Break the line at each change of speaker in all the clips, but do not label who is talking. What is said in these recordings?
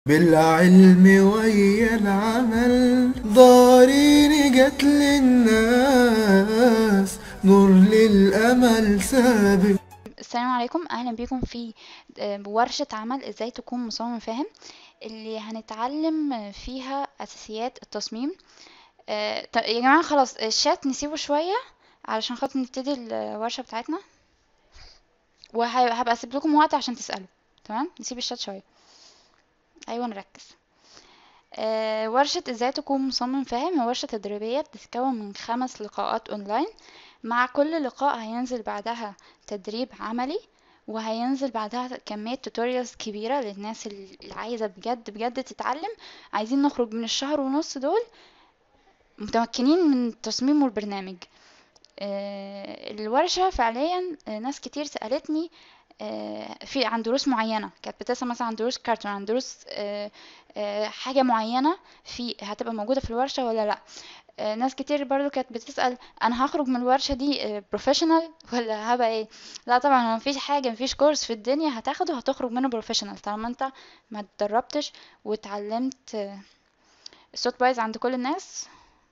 بالعلم ويا العمل ضارين جت للناس نور للأمل سابق
السلام عليكم اهلا بيكم في آه، ورشة عمل ازاي تكون مصمم فاهم اللي هنتعلم فيها اساسيات التصميم آه، ط- يا جماعة خلاص الشات نسيبه شوية علشان خاطر نبتدي الورشة بتاعتنا وهبقى اسيب لكم وقت عشان تسألوا تمام نسيب الشات شوية ايوه نركز آه، ورشة ازاي تكون مصمم فاهم هي ورشة تدريبية بتتكون من خمس لقاءات اونلاين مع كل لقاء هينزل بعدها تدريب عملي وهينزل بعدها كمية توتوريالز كبيرة للناس اللي عايزة بجد بجد تتعلم عايزين نخرج من الشهر ونص دول متمكنين من التصميم والبرنامج آه، الورشة فعليا آه، ناس كتير سألتني آه، في عن دروس معينة كانت بتسأل مثلا عن دروس كارتون عن دروس آه، آه، حاجة معينة في هتبقى موجودة في الورشة ولا لأ آه، ناس كتير برضو كانت بتسأل انا هخرج من الورشة دي بروفيشنال ولا هبقى ايه لا طبعا هو مفيش حاجة مفيش كورس في الدنيا هتاخده هتخرج منه بروفيشنال طالما انت ما اتدربتش واتعلمت آه، الصوت بايظ عند كل الناس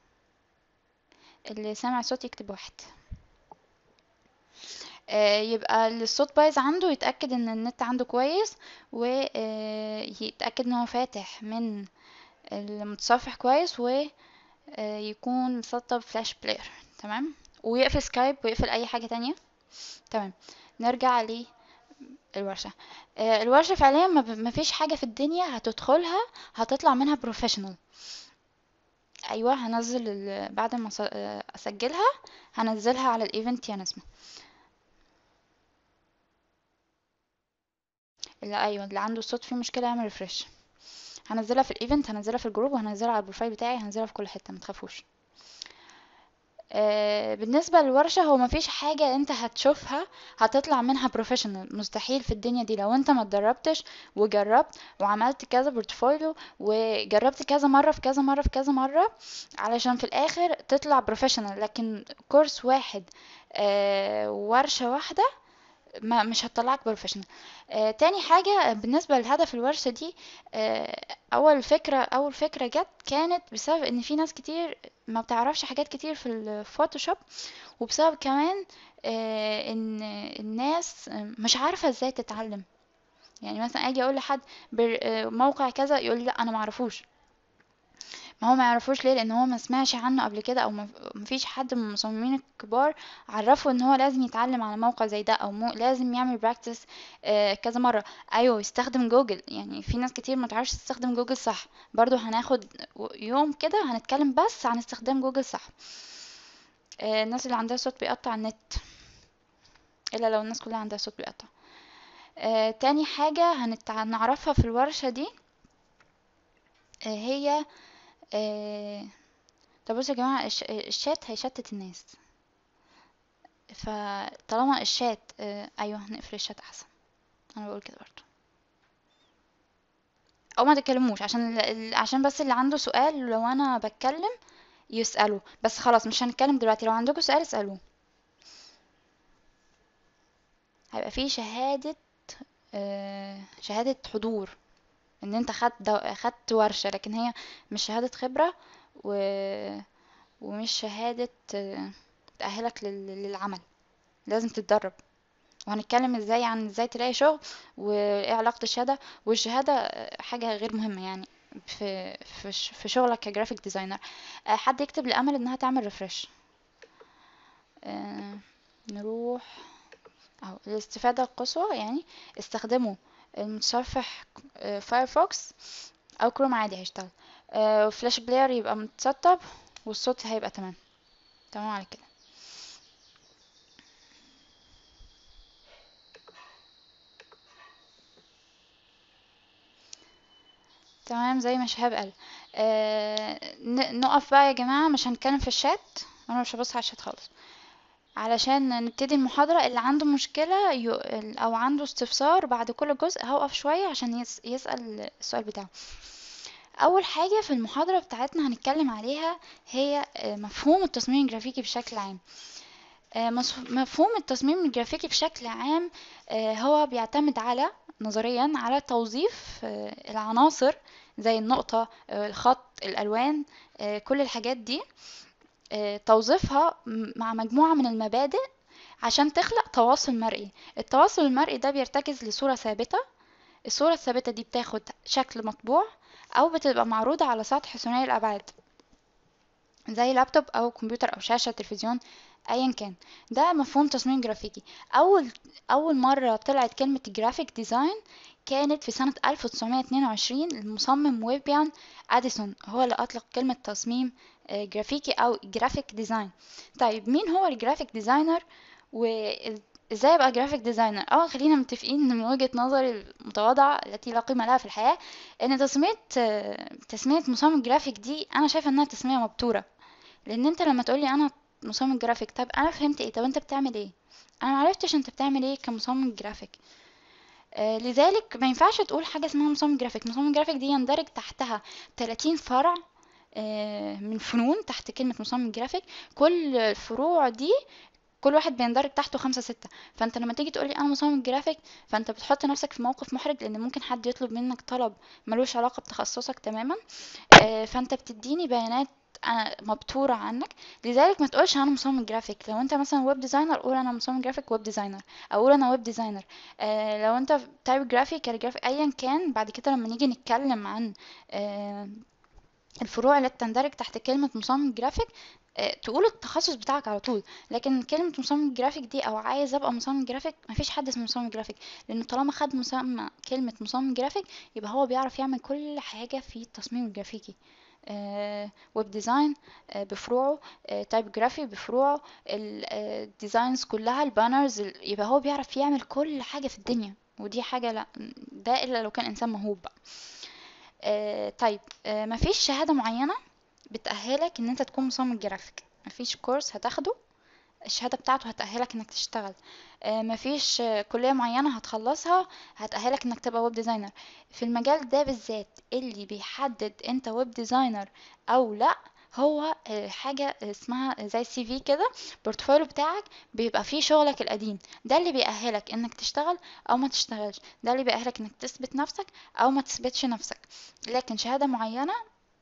اللي سامع صوت يكتب واحد آه، يبقى اللي الصوت بايظ عنده يتأكد ان النت عنده كويس ويتأكد ان هو فاتح من المتصفح كويس ويكون مسطب فلاش بلاير تمام ويقفل سكايب ويقفل اي حاجة تانية تمام نرجع للورشة آه، الورشة فعليا ما ب- ما فيش حاجة في الدنيا هتدخلها هتطلع منها بروفيشنال ايوه هنزل ال- بعد ما أس- آه، اسجلها هنزلها على الايفنت يا نسمة اللي ايوه اللي عنده الصوت فيه مشكلة يعمل ريفرش هنزلها في الايفنت هنزلها في الجروب وهنزلها على البروفايل بتاعي هنزلها في كل حتة متخافوش آه، بالنسبة للورشة هو مفيش حاجة انت هتشوفها هتطلع منها بروفيشنال مستحيل في الدنيا دي لو انت ما اتدربتش وجربت وعملت كذا بورتفوليو وجربت كذا مرة في كذا مرة في كذا مرة علشان في الاخر تطلع بروفيشنال لكن كورس واحد آه، ورشة واحدة ما مش هتطلعك بروفيشنال آه تاني حاجة بالنسبة لهدف الورشة دي آه أول فكرة أول فكرة جت كانت بسبب إن في ناس كتير ما بتعرفش حاجات كتير في الفوتوشوب وبسبب كمان آه إن الناس مش عارفة إزاي تتعلم يعني مثلا أجي أقول لحد بر- آه، موقع كذا يقول لي لا أنا معرفوش ما هو ما يعرفوش ليه لان هو ما سمعش عنه قبل كده او ما ما فيش حد من المصممين الكبار عرفه ان هو لازم يتعلم على موقع زي ده او مو لازم يعمل براكتس كذا مرة ايوه يستخدم جوجل يعني في ناس كتير ما تعرفش تستخدم جوجل صح برضو هناخد و- يوم كده هنتكلم بس عن استخدام جوجل صح آه، الناس اللي عندها صوت بيقطع النت الا لو الناس كلها عندها صوت بيقطع آه، تاني حاجة هنتع... نعرفها في الورشة دي آه، هي آه، طب بصوا يا جماعة الش... الشات هيشتت الناس فطالما الشات آه، ايوه هنقفل الشات احسن انا بقول كده برضو او ما تتكلموش عشان ال... ال- عشان بس اللي عنده سؤال لو انا بتكلم يسأله بس خلاص مش هنتكلم دلوقتي لو عندكم سؤال اسألوه هيبقى فيه شهادة آه، شهادة حضور ان انت خدت دو... خدت ورشة لكن هي مش شهادة خبرة و... ومش شهادة آه، تأهلك لل... للعمل لازم تتدرب وهنتكلم ازاي عن ازاي تلاقي شغل وايه علاقة الشهادة والشهادة آه، حاجة غير مهمة يعني في في ش- في شغلك كجرافيك ديزاينر آه، حد يكتب لأمل انها تعمل ريفرش نروح اهو الاستفادة القصوى يعني استخدموا المتصفح آه، فايرفوكس او كروم عادي هيشتغل آه، فلاش بلاير يبقى متسطب والصوت هيبقى تمام تمام على كده تمام زي ما شهاب قال آه ن- نقف بقى يا جماعة مش هنتكلم في الشات انا مش هبص على الشات خالص علشان نبتدي المحاضرة اللي عنده مشكلة يو... او عنده استفسار بعد كل جزء هوقف شوية عشان يس... يسأل السؤال بتاعه اول حاجة في المحاضرة بتاعتنا هنتكلم عليها هي آه، مفهوم التصميم الجرافيكي بشكل عام آه، مصف- مفهوم التصميم الجرافيكي بشكل عام آه، هو بيعتمد على نظريا على توظيف آه، العناصر زي النقطة آه، الخط الألوان آه، كل الحاجات دي آه، توظيفها م- مع مجموعة من المبادئ عشان تخلق تواصل مرئي التواصل المرئي ده بيرتكز لصورة ثابتة الصورة الثابتة دي بتاخد شكل مطبوع أو بتبقى معروضة على سطح ثنائي الأبعاد زي لابتوب أو كمبيوتر أو شاشة تلفزيون أيا كان ده مفهوم تصميم جرافيكي أول أول مرة طلعت كلمة جرافيك ديزاين كانت في سنة 1922 المصمم ويبيان أديسون هو اللي أطلق كلمة تصميم آه، جرافيكي أو جرافيك ديزاين طيب مين هو الجرافيك ديزاينر وازاي ابقى جرافيك ديزاينر اه خلينا متفقين ان من وجهة نظري المتواضعة التي لا قيمة لها في الحياة ان تسمية آه، تسمية مصمم جرافيك دي انا شايفة انها تسمية مبتورة لان انت لما تقولي انا مصمم جرافيك طب انا فهمت ايه طب انت بتعمل ايه انا معرفتش انت بتعمل ايه كمصمم جرافيك آه لذلك ما ينفعش تقول حاجة اسمها مصمم جرافيك مصمم جرافيك دي يندرج تحتها 30 فرع آه من فنون تحت كلمة مصمم جرافيك كل الفروع دي كل واحد بيندرج تحته خمسة ستة فانت لما تيجي تقولي انا مصمم جرافيك فانت بتحط نفسك في موقف محرج لان ممكن حد يطلب منك طلب ملوش علاقة بتخصصك تماما آه، فانت بتديني بيانات أنا مبتورة عنك لذلك ما تقولش انا مصمم جرافيك لو انت مثلا ويب ديزاينر قول انا مصمم جرافيك ويب ديزاينر او قول انا ويب ديزاينر آه لو انت تايب جرافيك كاليجرافي ايا كان بعد كده لما نيجي نتكلم عن آه الفروع اللي تندرج تحت كلمة مصمم جرافيك آه، تقول التخصص بتاعك على طول لكن كلمة مصمم جرافيك دي او عايز ابقى مصمم جرافيك مفيش حد اسمه مصمم جرافيك لانه طالما خد مسمى كلمة مصمم جرافيك يبقى هو بيعرف يعمل كل حاجة في التصميم الجرافيكي آه، ويب ديزاين آه، بفروعه آه، تايب جرافي بفروعه الديزاينز كلها البانرز يبقى هو بيعرف يعمل كل حاجة في الدنيا ودي حاجة لا ده الا لو كان انسان موهوب بقى آه، طيب آه، مفيش شهادة معينة بتأهلك ان انت تكون مصمم جرافيك مفيش كورس هتاخده الشهادة بتاعته هتأهلك انك تشتغل آه، مفيش آه، كلية معينة هتخلصها هتأهلك انك تبقى ويب ديزاينر في المجال ده بالذات اللي بيحدد انت ويب ديزاينر او لا هو آه، حاجة اسمها زي السي في كده بورتفوليو بتاعك بيبقى فيه شغلك القديم ده اللي بيأهلك انك تشتغل او ما تشتغلش ده اللي بيأهلك انك تثبت نفسك او ما تثبتش نفسك لكن شهادة معينة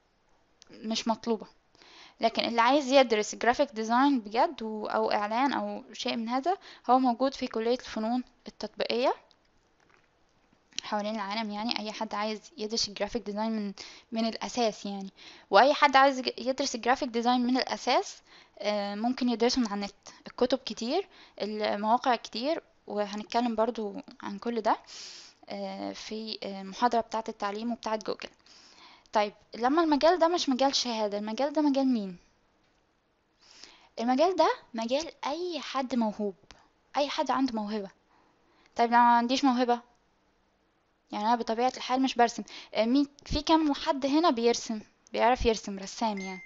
مش مطلوبة لكن اللي عايز يدرس جرافيك ديزاين بجد و- او اعلان او شيء من هذا هو موجود في كلية الفنون التطبيقية حوالين العالم يعني اي حد عايز يدرس الجرافيك ديزاين من من الاساس يعني واي حد عايز يج- يدرس الجرافيك ديزاين من الاساس آه، ممكن يدرسه من على النت الكتب كتير المواقع كتير وهنتكلم برضو عن كل ده آه، في آه، المحاضرة بتاعة التعليم وبتاعة جوجل طيب لما المجال ده مش مجال شهادة المجال ده مجال مين المجال ده مجال اي حد موهوب اي حد عنده موهبة طيب لو ما عنديش موهبة يعني انا بطبيعة الحال مش برسم آه، مين في كام حد هنا بيرسم بيعرف يرسم رسام يعني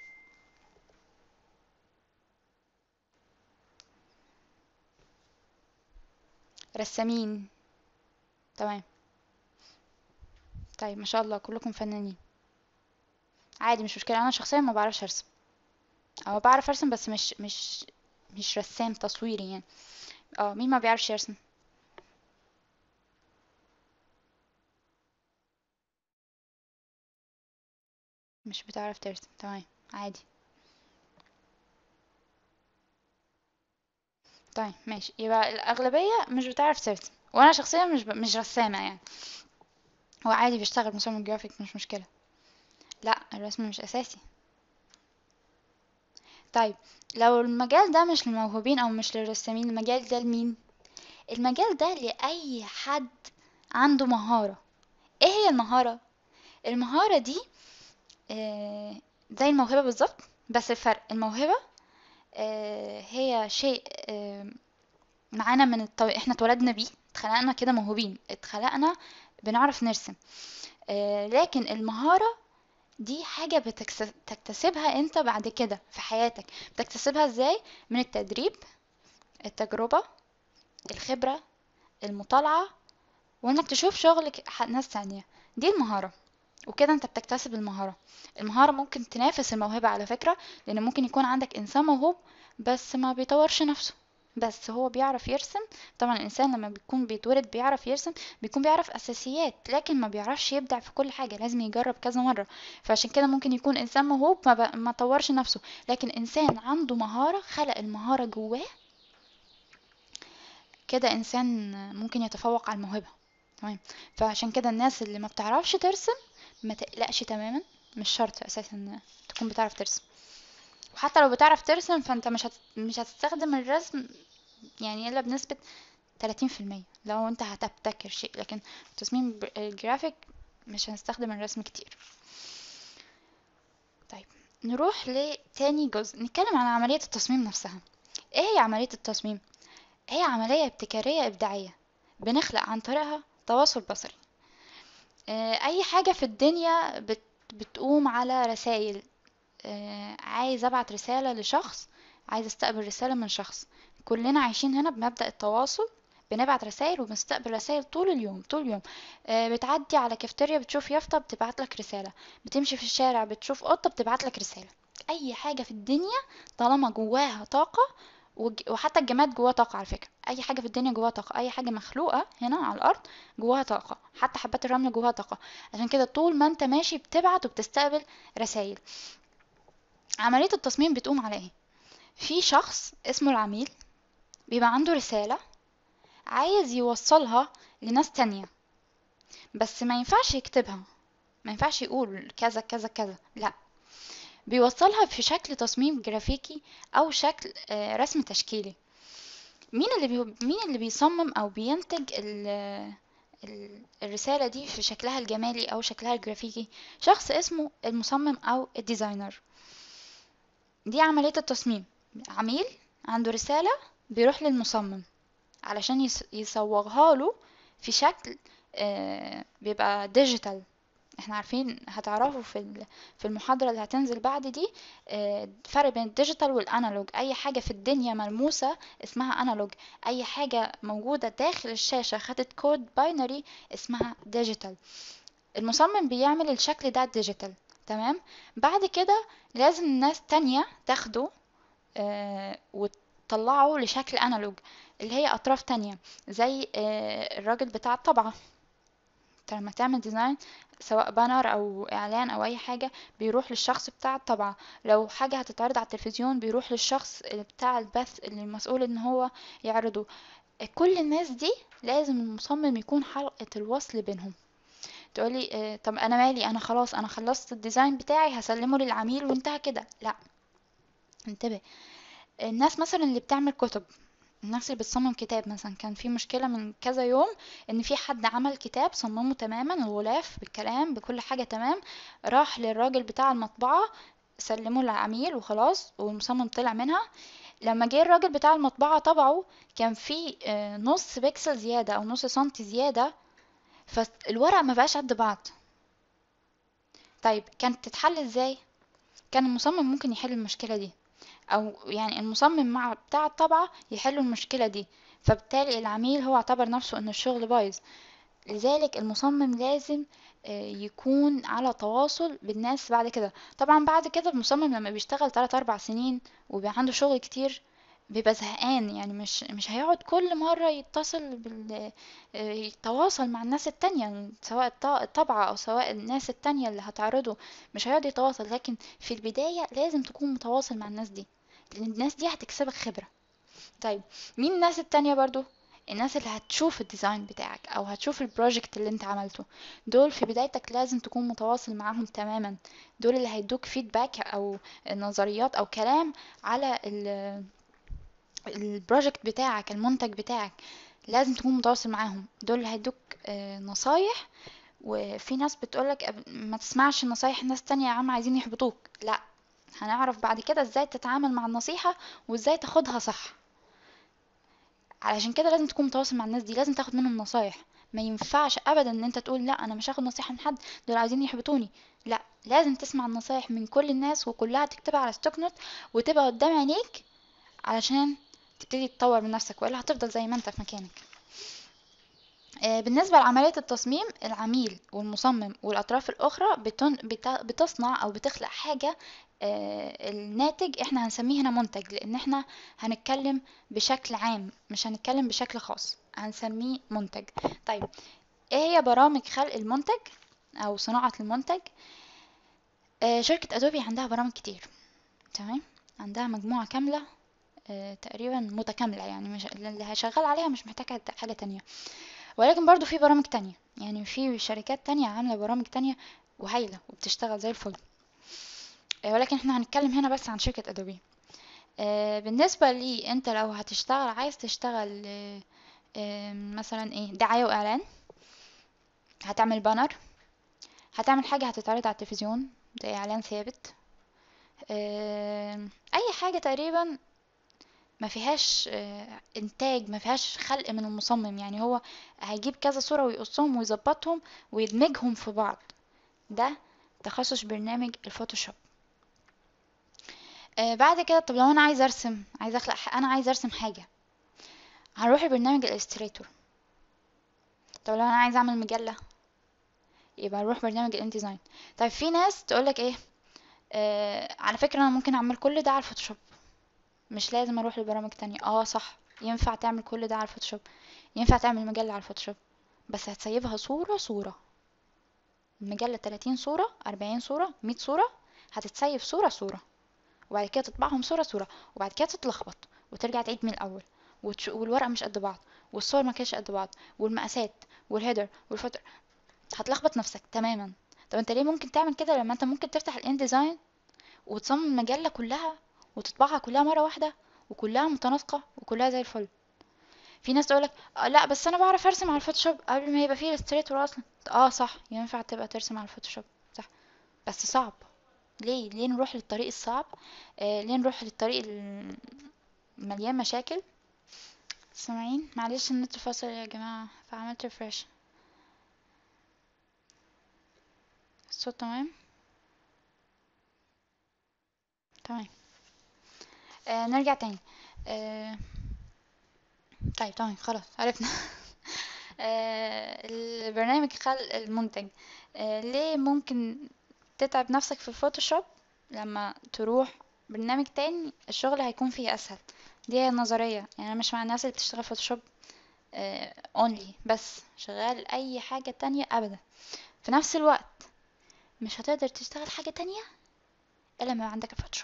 رسامين تمام طيب ما شاء الله كلكم فنانين عادي مش مشكلة انا شخصيا ما بعرفش ارسم او بعرف ارسم بس مش مش مش رسام تصويري يعني اه مين ما بيعرفش يرسم مش بتعرف ترسم تمام عادي طيب ماشي يبقى الأغلبية مش بتعرف ترسم وأنا شخصيا مش ب... مش رسامة يعني هو عادي بيشتغل مصمم جرافيك مش مشكلة لا الرسم مش أساسي طيب لو المجال ده مش للموهوبين أو مش للرسامين المجال ده لمين المجال ده لأي حد عنده مهارة ايه هي المهارة المهارة دي آه، زي الموهبة بالظبط بس الفرق الموهبة آه، هي شيء آه، معانا من الطو... احنا اتولدنا بيه اتخلقنا كده موهوبين اتخلقنا بنعرف نرسم آه، لكن المهارة دي حاجة بتكس- بتكتسبها انت بعد كده في حياتك بتكتسبها ازاي من التدريب التجربة الخبرة المطالعة وانك تشوف شغل ك- ح- ناس تانية دي المهارة وكده انت بتكتسب المهارة المهارة ممكن تنافس الموهبة على فكرة لان ممكن يكون عندك انسان موهوب بس ما بيطورش نفسه بس هو بيعرف يرسم طبعا الانسان لما بيكون بيتولد بيعرف يرسم بيكون بيعرف اساسيات لكن ما بيعرفش يبدع في كل حاجه لازم يجرب كذا مره فعشان كده ممكن يكون انسان موهوب ما, ب... ما طورش نفسه لكن انسان عنده مهاره خلق المهاره جواه كده انسان ممكن يتفوق على الموهبه تمام فعشان كده الناس اللي ما بتعرفش ترسم ما تقلقش تماما مش شرط اساسا تكون بتعرف ترسم وحتى لو بتعرف ترسم فانت مش هت... مش هتستخدم الرسم يعني الا بنسبة 30% لو انت هتبتكر شيء لكن تصميم ب- الجرافيك مش هنستخدم الرسم كتير طيب نروح لتاني جزء نتكلم عن عملية التصميم نفسها ايه هي عملية التصميم هي عملية ابتكارية إبداعية بنخلق عن طريقها تواصل بصري آه، أي حاجة في الدنيا بت بتقوم على رسائل آه، عايز أبعت رسالة لشخص عايز استقبل رسالة من شخص كلنا عايشين هنا بمبدأ التواصل بنبعت رسائل وبنستقبل رسائل طول اليوم طول اليوم آه، بتعدي على كافتيريا بتشوف يافطة بتبعت لك رسالة بتمشي في الشارع بتشوف قطة بتبعت لك رسالة أي حاجة في الدنيا طالما جواها طاقة وج- وحتى الجماد جواه طاقة على فكرة أي حاجة في الدنيا جواها طاقة أي حاجة مخلوقة هنا على الأرض جواها طاقة حتى حبات الرمل جواها طاقة عشان كده طول ما انت ماشي بتبعت وبتستقبل رسائل عملية التصميم بتقوم على ايه في شخص اسمه العميل بيبقى عنده رسالة عايز يوصلها لناس تانية بس ما ينفعش يكتبها ما ينفعش يقول كذا كذا كذا لا بيوصلها في شكل تصميم جرافيكي او شكل آه، رسم تشكيلي مين اللي بي... مين اللي بيصمم او بينتج ال... ال- الرسالة دي في شكلها الجمالي او شكلها الجرافيكي شخص اسمه المصمم او الديزاينر دي عملية التصميم عميل عنده رسالة بيروح للمصمم علشان يس- يصوغها له في شكل آه، بيبقى ديجيتال احنا عارفين هتعرفوا في ال- في المحاضرة اللي هتنزل بعد دي آه، فرق بين الديجيتال والانالوج اي حاجة في الدنيا ملموسة اسمها انالوج اي حاجة موجودة داخل الشاشة خدت كود باينري اسمها ديجيتال المصمم بيعمل الشكل ده ديجيتال تمام بعد كده لازم ناس تانية تاخده آه وتطلعه لشكل انالوج اللي هي اطراف تانية زي آه الراجل بتاع الطبعة انت لما تعمل ديزاين سواء بانر او اعلان او اي حاجة بيروح للشخص بتاع الطبعة لو حاجة هتتعرض على التلفزيون بيروح للشخص اللي بتاع البث اللي المسؤول ان هو يعرضه كل الناس دي لازم المصمم يكون حلقة الوصل بينهم تقولي آه، طب انا مالي انا خلاص انا خلصت الديزاين بتاعي هسلمه للعميل وانتهى كده لا انتبه الناس مثلا اللي بتعمل كتب الناس اللي بتصمم كتاب مثلا كان في مشكلة من كذا يوم ان في حد عمل كتاب صممه تماما الغلاف بالكلام بكل حاجة تمام راح للراجل بتاع المطبعة سلمه للعميل وخلاص والمصمم طلع منها لما جه الراجل بتاع المطبعة طبعه كان في آه، نص بيكسل زيادة او نص سنتي زيادة فالورق ما بقاش قد بعض طيب كانت تتحل ازاي كان المصمم ممكن يحل المشكلة دي او يعني المصمم مع بتاع الطبعة يحلوا المشكلة دي فبالتالي العميل هو اعتبر نفسه ان الشغل بايظ لذلك المصمم لازم آه، يكون على تواصل بالناس بعد كده طبعا بعد كده المصمم لما بيشتغل 3 4 سنين وبيبقى عنده شغل كتير بيبقى زهقان يعني مش مش هيقعد كل مرة يتصل بال آه، يتواصل مع الناس التانية سواء الط- الطبعة أو سواء الناس التانية اللي هتعرضه مش هيقعد يتواصل لكن في البداية لازم تكون متواصل مع الناس دي لأن الناس دي هتكسبك خبرة طيب مين الناس التانية برضو الناس اللي هتشوف الديزاين بتاعك او هتشوف البروجكت اللي انت عملته دول في بدايتك لازم تكون متواصل معاهم تماما دول اللي هيدوك فيدباك او نظريات او كلام على ال البروجكت بتاعك المنتج بتاعك لازم تكون متواصل معاهم دول اللي هيدوك آه، نصايح وفي ناس بتقولك أب- ما تسمعش نصايح ناس تانية يا عم عايزين يحبطوك لا هنعرف بعد كده ازاي تتعامل مع النصيحة وازاي تاخدها صح علشان كده لازم تكون متواصل مع الناس دي لازم تاخد منهم نصايح ما ينفعش ابدا ان انت تقول لا انا مش هاخد نصيحة من حد دول عايزين يحبطوني لا لازم تسمع النصايح من كل الناس وكلها تكتبها على ستوك نوت وتبقى قدام عينيك علشان تبتدي تطور من نفسك والا هتفضل زي ما انت في مكانك آه، بالنسبة لعملية التصميم العميل والمصمم والأطراف الأخرى بتن... بت... بتصنع أو بتخلق حاجة آه، الناتج احنا هنسميه هنا منتج لأن احنا هنتكلم بشكل عام مش هنتكلم بشكل خاص هنسميه منتج طيب ايه هي برامج خلق المنتج أو صناعة المنتج آه، شركة أدوبي عندها برامج كتير تمام عندها مجموعة كاملة آه، تقريبا متكاملة يعني مش اللي هشغل عليها مش محتاجة حاجة تانية ولكن برضو في برامج تانية يعني في شركات تانية عاملة برامج تانية وهايلة وبتشتغل زي الفل آه، ولكن احنا هنتكلم هنا بس عن شركة أدوبي آه، بالنسبة لي انت لو هتشتغل عايز تشتغل آه، آه، مثلا ايه دعاية وإعلان هتعمل بانر هتعمل حاجة هتتعرض على التلفزيون زي إعلان ثابت آه، أي حاجة تقريبا ما فيهاش آه، انتاج ما فيهاش خلق من المصمم يعني هو هيجيب كذا صورة ويقصهم ويظبطهم ويدمجهم في بعض ده تخصص برنامج الفوتوشوب آه بعد كده طب لو انا عايز ارسم عايز اخلق ح- انا عايز ارسم حاجة هروح لبرنامج الالستريتور طب لو انا عايز اعمل مجلة يبقى هروح برنامج الانتيزاين طيب في ناس تقولك ايه آه على فكرة انا ممكن اعمل كل ده على الفوتوشوب مش لازم اروح لبرامج تانية اه صح ينفع تعمل كل ده على الفوتوشوب ينفع تعمل مجلة على الفوتوشوب بس هتسيبها صورة صورة المجلة 30 صورة 40 صورة 100 صورة هتتسيب صورة صورة وبعد كده تطبعهم صورة صورة وبعد كده تتلخبط وترجع تعيد من الأول وتش... والورقة مش قد بعض والصور ما كانتش قد بعض والمقاسات والهيدر والفوتر هتلخبط نفسك تماما طب انت ليه ممكن تعمل كده لما انت ممكن تفتح الان ديزاين وتصمم المجلة كلها وتطبعها كلها مرة واحدة وكلها متناسقة وكلها زي الفل في ناس تقولك آه لا بس انا بعرف ارسم على الفوتوشوب قبل ما يبقى فيه الستريتور اصلا اه صح ينفع تبقى ترسم على الفوتوشوب صح بس صعب ليه ليه نروح للطريق الصعب آه ليه نروح للطريق ال- مليان مشاكل سامعين معلش النت فاصل يا جماعة فعملت ريفرش الصوت تمام تمام آه نرجع تاني آه طيب تمام خلاص عرفنا آه البرنامج خلق المنتج آه ليه ممكن تتعب نفسك في الفوتوشوب لما تروح برنامج تاني الشغل هيكون فيه اسهل دي هي النظرية يعني انا مش مع الناس اللي بتشتغل فوتوشوب اونلي بس شغال اي حاجة تانية ابدا في نفس الوقت مش هتقدر تشتغل حاجة تانية الا ما عندك الفوتوشوب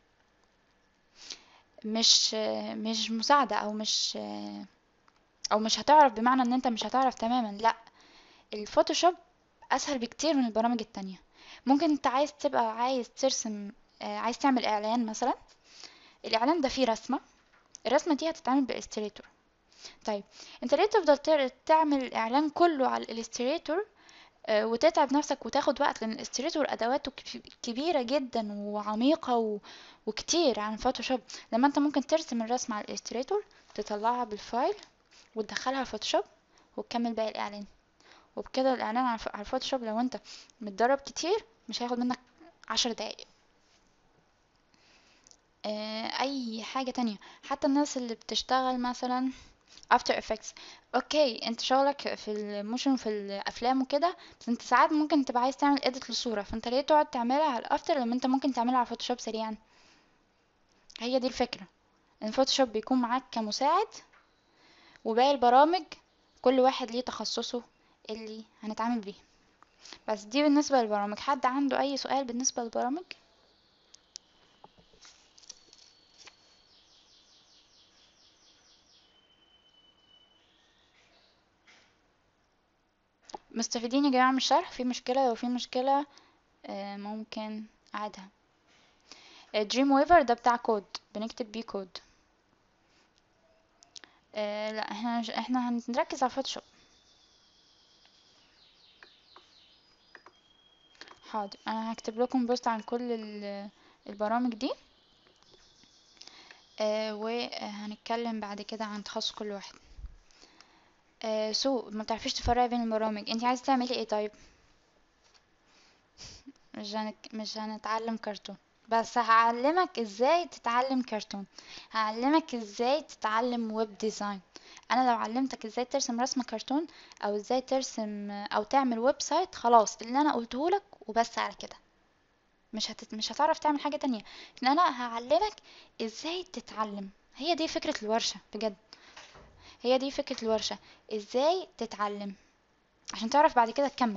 مش مش مساعدة او مش او مش هتعرف بمعنى ان انت مش هتعرف تماما لا الفوتوشوب اسهل بكتير من البرامج التانية ممكن انت عايز تبقى عايز ترسم آه، عايز تعمل اعلان مثلا الاعلان ده فيه رسمة الرسمة دي هتتعمل بالإليستريتور طيب انت ليه تفضل تر- تعمل الاعلان كله على الإليستريتور آه، وتتعب نفسك وتاخد وقت لان الإليستريتور ادواته كب- كبيرة جدا وعميقة و... وكتير عن فوتوشوب لما انت ممكن ترسم الرسمة على الإليستريتور تطلعها بالفايل وتدخلها الفوتوشوب وتكمل باقي الاعلان وبكده الاعلان على الف- على الفوتوشوب لو انت متدرب كتير مش هياخد منك عشر دقايق آه، اي حاجة تانية حتى الناس اللي بتشتغل مثلا افتر افكتس اوكي انت شغلك في الموشن في الافلام وكده بس انت ساعات ممكن تبقى عايز تعمل اديت للصورة فانت ليه تقعد تعملها على الافتر لما انت ممكن تعملها على فوتوشوب سريعا هي دي الفكرة ان الفوتوشوب بيكون معاك كمساعد وباقي البرامج كل واحد ليه تخصصه اللي هنتعامل بيه بس دي بالنسبة للبرامج حد عنده اي سؤال بالنسبة للبرامج مستفيدين يا جماعة من الشرح في مشكلة لو في مشكلة آه، ممكن اعيدها دريم ويفر ده بتاع كود بنكتب بيه كود آه، لا احنا مش احنا هنركز على فوتوشوب حاضر انا هكتب لكم بوست عن كل ال- البرامج دي آه وهنتكلم بعد كده عن تخصص كل واحد آه سو ما بتعرفيش تفرقي بين البرامج انت عايزه تعملي ايه طيب مش هنك... مش هنتعلم كرتون بس هعلمك ازاي تتعلم كرتون هعلمك ازاي تتعلم ويب ديزاين انا لو علمتك ازاي ترسم رسمة كرتون او ازاي ترسم او تعمل ويب سايت خلاص اللي انا قلته لك وبس على كده مش هت... مش هتعرف تعمل حاجة تانية ان انا هعلمك ازاي تتعلم هي دي فكرة الورشة بجد هي دي فكرة الورشة ازاي تتعلم عشان تعرف بعد كده تكمل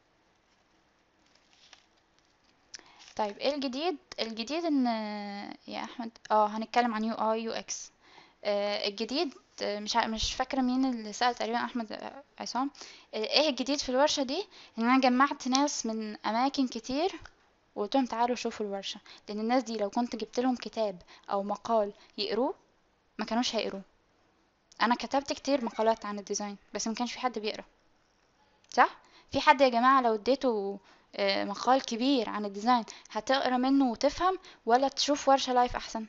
طيب ايه الجديد الجديد ان يا احمد اه هنتكلم عن يو اي يو اكس الجديد آه، مش ع- مش فاكره مين اللي سأل تقريبا احمد آه، عصام آه، ايه الجديد في الورشه دي ان انا جمعت ناس من اماكن كتير وقلت لهم تعالوا شوفوا الورشه لان الناس دي لو كنت جبت لهم كتاب او مقال يقروه ما كانوش هيقروه انا كتبت كتير مقالات عن الديزاين بس ما كانش في حد بيقرا صح في حد يا جماعة لو اديته آه، مقال كبير عن الديزاين هتقرا منه وتفهم ولا تشوف ورشة لايف احسن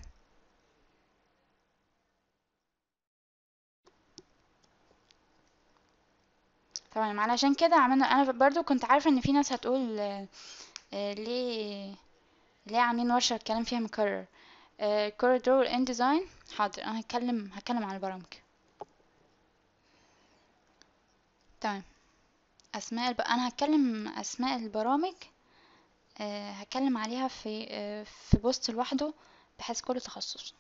تمام علشان كده عملنا انا برضو كنت عارفة ان في ناس هتقول آه، آه، ليه ليه عاملين ورشة الكلام فيها مكرر كوريدور ان ديزاين حاضر انا هتكلم هتكلم عن البرامج تمام اسماء الب... انا هتكلم اسماء البرامج أه هتكلم عليها في أه في بوست لوحده بحيث كل تخصص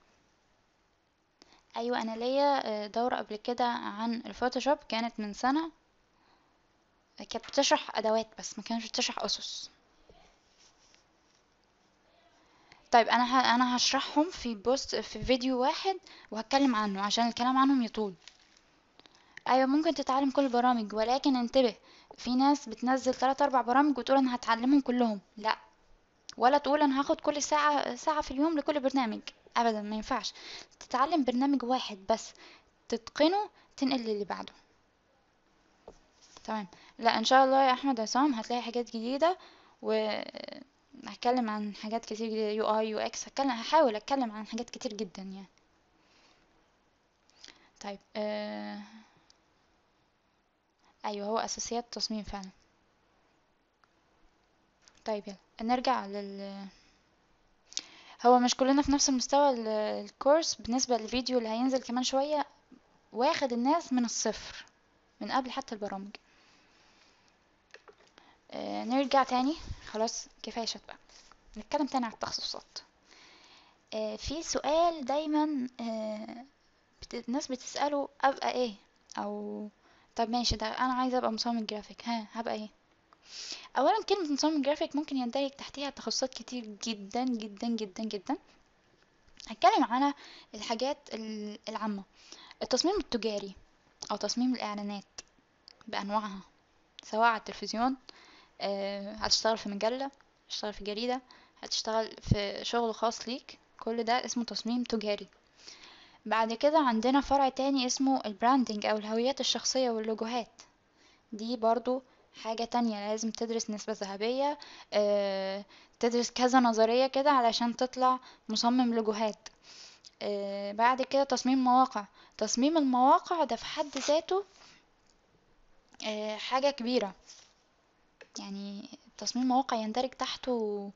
ايوه انا ليا آه، دورة قبل كده عن الفوتوشوب كانت من سنة كانت بتشرح ادوات بس ما كانتش بتشرح اسس طيب انا ه... انا هشرحهم في بوست في فيديو واحد وهتكلم عنه عشان الكلام عنهم يطول ايوه ممكن تتعلم كل البرامج ولكن انتبه في ناس بتنزل 3 4 برامج وتقول انا هتعلمهم كلهم لا ولا تقول انا هاخد كل ساعة ساعة في اليوم لكل برنامج ابدا ما ينفعش تتعلم برنامج واحد بس تتقنه تنقل للي بعده تمام لا ان شاء الله يا احمد عصام هتلاقي حاجات جديدة و هتكلم عن حاجات كتير جديدة يو اي يو اكس هتكلم هحاول اتكلم عن حاجات كتير جدا يعني طيب آه... ايوه هو اساسيات تصميم فعلا طيب يلا نرجع لل هو مش كلنا في نفس المستوى ال- الكورس بالنسبة للفيديو اللي هينزل كمان شوية واخد الناس من الصفر من قبل حتى البرامج آه نرجع تاني خلاص كفاية شت بقى نتكلم تاني عن التخصصات آه في سؤال دايما آه بت... الناس بتسأله أبقى ايه أو طب ماشي ده أنا عايزة أبقى مصمم جرافيك ها هبقى ايه اولا كلمه مصمم جرافيك ممكن يندرج تحتها تخصصات كتير جدا جدا جدا جدا هتكلم على الحاجات ال- العامه التصميم التجاري او تصميم الاعلانات بانواعها سواء على التلفزيون آه، هتشتغل في مجله هتشتغل في جريده هتشتغل في شغل خاص ليك كل ده اسمه تصميم تجاري بعد كده عندنا فرع تاني اسمه البراندنج او الهويات الشخصيه واللوجوهات دي برضو حاجة تانية لازم تدرس نسبة ذهبية آه، تدرس كذا نظرية كده علشان تطلع مصمم لوجوهات آه، بعد كده تصميم مواقع تصميم المواقع ده في حد ذاته آه، حاجة كبيرة يعني تصميم مواقع يندرج تحته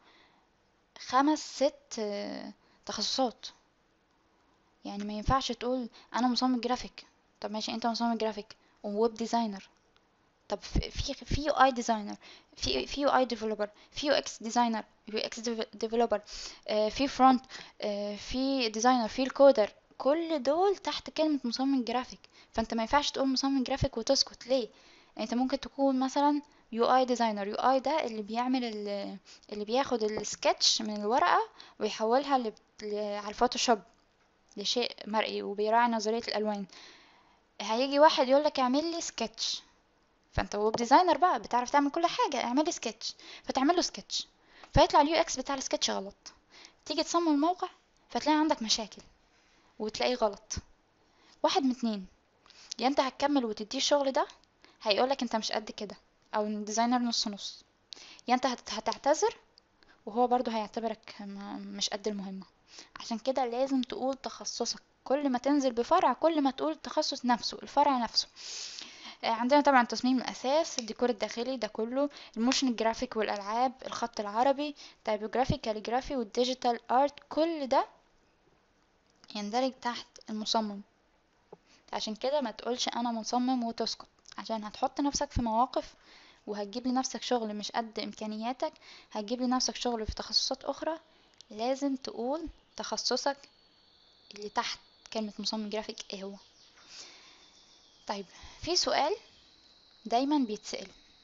خمس ست آه، تخصصات يعني ما ينفعش تقول انا مصمم جرافيك طب ماشي انت مصمم جرافيك وويب ديزاينر طب في في في يو اي ديزاينر في في يو اي ديفلوبر في يو اكس ديزاينر يو اكس ديفلوبر في فرونت في ديزاينر في الكودر كل دول تحت كلمة مصمم جرافيك فانت ما ينفعش تقول مصمم جرافيك وتسكت ليه يعني انت ممكن تكون مثلا يو اي ديزاينر يو اي ده اللي بيعمل ال- اللي بياخد السكتش من الورقة ويحولها ل- ل- على الفوتوشوب لشيء مرئي وبيراعي نظرية الالوان هيجي واحد يقولك اعمل لي سكتش فانت ويب ديزاينر بقى بتعرف تعمل كل حاجه اعمل لي سكتش فتعمل له سكتش فيطلع اليو اكس بتاع السكتش غلط تيجي تصمم الموقع فتلاقي عندك مشاكل وتلاقيه غلط واحد من اتنين يا انت هتكمل وتديه الشغل ده هيقولك انت مش قد كده او ان الديزاينر نص نص يا انت هت- هتعتذر وهو برضو هيعتبرك م- مش قد المهمة عشان كده لازم تقول تخصصك كل ما تنزل بفرع كل ما تقول التخصص نفسه الفرع نفسه آه، عندنا طبعا تصميم الاساس الديكور الداخلي ده كله الموشن الجرافيك والالعاب الخط العربي تايبوجرافي كاليجرافي والديجيتال ارت كل ده يندرج تحت المصمم عشان كده ما تقولش انا مصمم وتسكت عشان هتحط نفسك في مواقف وهتجيب لنفسك شغل مش قد امكانياتك هتجيب لنفسك شغل في تخصصات اخرى لازم تقول تخصصك اللي تحت كلمة مصمم جرافيك ايه هو طيب في سؤال دايما بيتسأل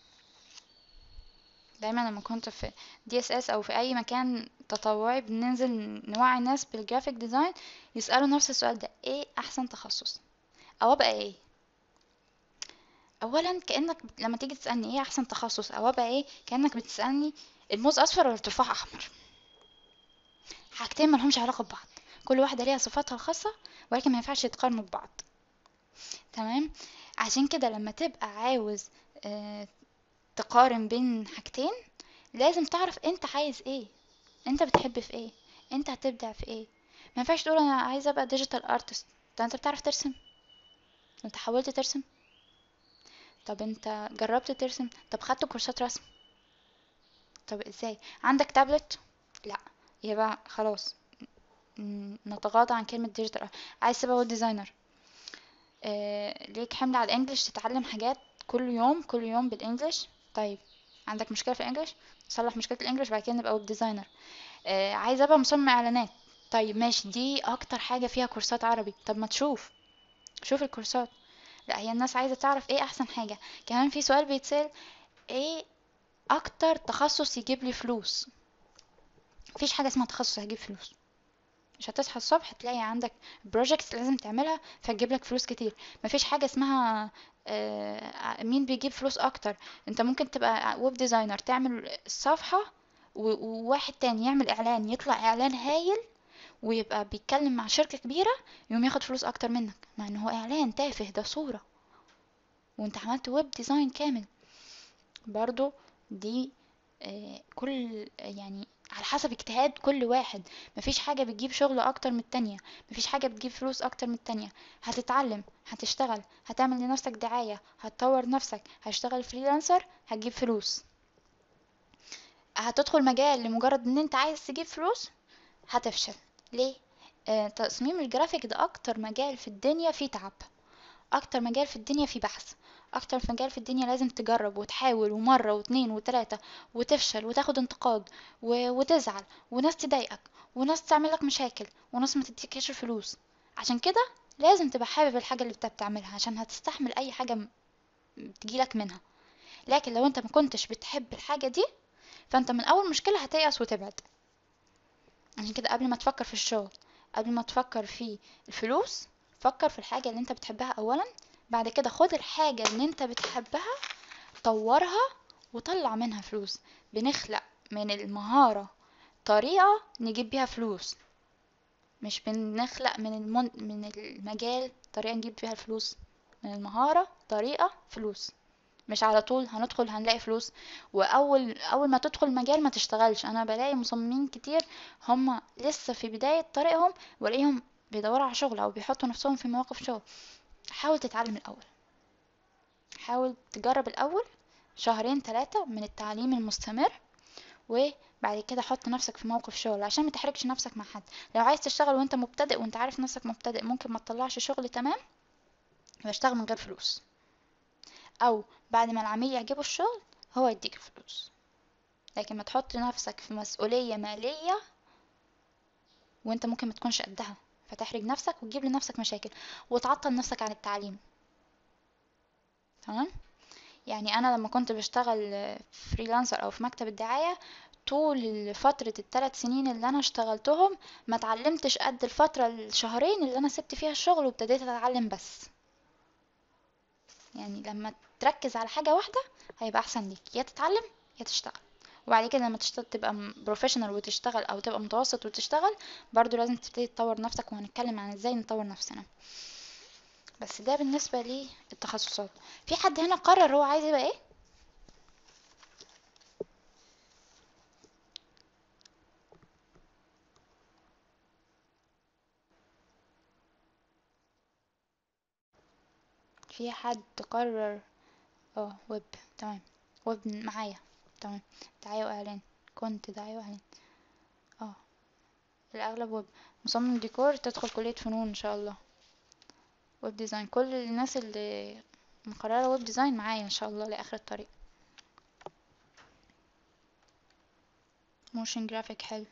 دايما لما كنت في دي اس اس او في اي مكان تطوعي بننزل نوعي الناس بالجرافيك ديزاين يسألوا نفس السؤال ده ايه احسن تخصص او ابقى ايه اولا كانك لما تيجي تسالني ايه احسن تخصص او ابقى ايه كانك بتسالني الموز اصفر ولا التفاح احمر حاجتين ملهمش علاقه ببعض كل واحده ليها صفاتها الخاصه ولكن ما ينفعش يتقارنوا ببعض تمام عشان كده لما تبقى عاوز آه تقارن بين حاجتين لازم تعرف انت عايز ايه انت بتحب في ايه انت هتبدع في ايه ما ينفعش تقول انا عايزه ابقى ديجيتال ارتست طب انت بتعرف ترسم انت حاولت ترسم طب انت جربت ترسم طب خدت كورسات رسم طب ازاي عندك تابلت لا يبقى خلاص نتغاضى عن كلمة ديجيتال عايز تبقى ويب ديزاينر آه ليك حمل على الانجليش تتعلم حاجات كل يوم كل يوم بالانجليش طيب عندك مشكلة في الانجليش صلح مشكلة الانجليش بعد كده نبقى ويب ديزاينر آه عايز ابقى مصمم اعلانات طيب ماشي دي اكتر حاجة فيها كورسات عربي طب ما تشوف شوف الكورسات لا هي الناس عايزة تعرف ايه احسن حاجة كمان في سؤال بيتسأل ايه اكتر تخصص يجيب لي فلوس مفيش حاجة اسمها تخصص هيجيب فلوس مش هتصحى الصبح تلاقي عندك بروجكتس لازم تعملها فتجيب لك فلوس كتير مفيش حاجة اسمها آه مين بيجيب فلوس اكتر انت ممكن تبقى ويب ديزاينر تعمل صفحة وواحد تاني يعمل اعلان يطلع اعلان هايل ويبقى بيتكلم مع شركة كبيرة يوم ياخد فلوس اكتر منك مع ان هو اعلان تافه ده صورة وانت عملت ويب ديزاين كامل برضو دي آه كل يعني على حسب اجتهاد كل واحد مفيش حاجة بتجيب شغل اكتر من التانية مفيش حاجة بتجيب فلوس اكتر من التانية هتتعلم هتشتغل هتعمل لنفسك دعاية هتطور نفسك هتشتغل فريلانسر هتجيب فلوس هتدخل مجال لمجرد ان انت عايز تجيب فلوس هتفشل ليه آه تصميم الجرافيك ده اكتر مجال في الدنيا فيه تعب اكتر مجال في الدنيا فيه بحث اكتر مجال في الدنيا لازم تجرب وتحاول ومرة واتنين وتلاتة وتفشل وتاخد انتقاد و... وتزعل وناس تضايقك وناس تعملك مشاكل وناس ما تديكش فلوس عشان كده لازم تبقى حابب الحاجة اللي انت بتعملها عشان هتستحمل اي حاجة م... تجيلك منها لكن لو انت ما كنتش بتحب الحاجة دي فانت من اول مشكلة هتيأس وتبعد عشان كده قبل ما تفكر في الشغل قبل ما تفكر في الفلوس فكر في الحاجة اللي انت بتحبها اولا بعد كده خد الحاجة اللي انت بتحبها طورها وطلع منها فلوس بنخلق من المهارة طريقة نجيب بيها فلوس مش بنخلق من المن... من المجال طريقة نجيب بيها الفلوس من المهارة طريقة فلوس مش على طول هندخل هنلاقي فلوس واول اول ما تدخل مجال ما تشتغلش انا بلاقي مصممين كتير هم لسه في بداية طريقهم والاقيهم بيدوروا على شغل او بيحطوا نفسهم في مواقف شغل حاول تتعلم الاول حاول تجرب الاول شهرين ثلاثة من التعليم المستمر وبعد كده حط نفسك في موقف شغل عشان ما تحرجش نفسك مع حد لو عايز تشتغل وانت مبتدئ وانت عارف نفسك مبتدئ ممكن ما تطلعش شغل تمام يبقى اشتغل من غير فلوس او بعد ما العميل يعجبه الشغل هو يديك الفلوس لكن ما تحط نفسك في مسؤولية مالية وانت ممكن ما تكونش قدها فتحرج نفسك وتجيب لنفسك مشاكل وتعطل نفسك عن التعليم تمام يعني انا لما كنت بشتغل فريلانسر او في مكتب الدعاية طول فترة الثلاث سنين اللي انا اشتغلتهم ما اتعلمتش قد الفترة الشهرين اللي انا سبت فيها الشغل وابتديت اتعلم بس يعني لما تركز على حاجة واحدة هيبقى احسن ليك يا تتعلم يا تشتغل وبعد كده لما تشتغل تبقى بروفيشنال وتشتغل او تبقى متوسط وتشتغل برضو لازم تبتدي تطور نفسك وهنتكلم عن ازاي نطور نفسنا بس ده بالنسبة للتخصصات في حد هنا قرر هو عايز يبقى ايه في حد قرر اه ويب تمام ويب معايا تمام دعاية واعلان كنت دعاية واعلان اه الاغلب ويب مصمم ديكور تدخل كلية فنون ان شاء الله ويب ديزاين كل الناس اللي مقررة ويب ديزاين معايا ان شاء الله لاخر الطريق موشن جرافيك حلو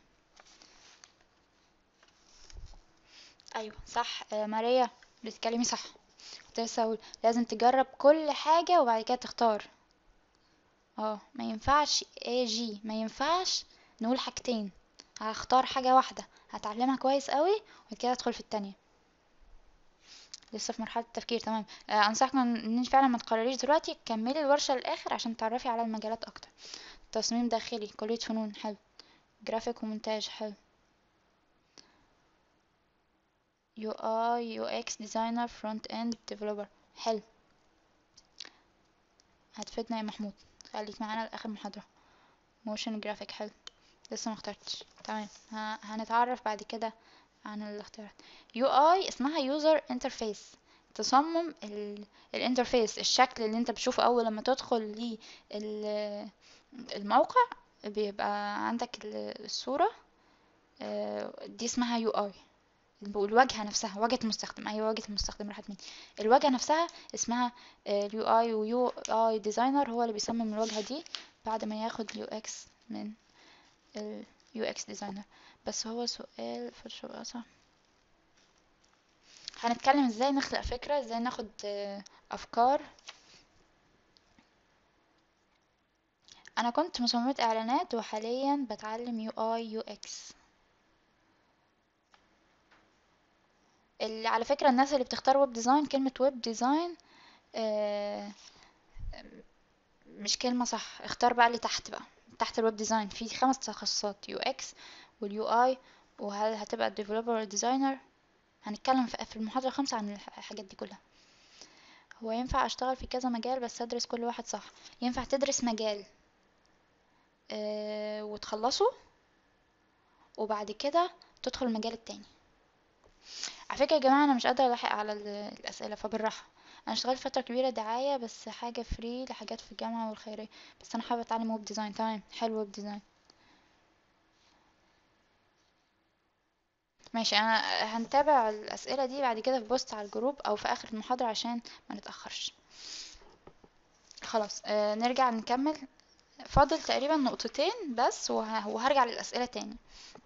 ايوه صح آه ماريا بتتكلمي صح كنت لسه اقول لازم تجرب كل حاجة وبعد كده تختار اه ما ينفعش اي جي ما ينفعش نقول حاجتين هختار حاجة واحدة هتعلمها كويس قوي وبعد كده ادخل في التانية لسه في مرحلة التفكير تمام آه انصحكم ان انت فعلا ما تقرريش دلوقتي كملي الورشة للاخر عشان تعرفي على المجالات اكتر تصميم داخلي كلية فنون حلو جرافيك ومونتاج حلو يو اي يو اكس ديزاينر فرونت اند ديفلوبر حلو هتفيدنا يا محمود خليك معانا لاخر محاضرة موشن جرافيك حلو لسه ما اخترتش تمام ه- هنتعرف بعد كده عن الاختيارات يو اي اسمها يوزر انترفيس تصمم ال- الانترفيس الشكل اللي انت بتشوفه اول لما تدخل لل- الموقع بيبقى عندك ال- الصورة آه، دي اسمها يو اي الواجهة نفسها واجهة المستخدم أيوة واجهة المستخدم راحت مني الواجهة نفسها اسمها اليو اي ويو اي ديزاينر هو اللي بيصمم الواجهة دي بعد ما ياخد اليو اكس من اليو اكس ديزاينر بس هو سؤال فوتوشوب صح هنتكلم ازاي نخلق فكرة ازاي ناخد آه، افكار انا كنت مصممة اعلانات وحاليا بتعلم يو اي يو اكس اللي على فكرة الناس اللي بتختار ويب ديزاين كلمة ويب ديزاين آه، مش كلمة صح اختار بقى اللي تحت بقى تحت الويب ديزاين في خمس تخصصات يو اكس واليو اي وهل هتبقى ديفلوبر ولا ديزاينر هنتكلم في في المحاضرة الخامسة عن الح- الحاجات دي كلها هو ينفع اشتغل في كذا مجال بس ادرس كل واحد صح ينفع تدرس مجال اه وتخلصه وبعد كده تدخل المجال التاني على فكرة يا جماعة أنا مش قادرة ألحق على ال- الأسئلة فبالراحة أنا اشتغلت فترة كبيرة دعاية بس حاجة فري لحاجات في الجامعة والخيرية بس أنا حابة أتعلم ويب ديزاين تمام حلو ويب ديزاين ماشي أنا هنتابع الأسئلة دي بعد كده في بوست على الجروب أو في آخر المحاضرة عشان ما نتأخرش خلاص آه نرجع نكمل فاضل تقريبا نقطتين بس وه- وهرجع للأسئلة تاني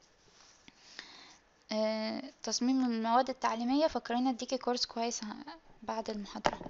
آه، تصميم المواد التعليمية فكرين اديكي كورس كويس ه- بعد المحاضرة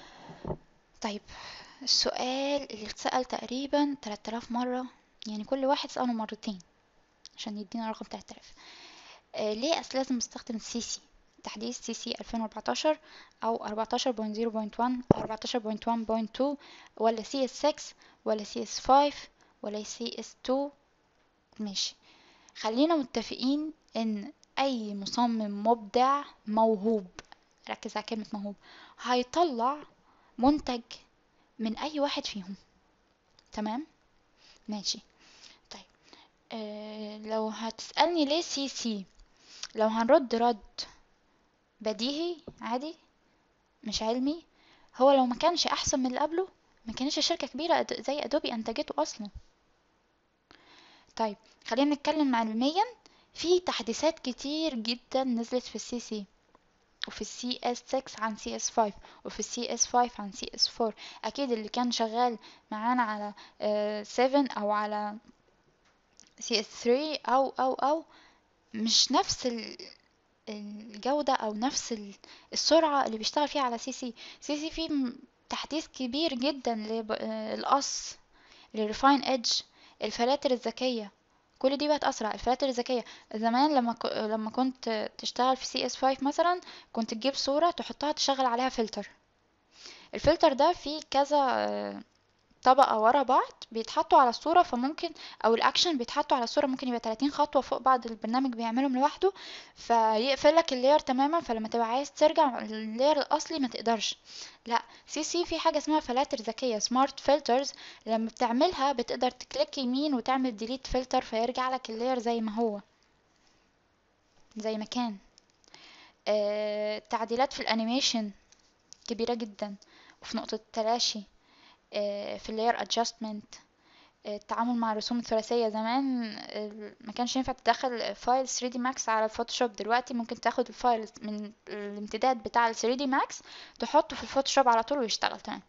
طيب السؤال اللي اتسأل تقريبا 3000 مرة يعني كل واحد سأله مرتين عشان يدينا رقم 3000 آه ليه أصل لازم نستخدم سي سي تحديث سي سي 2014 أو 14.0.1 أو 14.1.2 ولا سي اس 6 ولا سي اس 5 ولا سي اس 2 ماشي خلينا متفقين ان اي مصمم مبدع موهوب ركز على كلمة موهوب هيطلع منتج من اي واحد فيهم تمام ماشي طيب آه لو هتسألني ليه سي سي لو هنرد رد بديهي عادي مش علمي هو لو ما كانش احسن من اللي قبله ما كانش شركة كبيرة أد- زي ادوبي انتجته اصلا طيب خلينا نتكلم علميا في تحديثات كتير جدا نزلت في السي سي وفي السي اس 6 عن سي اس 5 وفي السي اس 5 عن سي اس 4 اكيد اللي كان شغال معانا على آه، 7 او على سي اس 3 او او او مش نفس ال- الجودة او نفس ال- السرعة اللي بيشتغل فيها على سي سي سي سي فيه م- تحديث كبير جدا للقص للريفاين ايدج الفلاتر الذكية كل دي بقت اسرع الفلاتر الذكيه زمان لما ك... لما كنت تشتغل في سي اس 5 مثلا كنت تجيب صوره تحطها تشغل عليها فلتر الفلتر ده فيه كذا آه، طبقه ورا بعض بيتحطوا على الصوره فممكن او الاكشن بيتحطوا على الصوره ممكن يبقى 30 خطوه فوق بعض البرنامج بيعملهم لوحده فيقفل لك اللاير تماما فلما تبقى عايز ترجع لللاير الاصلي ما تقدرش لا سي سي في حاجه اسمها فلاتر ذكيه سمارت فلترز لما بتعملها بتقدر تكليك يمين وتعمل ديليت فلتر فيرجع لك اللاير زي ما هو زي ما كان آه، تعديلات في الانيميشن كبيرة جدا وفي نقطة التلاشي آه، في اللاير ادجستمنت التعامل مع الرسوم الثلاثية زمان ال- ما كانش ينفع تدخل فايل 3 دي ماكس على الفوتوشوب دلوقتي ممكن تاخد الفايل من الامتداد بتاع ال 3 دي ماكس تحطه في الفوتوشوب على طول ويشتغل تمام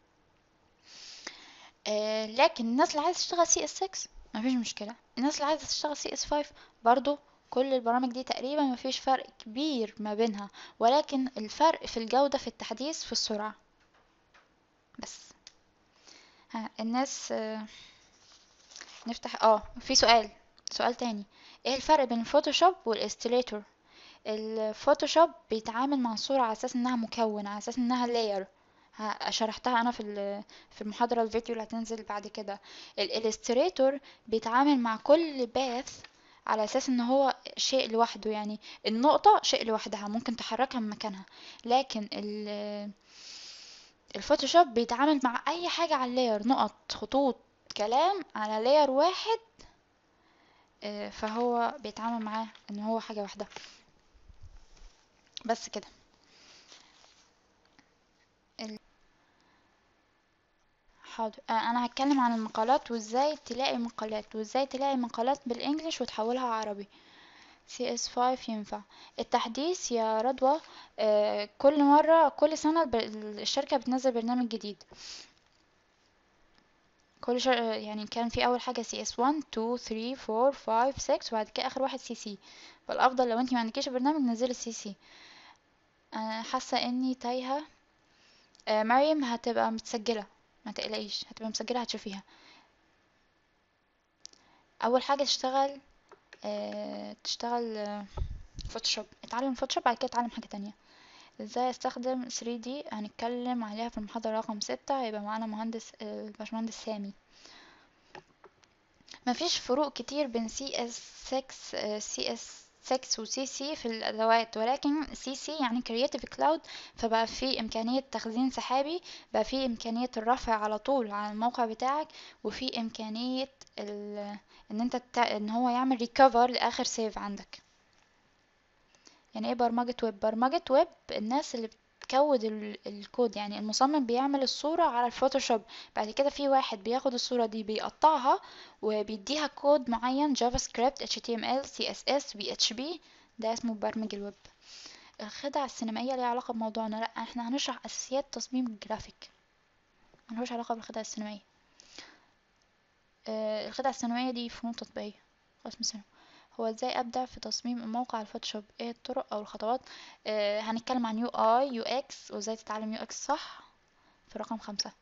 آه لكن الناس اللي عايزة تشتغل سي اس 6 مفيش مشكلة الناس اللي عايزة تشتغل سي اس 5 برضو كل البرامج دي تقريبا مفيش فرق كبير ما بينها ولكن الفرق في الجودة في التحديث في السرعة بس ها الناس آه نفتح اه في سؤال سؤال تاني ايه الفرق بين الفوتوشوب والاستيليتور الفوتوشوب بيتعامل مع الصورة على اساس انها مكون على اساس انها لاير شرحتها انا في ال- في المحاضرة الفيديو اللي هتنزل بعد كده الالستريتور بيتعامل مع كل باث على اساس ان هو شيء لوحده يعني النقطة شيء لوحدها ممكن تحركها من مكانها لكن ال الفوتوشوب بيتعامل مع اي حاجة على اللاير نقط خطوط كلام على لاير واحد آه، فهو بيتعامل معاه ان هو حاجة واحدة بس كده ال- حاضر آه، انا هتكلم عن المقالات وازاي تلاقي مقالات وازاي تلاقي مقالات بالانجلش وتحولها عربي CS5 ينفع التحديث يا رضوى آه، كل مرة كل سنة الب- الشركة بتنزل برنامج جديد كل شر... يعني كان في اول حاجه سي اس 1 2 3 4 5 6 وبعد كده اخر واحد سي سي فالافضل لو انت ما عندكيش برنامج نزلي السي سي انا حاسه اني تايهه آه مريم هتبقى متسجله ما تقلقيش هتبقى مسجله هتشوفيها اول حاجه تشتغل آه تشتغل آه فوتوشوب اتعلم فوتوشوب بعد كده اتعلم حاجه تانية ازاي استخدم 3D هنتكلم عليها في المحاضره رقم ستة هيبقى معانا مهندس آه، الباشمهندس سامي مفيش فروق كتير بين سي اس 6 سي اس 6 وسي سي في الادوات ولكن سي سي يعني كرياتيف كلاود فبقى في امكانيه تخزين سحابي بقى في امكانيه الرفع على طول على الموقع بتاعك وفي امكانيه ال... ان انت ت... ان هو يعمل ريكفر لاخر سيف عندك يعني ايه برمجه ويب برمجه ويب الناس اللي بتكود ال- الكود يعني المصمم بيعمل الصورة على الفوتوشوب بعد كده في واحد بياخد الصورة دي بيقطعها وبيديها كود معين جافا سكريبت HTML CSS PHP ده اسمه برمج الويب الخدع السينمائية ليها علاقة بموضوعنا لا احنا هنشرح اساسيات تصميم الجرافيك ملهوش علاقة بالخدع السينمائية آه الخدع السينمائية دي فنون تطبيقية قسم سينما هو ازاي ابدع في تصميم الموقع على الفوتوشوب ايه الطرق او الخطوات آه هنتكلم عن يو اي يو اكس وازاي تتعلم يو اكس صح في رقم خمسة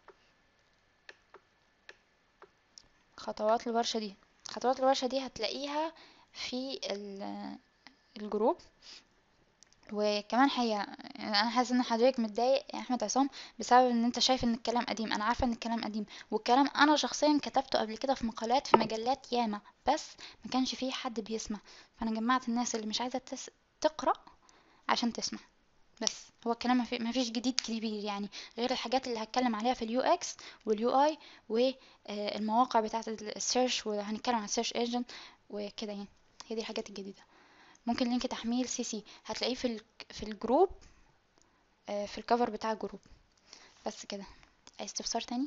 خطوات الورشة دي خطوات الورشة دي هتلاقيها في ال- الجروب وكمان حقيقة انا حاسس ان حضرتك متضايق يا احمد عصام بسبب ان انت شايف ان الكلام قديم انا عارفة ان الكلام قديم والكلام انا شخصيا كتبته قبل كده في مقالات في مجلات ياما بس ما كانش فيه حد بيسمع فانا جمعت الناس اللي مش عايزة تس... تقرأ عشان تسمع بس هو الكلام ما في- ما فيش جديد كبير يعني غير الحاجات اللي هتكلم عليها في اليو اكس واليو اي والمواقع بتاعة السيرش وهنتكلم عن السيرش ايجنت وكده يعني هي دي الحاجات الجديدة ممكن لينك تحميل سي سي هتلاقيه في ال- في الجروب آه، في الكفر بتاع الجروب بس كده اي استفسار تاني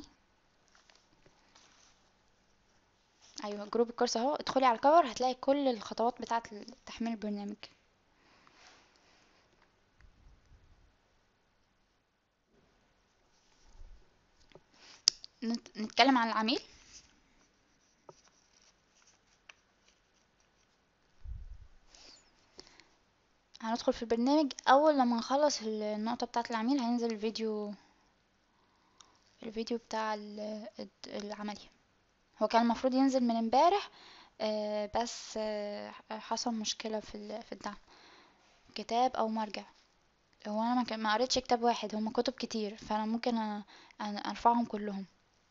ايوه جروب الكورس اهو ادخلي على الكفر هتلاقي كل الخطوات بتاعة تحميل البرنامج نت- نتكلم عن العميل هندخل في البرنامج اول لما نخلص ال- النقطة بتاعة العميل هينزل الفيديو الفيديو بتاع ال- الد- العملي هو كان المفروض ينزل من امبارح آه، بس آه، حصل مشكلة في ال- في الدعم كتاب او مرجع هو انا ما كان- ما قريتش كتاب واحد هما كتب كتير فانا ممكن أ- أ- ارفعهم كلهم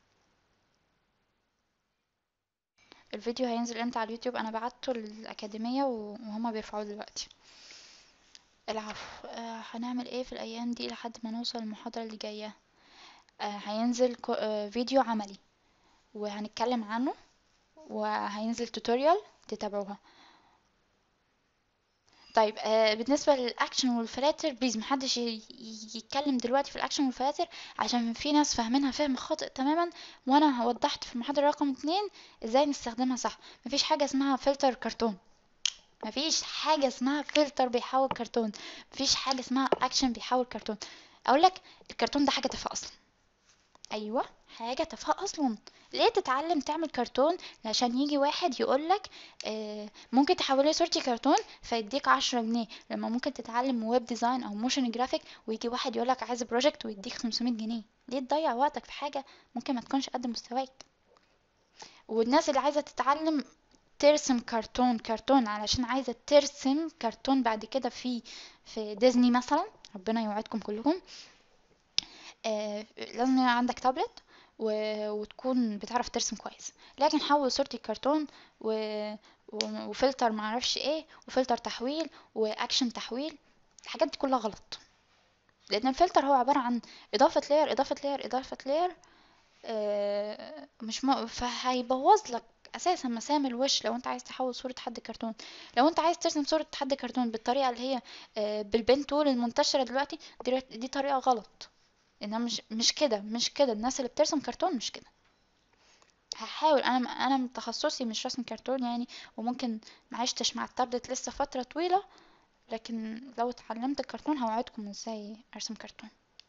الفيديو هينزل امتى على اليوتيوب انا بعته للاكاديمية و- وهما بيرفعوه دلوقتي العفو آه، هنعمل ايه في الايام دي لحد ما نوصل المحاضرة اللي جاية آه، هينزل كو- آه، فيديو عملي وهنتكلم عنه وهينزل توتوريال تتابعوها طيب آه بالنسبة للأكشن والفلاتر بليز محدش ي- ي- يتكلم دلوقتي في الأكشن والفلاتر عشان في ناس فاهمينها فهم خاطئ تماما وأنا وضحت في المحاضرة رقم اتنين ازاي نستخدمها صح مفيش حاجة اسمها فلتر كرتون مفيش حاجة اسمها فلتر بيحول كرتون مفيش حاجة اسمها أكشن بيحول كرتون أقولك الكرتون ده حاجة تافهة أصلا ايوه حاجه تافهه اصلا ليه تتعلم تعمل كرتون عشان يجي واحد يقولك آه ممكن تحولي صورتي كرتون فيديك عشرة جنيه لما ممكن تتعلم ويب ديزاين او موشن جرافيك ويجي واحد يقولك عايز بروجكت ويديك 500 جنيه ليه تضيع وقتك في حاجه ممكن ما تكونش قد مستواك والناس اللي عايزه تتعلم ترسم كرتون كرتون علشان عايزه ترسم كرتون بعد كده في في ديزني مثلا ربنا يوعدكم كلكم آه، لازم يبقى عندك تابلت و... وتكون بتعرف ترسم كويس لكن حول صورتي كرتون و... و... وفلتر معرفش ايه وفلتر تحويل واكشن تحويل الحاجات دي كلها غلط لان الفلتر هو عبارة عن اضافة لاير اضافة لاير اضافة لاير آه، مش م... فهيبوظ لك اساسا مسام الوش لو انت عايز تحول صورة حد كرتون لو انت عايز ترسم صورة حد كرتون بالطريقة اللي هي آه، بالبين تول المنتشرة دلوقتي دي, دي طريقة غلط انها مش مش كده مش كده الناس اللي بترسم كرتون مش كده هحاول انا انا من تخصصي مش رسم كرتون يعني وممكن معيشتش مع التابلت لسه فترة طويلة لكن لو اتعلمت الكرتون هوعدكم ازاي ارسم كرتون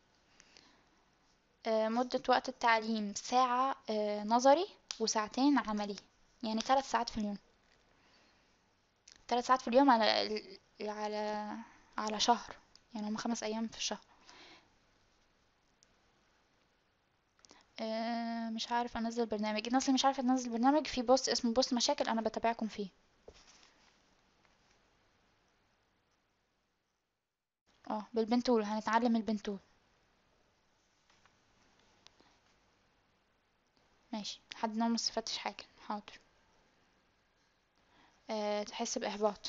آه، مدة وقت التعليم ساعة آه، نظري وساعتين عملي يعني ثلاث ساعات في اليوم ثلاث ساعات في اليوم على على على شهر يعني هم خمس ايام في الشهر آه، مش عارف انزل برنامج الناس اللي مش عارفه تنزل برنامج في بوست اسمه بوست مشاكل انا بتابعكم فيه اه بالبنتول هنتعلم البنتول ماشي لحد ما مستفدتش حاجه حاضر أه تحس باحباط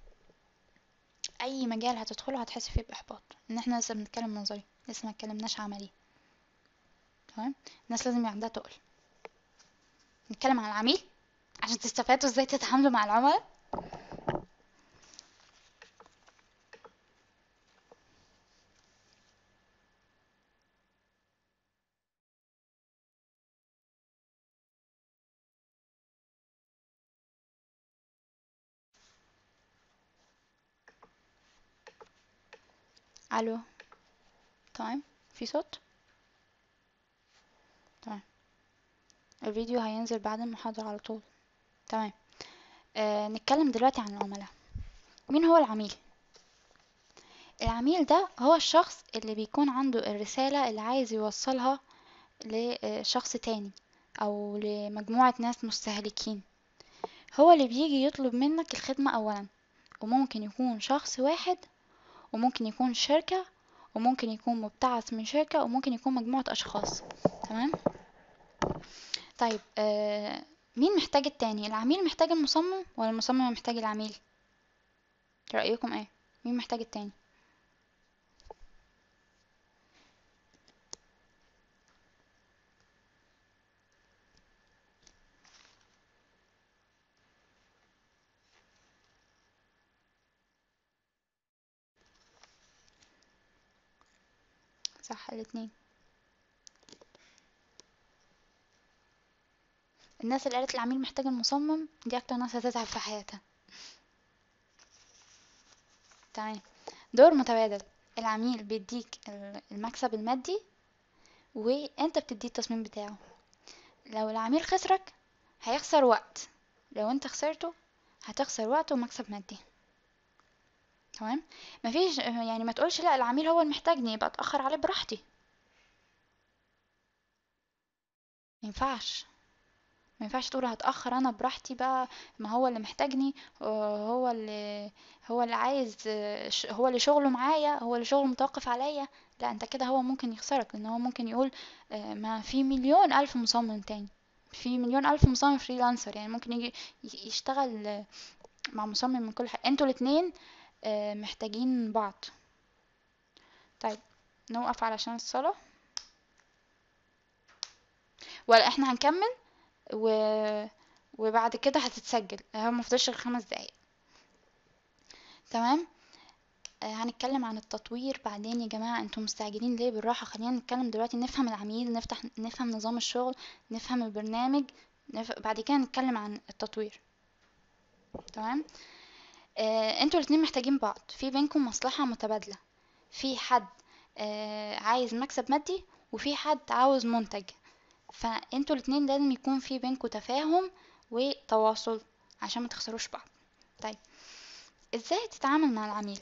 اي مجال هتدخله هتحس فيه باحباط ان احنا لسه بنتكلم نظري لسه ما اتكلمناش عملي تمام الناس لازم يبقى عندها تقل نتكلم عن العميل عشان تستفادوا ازاي تتعاملوا مع العملاء الو تمام في صوت تمام الفيديو هينزل بعد المحاضرة على طول تمام آه نتكلم دلوقتي عن العملاء مين هو العميل العميل ده هو الشخص اللي بيكون عنده الرسالة اللي عايز يوصلها لشخص تاني او لمجموعة ناس مستهلكين هو اللي بيجي يطلب منك الخدمة اولا وممكن يكون شخص واحد وممكن يكون شركة وممكن يكون مبتعث من شركة وممكن يكون مجموعة أشخاص تمام طيب آه مين محتاج التاني العميل محتاج المصمم ولا المصمم محتاج العميل رأيكم ايه مين محتاج التاني صح الاتنين الناس اللي قالت العميل محتاج المصمم دي اكتر ناس هتتعب في حياتها تمام دور متبادل العميل بيديك المكسب المادي وانت بتديه التصميم بتاعه لو العميل خسرك هيخسر وقت لو انت خسرته هتخسر وقت ومكسب مادي تمام مفيش يعني ما تقولش لا العميل هو اللي محتاجني يبقى اتاخر عليه براحتي ما ينفعش ما ينفعش تقول هتاخر انا براحتي بقى ما هو اللي محتاجني هو اللي هو اللي عايز هو اللي شغله معايا هو اللي شغله متوقف عليا لا انت كده هو ممكن يخسرك لان هو ممكن يقول ما في مليون الف مصمم تاني في مليون الف مصمم فريلانسر يعني ممكن يجي يشتغل مع مصمم من كل حاجه انتوا الاتنين محتاجين بعض طيب نوقف علشان الصلاة ولا احنا هنكمل و... وبعد كده هتتسجل هو مفضلش غير خمس دقايق تمام آه هنتكلم عن التطوير بعدين يا جماعة انتوا مستعجلين ليه بالراحة خلينا نتكلم دلوقتي نفهم العميل نفتح نفهم نظام الشغل نفهم البرنامج نف... بعد كده نتكلم عن التطوير تمام آه انتوا الاتنين محتاجين بعض في بينكم مصلحة متبادلة في حد آه عايز مكسب مادي وفي حد عاوز منتج فانتوا الاتنين لازم يكون في بينكم تفاهم وتواصل عشان ما تخسروش بعض طيب ازاي تتعامل مع العميل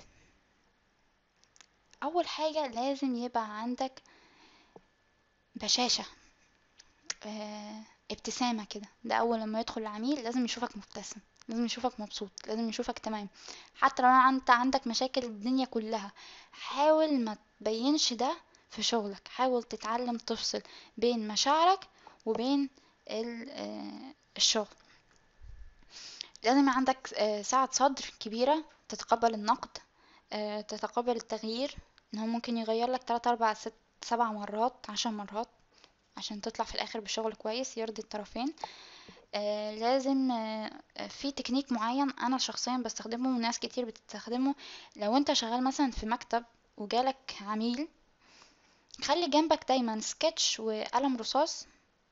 اول حاجة لازم يبقى عندك بشاشة آه ابتسامة كده ده اول لما يدخل العميل لازم يشوفك مبتسم لازم يشوفك مبسوط لازم يشوفك تمام حتى لو انت عندك مشاكل الدنيا كلها حاول ما تبينش ده في شغلك حاول تتعلم تفصل بين مشاعرك وبين ال- آه، الشغل لازم يبقى عندك آه، سعة صدر كبيرة تتقبل النقد آه، تتقبل التغيير ان هو ممكن يغير لك تلات اربع ست سبع مرات عشر مرات عشان تطلع في الاخر بشغل كويس يرضي الطرفين آه لازم آه آه، في تكنيك معين انا شخصيا بستخدمه وناس كتير بتستخدمه لو انت شغال مثلا في مكتب وجالك عميل خلي جنبك دايما سكتش وقلم رصاص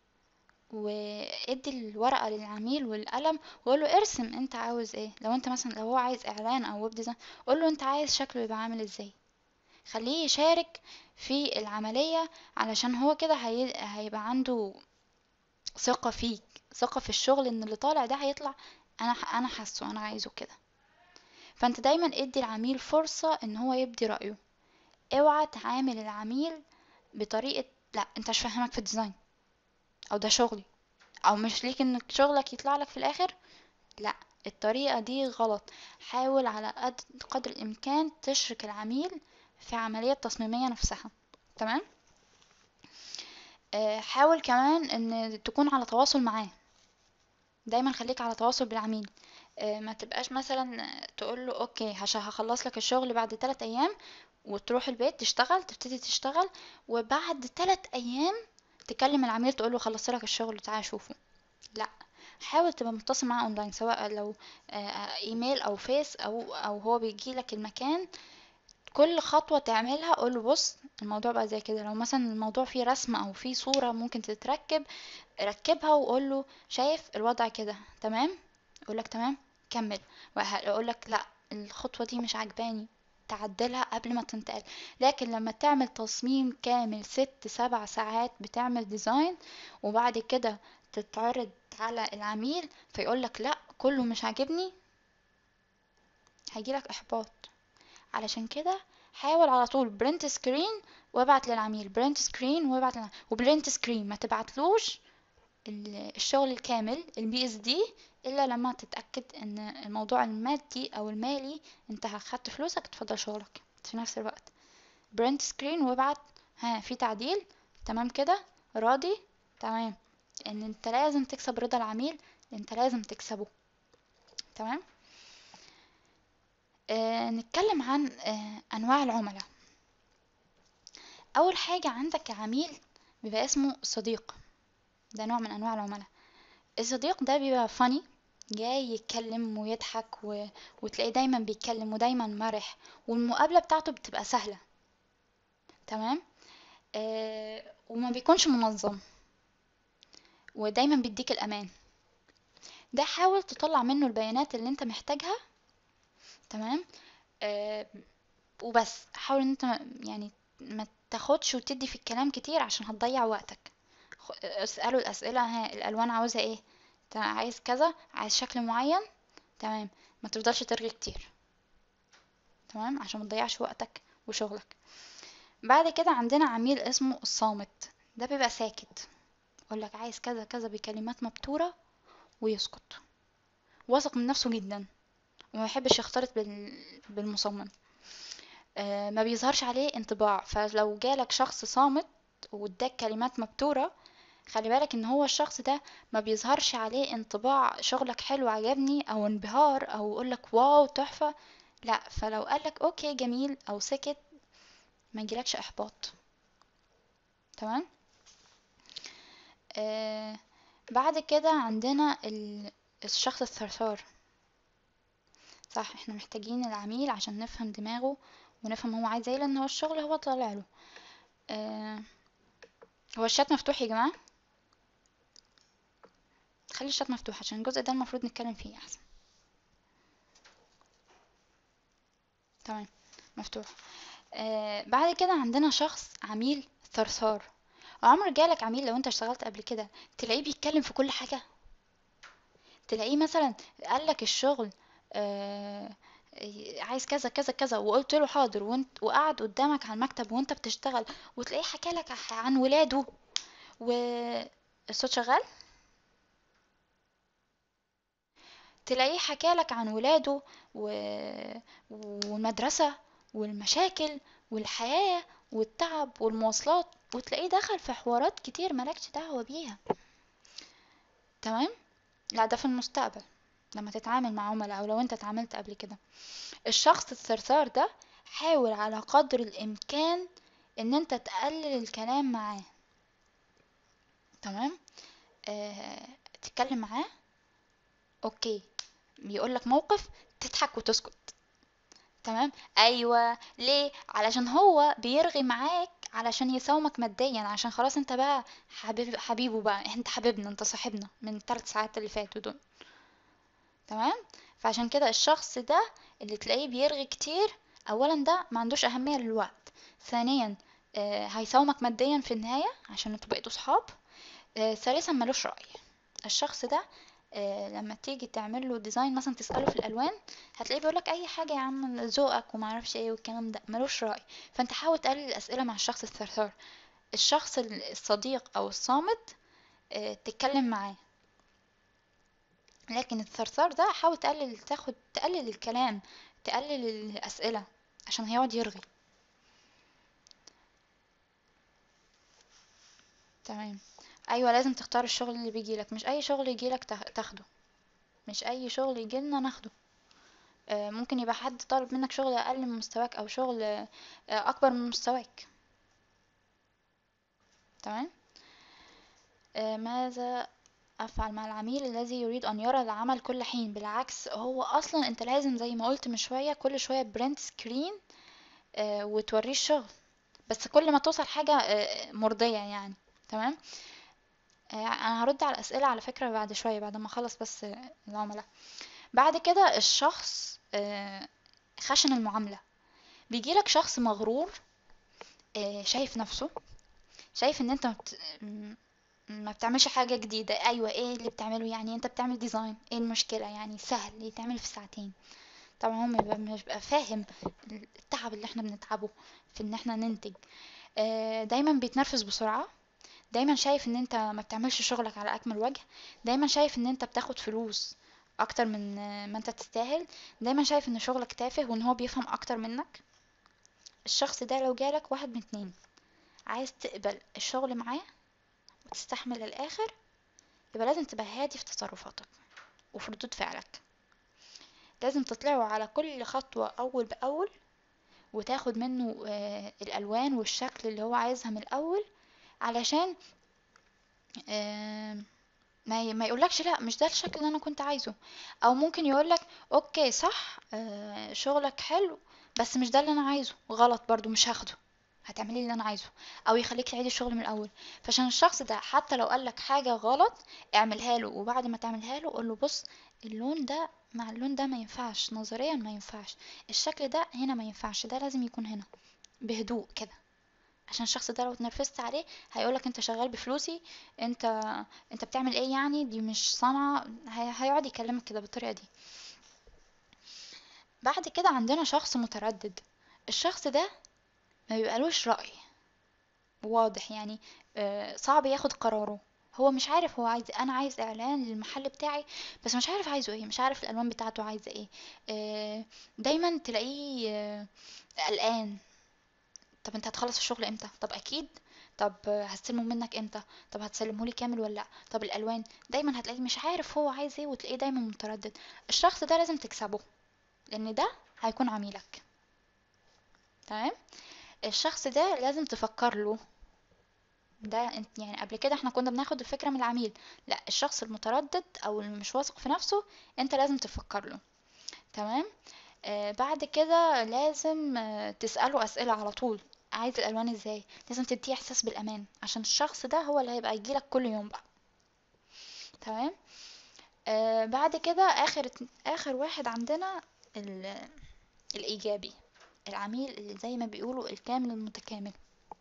وادي الورقة للعميل والقلم وقول له ارسم انت عاوز ايه لو انت مثلا لو هو عايز اعلان او ويب ديزاين قول له انت عايز شكله يبقى عامل ازاي خليه يشارك في العملية علشان هو كده هي... هيبقى عنده ثقة فيك ثقة في الشغل ان اللي طالع ده هيطلع انا انا حاسه انا عايزه كده فانت دايما ادي العميل فرصة ان هو يبدي رأيه اوعى تعامل العميل بطريقة لا انت مش فاهمك في الديزاين او ده شغلي او مش ليك ان شغلك يطلع لك في الاخر لا الطريقة دي غلط حاول على قد قدر الامكان تشرك العميل في عملية تصميمية نفسها تمام آه، حاول كمان ان تكون على تواصل معاه دايما خليك على تواصل بالعميل آه، ما تبقاش مثلا تقول له اوكي هش- هخلص لك الشغل بعد 3 ايام وتروح البيت تشتغل تبتدي تشتغل وبعد 3 ايام تكلم العميل تقول له خلصت لك الشغل تعالى شوفه لا حاول تبقى متصل معاه اونلاين سواء لو آه، ايميل او فيس او او هو بيجي لك المكان كل خطوة تعملها قول بص الموضوع بقى زي كده لو مثلا الموضوع فيه رسم او فيه صورة ممكن تتركب ركبها وقول له شايف الوضع كده تمام يقول لك تمام كمل ويقول لك لا الخطوة دي مش عجباني تعدلها قبل ما تنتقل لكن لما تعمل تصميم كامل ست سبع ساعات بتعمل ديزاين وبعد كده تتعرض على العميل فيقول لك لا كله مش عاجبني هيجيلك احباط علشان كده حاول على طول برنت سكرين وابعت للعميل برنت سكرين وابعت للعميل وبرنت سكرين ما تبعتلوش ال- الشغل الكامل البي اس دي الا لما تتاكد ان الموضوع المادي او المالي انت اخدت فلوسك تفضل شغلك في نفس الوقت برنت سكرين وابعت ها في تعديل تمام كده راضي تمام ان انت لازم تكسب رضا العميل انت لازم تكسبه تمام آه نتكلم عن آه انواع العملاء اول حاجه عندك عميل بيبقى اسمه صديق ده نوع من انواع العملاء الصديق ده بيبقى فاني جاي يتكلم ويضحك و... وتلاقيه دايما بيتكلم ودايما مرح والمقابله بتاعته بتبقى سهله تمام آه وما بيكونش منظم ودايما بيديك الامان ده حاول تطلع منه البيانات اللي انت محتاجها تمام آه وبس حاول ان انت يعني ما تاخدش وتدي في الكلام كتير عشان هتضيع وقتك خ- اسأله الأسئلة ها الألوان عاوزة ايه انت عايز كذا عايز شكل معين تمام ما تفضلش ترغي كتير تمام عشان ما تضيعش وقتك وشغلك بعد كده عندنا عميل اسمه الصامت ده بيبقى ساكت يقول لك عايز كذا كذا بكلمات مبتورة ويسكت واثق من نفسه جدا وما يحبش يختلط بال... بالمصمم آه ما بيظهرش عليه انطباع فلو جالك شخص صامت واداك كلمات مبتورة خلي بالك ان هو الشخص ده ما بيظهرش عليه انطباع شغلك حلو عجبني او انبهار او يقولك واو تحفة لا فلو قالك اوكي جميل او سكت ما يجيلكش احباط تمام آه بعد كده عندنا ال- الشخص الثرثار صح احنا محتاجين العميل عشان نفهم دماغه ونفهم هو عايز ايه لان هو الشغل هو طالع له آه هو الشات مفتوح يا جماعة خلي الشات مفتوح عشان الجزء ده المفروض نتكلم فيه احسن تمام مفتوح آه بعد كده عندنا شخص عميل ثرثار عمر جالك عميل لو انت اشتغلت قبل كده تلاقيه بيتكلم في كل حاجة تلاقيه مثلا قالك الشغل آه عايز كذا كذا كذا وقلت له حاضر وانت وقعد قدامك على المكتب وانت بتشتغل وتلاقيه حكى لك عن ولاده والصوت شغال تلاقيه حكى لك عن ولاده و... والمدرسة والمشاكل والحياة والتعب والمواصلات وتلاقيه دخل في حوارات كتير مالكش دعوة بيها تمام لا ده في المستقبل لما تتعامل مع عملاء او لو انت اتعاملت قبل كده الشخص الثرثار ده حاول على قدر الامكان ان انت تقلل الكلام معاه تمام آه، تتكلم معاه اوكي بيقولك موقف تضحك وتسكت تمام ايوه ليه علشان هو بيرغي معاك علشان يساومك ماديا عشان خلاص انت بقى حبيب حبيبه بقى انت حبيبنا انت صاحبنا من الثلاث ساعات اللي فاتوا دول تمام فعشان كده الشخص ده اللي تلاقيه بيرغي كتير اولا ده ما عندوش اهمية للوقت ثانيا آه هيساومك ماديا في النهاية عشان انتوا بقيتوا صحاب آه ثالثا ملوش رأي الشخص ده آه لما تيجي تعمل له ديزاين مثلا تسأله في الالوان هتلاقيه بيقولك اي حاجة يا عم ذوقك وما اعرفش ايه والكلام ده ملوش رأي فانت حاول تقلل الاسئلة مع الشخص الثرثار الشخص الصديق او الصامت آه تتكلم معاه لكن الثرثار ده حاول تقلل تاخد تقلل الكلام تقلل الأسئلة عشان هيقعد يرغي تمام ايوه لازم تختار الشغل اللي بيجيلك مش اي شغل يجيلك تاخ- تاخده مش اي شغل يجيلنا ناخده آه، ممكن يبقى حد طالب منك شغل اقل من مستواك او شغل آه، اكبر من مستواك تمام آه، ماذا أفعل مع العميل الذي يريد أن يرى العمل كل حين بالعكس هو أصلا أنت لازم زي ما قلت من شوية كل شوية برنت سكرين آه وتوريه الشغل بس كل ما توصل حاجة آه مرضية يعني تمام آه أنا هرد على الأسئلة على فكرة بعد شوية بعد ما أخلص بس آه العملاء بعد كده الشخص آه خشن المعاملة بيجيلك شخص مغرور آه شايف نفسه شايف ان انت مبت... م- ما بتعملش حاجة جديدة ايوه ايه اللي بتعمله يعني انت بتعمل ديزاين ايه المشكلة يعني سهل يتعمل في ساعتين طبعا هو مبيبقى- مش بيبقى فاهم التعب اللي احنا بنتعبه في ان احنا ننتج آه، دايما بيتنرفز بسرعة دايما شايف ان انت ما بتعملش شغلك على اكمل وجه دايما شايف ان انت بتاخد فلوس اكتر من آه، ما انت تستاهل دايما شايف ان شغلك تافه وان هو بيفهم اكتر منك الشخص ده لو جالك واحد من اتنين عايز تقبل الشغل معاه وتستحمل للآخر يبقى لازم تبقى هادي في تصرفاتك وفي ردود فعلك لازم تطلعوا على كل خطوة أول بأول وتاخد منه آه، الألوان والشكل اللي هو عايزها من الأول علشان آه، ما ي- ما يقولكش لا مش ده الشكل اللي انا كنت عايزه او ممكن يقولك اوكي صح آه، شغلك حلو بس مش ده اللي انا عايزه غلط برضو مش هاخده هتعملي اللي انا عايزه او يخليك تعيدي الشغل من الاول فعشان الشخص ده حتى لو قالك حاجة غلط اعملها له وبعد ما تعملها له قول له بص اللون ده مع اللون ده ما ينفعش نظريا ما ينفعش الشكل ده هنا ما ينفعش ده لازم يكون هنا بهدوء كده عشان الشخص ده لو اتنرفزت عليه هيقولك انت شغال بفلوسي انت انت بتعمل ايه يعني دي مش صنعة هي- هيقعد يكلمك كده بالطريقة دي بعد كده عندنا شخص متردد الشخص ده ما بيبقالوش رأي واضح يعني آه، صعب ياخد قراره هو مش عارف هو عايز انا عايز اعلان للمحل بتاعي بس مش عارف عايزه ايه مش عارف الالوان بتاعته عايزه ايه آه، دايما تلاقيه آه، قلقان طب انت هتخلص الشغل امتى طب اكيد طب هستلمه منك امتى طب هتسلمه لي كامل ولا لا طب الالوان دايما هتلاقيه مش عارف هو عايز ايه وتلاقيه دايما متردد الشخص ده لازم تكسبه لان ده هيكون عميلك تمام الشخص ده لازم تفكر له ده انت يعني قبل كده احنا كنا بناخد الفكرة من العميل لا الشخص المتردد او اللي مش واثق في نفسه انت لازم تفكر له تمام آه بعد كده لازم آه تسأله أسئلة على طول عايز الألوان ازاي لازم تديه إحساس بالأمان عشان الشخص ده هو اللي هيبقى يجيلك كل يوم بقى تمام آه بعد كده آخر آخر واحد عندنا ال- الإيجابي العميل اللي زي ما بيقولوا الكامل المتكامل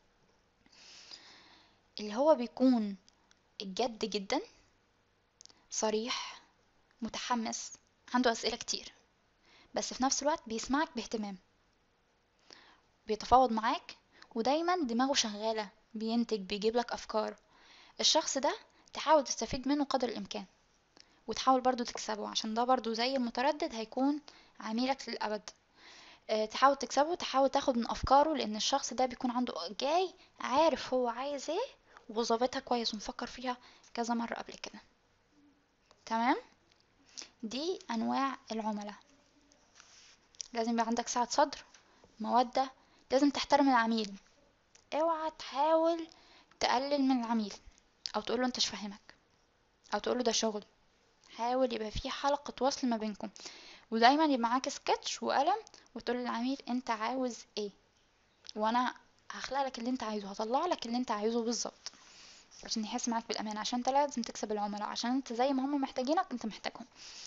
اللي هو بيكون الجد جدا صريح متحمس عنده أسئلة كتير بس في نفس الوقت بيسمعك باهتمام بيتفاوض معاك ودايما دماغه شغالة بينتج بيجيب لك أفكار الشخص ده تحاول تستفيد منه قدر الإمكان وتحاول برضو تكسبه عشان ده برضو زي المتردد هيكون عميلك للأبد آه، تحاول تكسبه تحاول تاخد من أفكاره لأن الشخص ده بيكون عنده جاي عارف هو عايز ايه وظابطها كويس ومفكر فيها كذا مرة قبل كده تمام دي أنواع العملاء لازم يبقى عندك سعة صدر مودة لازم تحترم العميل اوعى تحاول تقلل من العميل او تقوله انت مش فاهمك او تقوله ده شغل حاول يبقى في حلقة وصل ما بينكم ودايما يبقى معاك سكتش وقلم وتقول للعميل انت عاوز ايه وانا هخلق لك اللي انت عايزه هطلع لك اللي انت عايزه بالظبط عشان يحس معاك بالامان عشان انت لازم تكسب العملاء عشان انت زي ما هم محتاجينك انت محتاجهم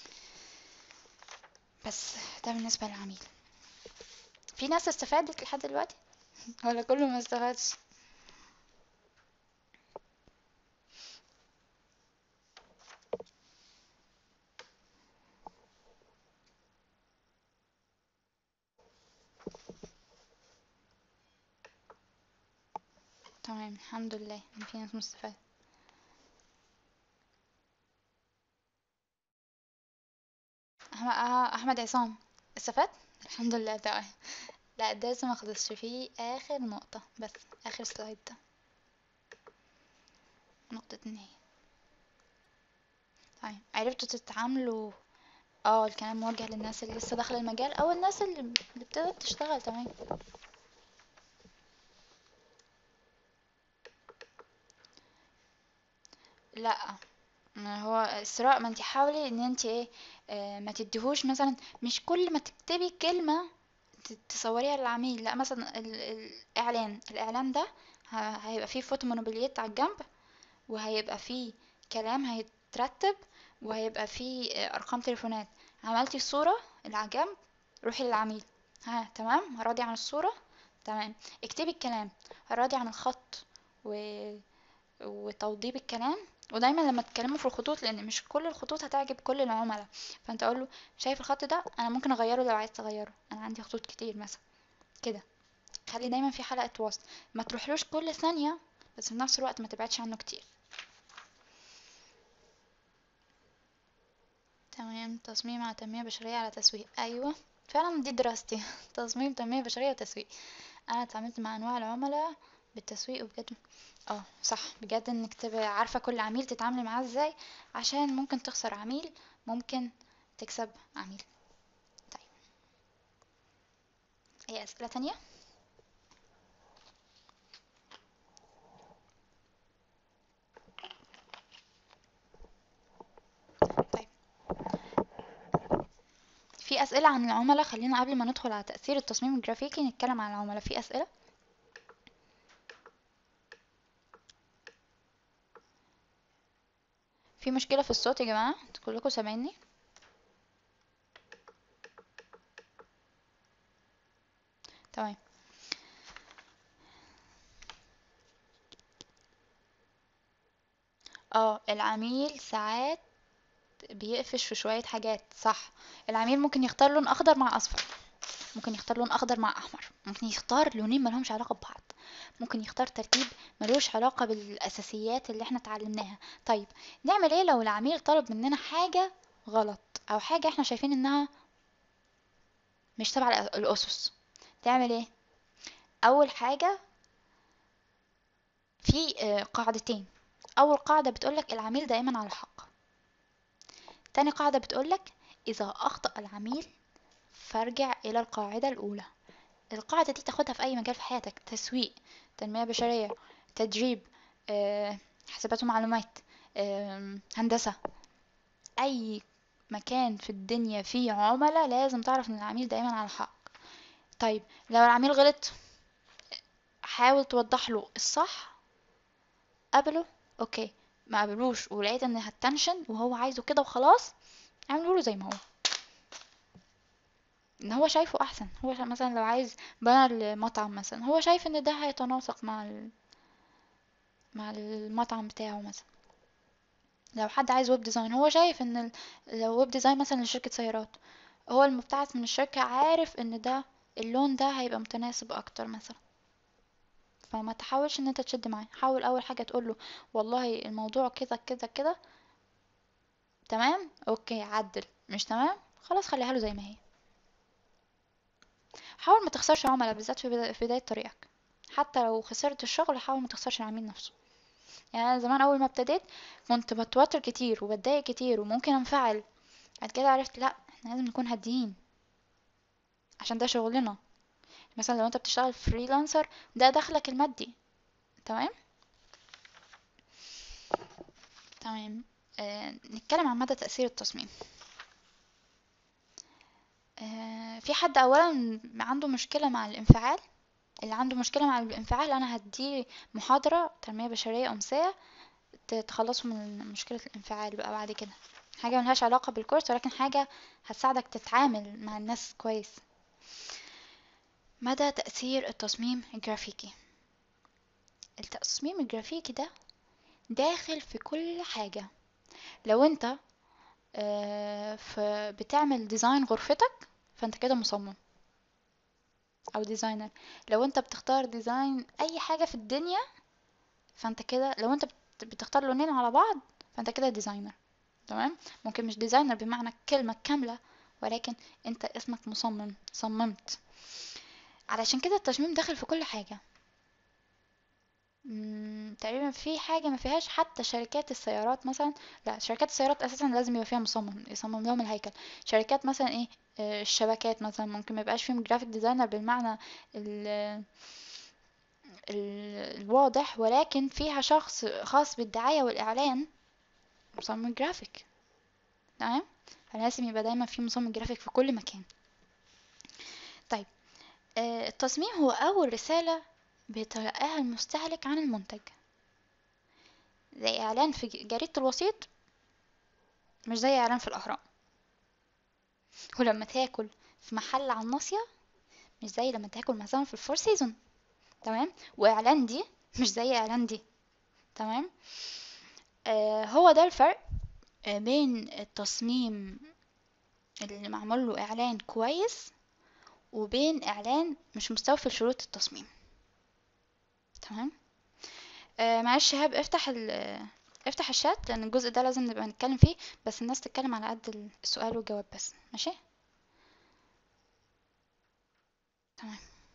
بس ده بالنسبة للعميل في ناس استفادت لحد دلوقتي ولا كله ما استفادش تمام الحمد لله ان في ناس مستفادة أحمد, آه، أحمد عصام استفاد الحمد لله تمام لا ده لسه ما خلصش فيه آخر نقطة بس آخر سلايد ده نقطة النهاية طيب عرفتوا تتعاملوا اه الكلام موجه للناس اللي لسه داخلة المجال او الناس اللي اللي ابتدت تشتغل تمام لا ما هو الصراع ما انت حاولي ان انت ايه آه ما تديهوش مثلا مش كل ما تكتبي كلمة ت- تصوريها للعميل لا مثلا ال- الاعلان الاعلان ده ه- هيبقى فيه فوتو مونوبليات على الجنب وهيبقى فيه كلام هيترتب وهيبقى فيه آه، ارقام تليفونات عملتي الصورة اللي على الجنب روحي للعميل ها تمام راضي عن الصورة تمام اكتبي الكلام راضي عن الخط و... وتوضيب الكلام ودايما لما تتكلموا في الخطوط لان مش كل الخطوط هتعجب كل العملاء فانت اقول له شايف الخط ده انا ممكن اغيره لو عايز تغيره انا عندي خطوط كتير مثلا كده خلي دايما في حلقة وصل ما تروحلوش كل ثانية بس في نفس الوقت ما تبعدش عنه كتير تمام تصميم على تنمية بشرية على تسويق ايوه فعلا دي دراستي تصميم تنمية بشرية وتسويق انا اتعاملت مع انواع العملاء بالتسويق وبجد اه صح بجد انك تبقى عارفة كل عميل تتعاملي معاه ازاي عشان ممكن تخسر عميل ممكن تكسب عميل طيب اي اسئلة تانية طيب في اسئلة عن العملاء خلينا قبل ما ندخل على تأثير التصميم الجرافيكي نتكلم عن العملاء في اسئلة في مشكلة في الصوت يا جماعة انتوا كلكم سامعيني تمام اه العميل ساعات بيقفش في شوية حاجات صح العميل ممكن يختار لون اخضر مع اصفر ممكن يختار لون اخضر مع احمر ممكن يختار لونين ملهمش علاقة ببعض ممكن يختار ترتيب ملوش علاقة بالاساسيات اللي احنا اتعلمناها طيب نعمل ايه لو العميل طلب مننا حاجة غلط او حاجة احنا شايفين انها مش تبع الأ- الاسس تعمل ايه اول حاجة في آه، قاعدتين اول قاعدة بتقولك العميل دائما على حق تاني قاعدة بتقولك اذا اخطأ العميل فارجع الى القاعدة الاولى القاعدة دي تاخدها في اي مجال في حياتك تسويق تنمية بشرية تدريب آه، حاسبات ومعلومات آم، هندسة اي مكان في الدنيا فيه عملاء لازم تعرف ان العميل دايما على حق طيب لو العميل غلط حاول توضح له الصح قبله اوكي ما قبلوش ولقيت ان هتنشن وهو عايزه كده وخلاص اعمله له زي ما هو ان هو شايفه احسن هو شا- مثلا لو عايز بانر لمطعم مثلا هو شايف ان ده هيتناسق مع ال... مع المطعم بتاعه مثلا لو حد عايز ويب ديزاين هو شايف ان ال... لو ويب ديزاين مثلا لشركة سيارات هو المبتعث من الشركة عارف ان ده اللون ده هيبقى متناسب اكتر مثلا فما تحاولش ان انت تشد معاه حاول اول حاجة تقوله والله الموضوع كده كده كده تمام اوكي عدل مش تمام خلاص خليها له زي ما هي حاول ما تخسرش عملاء بالذات في بدا- في بداية طريقك حتى لو خسرت الشغل حاول ما تخسرش العميل نفسه يعني انا زمان اول ما ابتديت كنت بتوتر كتير وبتضايق كتير وممكن انفعل بعد كده عرفت لا احنا لازم نكون هاديين عشان ده شغلنا مثلا لو انت بتشتغل فريلانسر ده دخلك المادي تمام تمام آه نتكلم عن مدى تأثير التصميم آه في حد اولا عنده مشكلة مع الانفعال اللي عنده مشكلة مع الانفعال انا هديه محاضرة تنمية بشرية امسية ت- تخلصوا من مشكلة الانفعال بقى بعد كده حاجة ملهاش علاقة بالكورس ولكن حاجة هتساعدك تتعامل مع الناس كويس مدى تأثير التصميم الجرافيكي التصميم الجرافيكي ده داخل في كل حاجة لو انت آه، ف- بتعمل ديزاين غرفتك فانت كده مصمم او ديزاينر لو انت بتختار ديزاين اي حاجة في الدنيا فانت كده لو انت بت- بتختار لونين على بعض فانت كده ديزاينر تمام ممكن مش ديزاينر بمعنى الكلمة كاملة ولكن انت اسمك مصمم صممت علشان كده التصميم داخل في كل حاجة مم، تقريبا في حاجة ما فيهاش حتى شركات السيارات مثلا لا شركات السيارات اساسا لازم يبقى فيها مصمم يصمم لهم الهيكل شركات مثلا ايه آه، الشبكات مثلا ممكن ما يبقاش فيهم جرافيك ديزاينر بالمعنى ال ال- الواضح ولكن فيها شخص خاص بالدعاية والإعلان مصمم جرافيك تمام فلازم يبقى دايما في مصمم جرافيك في كل مكان طيب آه، التصميم هو أول رسالة بيتلقاها المستهلك عن المنتج زي إعلان في ج- جريدة الوسيط مش زي إعلان في الأهرام ولما تاكل في محل على الناصية مش زي لما تاكل مثلا في الفور سيزون تمام وإعلان دي مش زي إعلان دي تمام آه هو ده الفرق آه، بين التصميم اللي معمول له إعلان كويس وبين إعلان مش مستوفي لشروط التصميم تمام آه معلش شهاب افتح ال افتح الشات لان الجزء ده لازم نبقى نتكلم فيه بس الناس تتكلم على قد السؤال والجواب بس ماشي تمام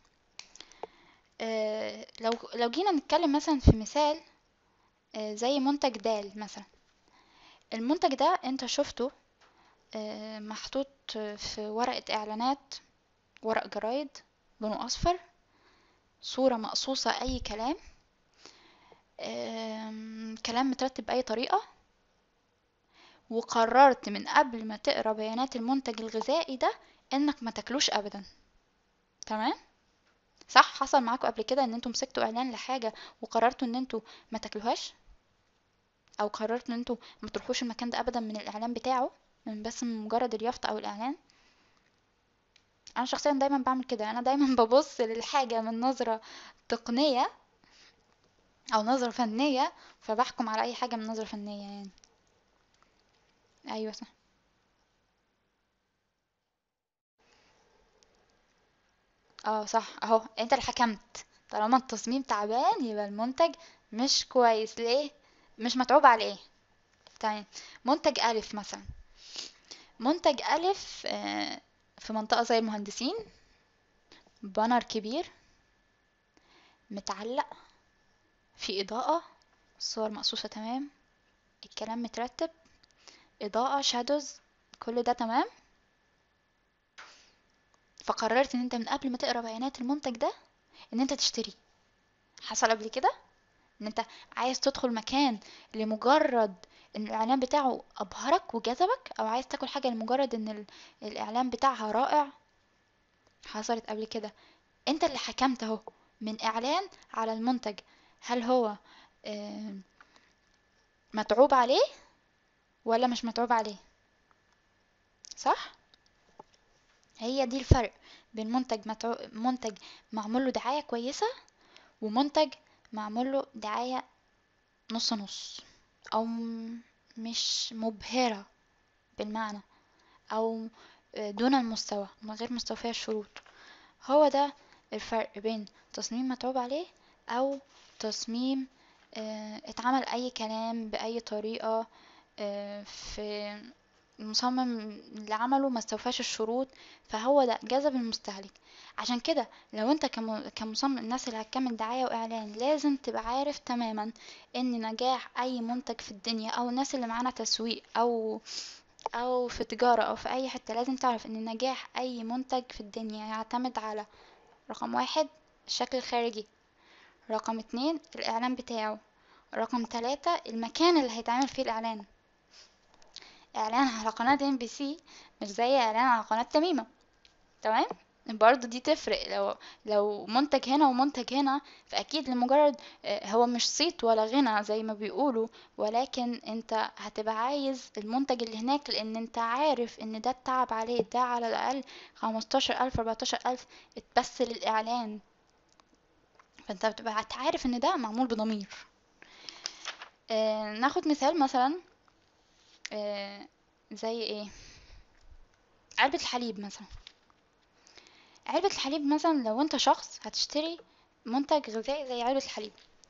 آه لو لو جينا نتكلم مثلا في مثال آه زي منتج دال مثلا المنتج ده انت شفته آه محطوط في ورقة اعلانات ورق جرايد لونه اصفر صورة مقصوصة اي كلام آم، كلام مترتب بأي طريقة وقررت من قبل ما تقرا بيانات المنتج الغذائي ده انك ما تاكلوش ابدا تمام صح حصل معاكم قبل كده ان انتوا مسكتوا اعلان لحاجه وقررتوا ان انتوا ما تاكلوهاش او قررتوا ان انتوا ما تروحوش المكان ده ابدا من الاعلان بتاعه من بس من مجرد اليافطه او الاعلان انا شخصيا دايما بعمل كده انا دايما ببص للحاجه من نظره تقنيه او نظره فنيه فبحكم على اي حاجه من نظره فنيه يعني ايوه صح اه صح اهو انت اللي حكمت طالما التصميم تعبان يبقى المنتج مش كويس ليه مش متعوب عليه تمام منتج ألف مثلا منتج ألف آه، في منطقة زي المهندسين بانر كبير متعلق في إضاءة الصور مقصوصة تمام الكلام مترتب إضاءة شادوز كل ده تمام فقررت ان انت من قبل ما تقرا بيانات المنتج ده ان انت تشتري حصل قبل كده ان انت عايز تدخل مكان لمجرد ان الاعلان بتاعه ابهرك وجذبك او عايز تاكل حاجة لمجرد ان ال- الاعلان بتاعها رائع حصلت قبل كده انت اللي حكمت اهو من اعلان على المنتج هل هو آه، متعوب عليه ولا مش متعوب عليه صح هي دي الفرق بين منتج متعو... منتج معمول له دعاية كويسة ومنتج معمول له دعاية نص نص او م- مش مبهرة بالمعنى او دون المستوى من غير مستوفية الشروط هو ده الفرق بين تصميم متعوب عليه او تصميم آه، اتعمل اي كلام باي طريقة آه، في المصمم اللي عمله ما استوفاش الشروط فهو ده جذب المستهلك عشان كده لو انت كم- كمصمم الناس اللي هتكمل دعاية واعلان لازم تبقى عارف تماما ان نجاح اي منتج في الدنيا او الناس اللي معانا تسويق او او في تجارة او في اي حتة لازم تعرف ان نجاح اي منتج في الدنيا يعتمد على رقم واحد الشكل الخارجي رقم اتنين الاعلان بتاعه رقم تلاتة المكان اللي هيتعمل فيه الاعلان اعلان على قناة ام بي سي مش زي اعلان على قناة تميمة تمام برضه دي تفرق لو لو منتج هنا ومنتج هنا فاكيد لمجرد آه، هو مش صيت ولا غنى زي ما بيقولوا ولكن انت هتبقى عايز المنتج اللي هناك لان انت عارف ان ده التعب عليه ده على الاقل خمستاشر الف اربعتاشر الف اتبث للاعلان فانت بتبقى عارف ان ده معمول بضمير آه ناخد مثال مثلا آه زي ايه علبة الحليب مثلا علبة الحليب مثلا لو انت شخص هتشتري منتج غذائي زي علبة الحليب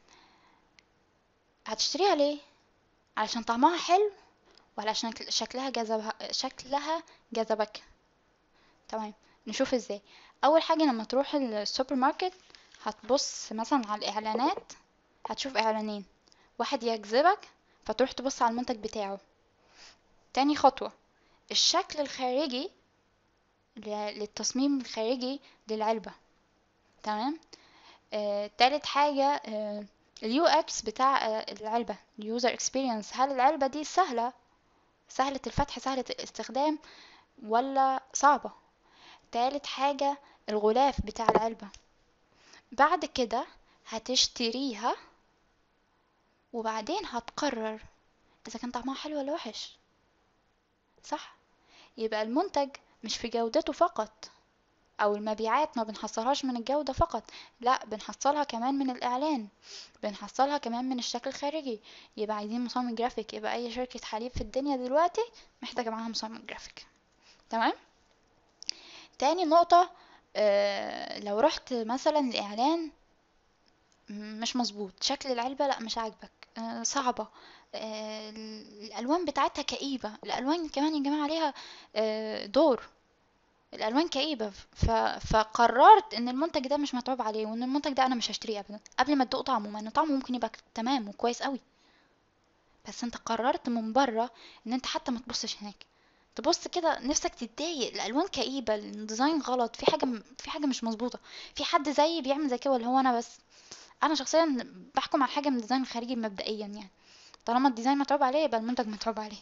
هتشتريها ليه علشان طعمها حلو ولا عشان شكلها جذبها شكلها جذبك تمام نشوف ازاي اول حاجة لما تروح السوبر ماركت هتبص مثلا على الاعلانات هتشوف اعلانين واحد يجذبك فتروح تبص على المنتج بتاعه تاني خطوة الشكل الخارجي ل- للتصميم الخارجي للعلبة تمام آه، تالت حاجة آه، اليو اكس بتاع آه، العلبة اليوزر اكسبيرينس هل العلبة دي سهلة سهلة الفتح سهلة الاستخدام ولا صعبة تالت حاجة الغلاف بتاع العلبة بعد كده هتشتريها وبعدين هتقرر اذا كان طعمها حلو ولا وحش صح يبقى المنتج مش في جودته فقط او المبيعات ما بنحصلهاش من الجودة فقط لا بنحصلها كمان من الاعلان بنحصلها كمان من الشكل الخارجي يبقى عايزين مصمم جرافيك يبقى اي شركة حليب في الدنيا دلوقتي محتاجة معاها مصمم جرافيك تمام تاني نقطة آه لو رحت مثلا لإعلان مش مظبوط شكل العلبة لا مش عاجبك آه صعبة آه الألوان بتاعتها كئيبة الألوان كمان يا جماعة عليها آه دور الألوان كئيبة ف... فقررت إن المنتج ده مش متعوب عليه وإن المنتج ده أنا مش هشتريه أبدا قبل ما تدوق طعمه مع إن طعمه ممكن يبقى تمام وكويس قوي بس انت قررت من بره ان انت حتى ما تبصش هناك تبص كده نفسك تتضايق الالوان كئيبه الديزاين غلط في حاجه م... في حاجه مش مظبوطه في حد زيي بيعمل زي كده ولا هو انا بس انا شخصيا بحكم على حاجه من الديزاين الخارجي مبدئيا يعني طالما الديزاين متعوب عليه يبقى المنتج متعوب عليه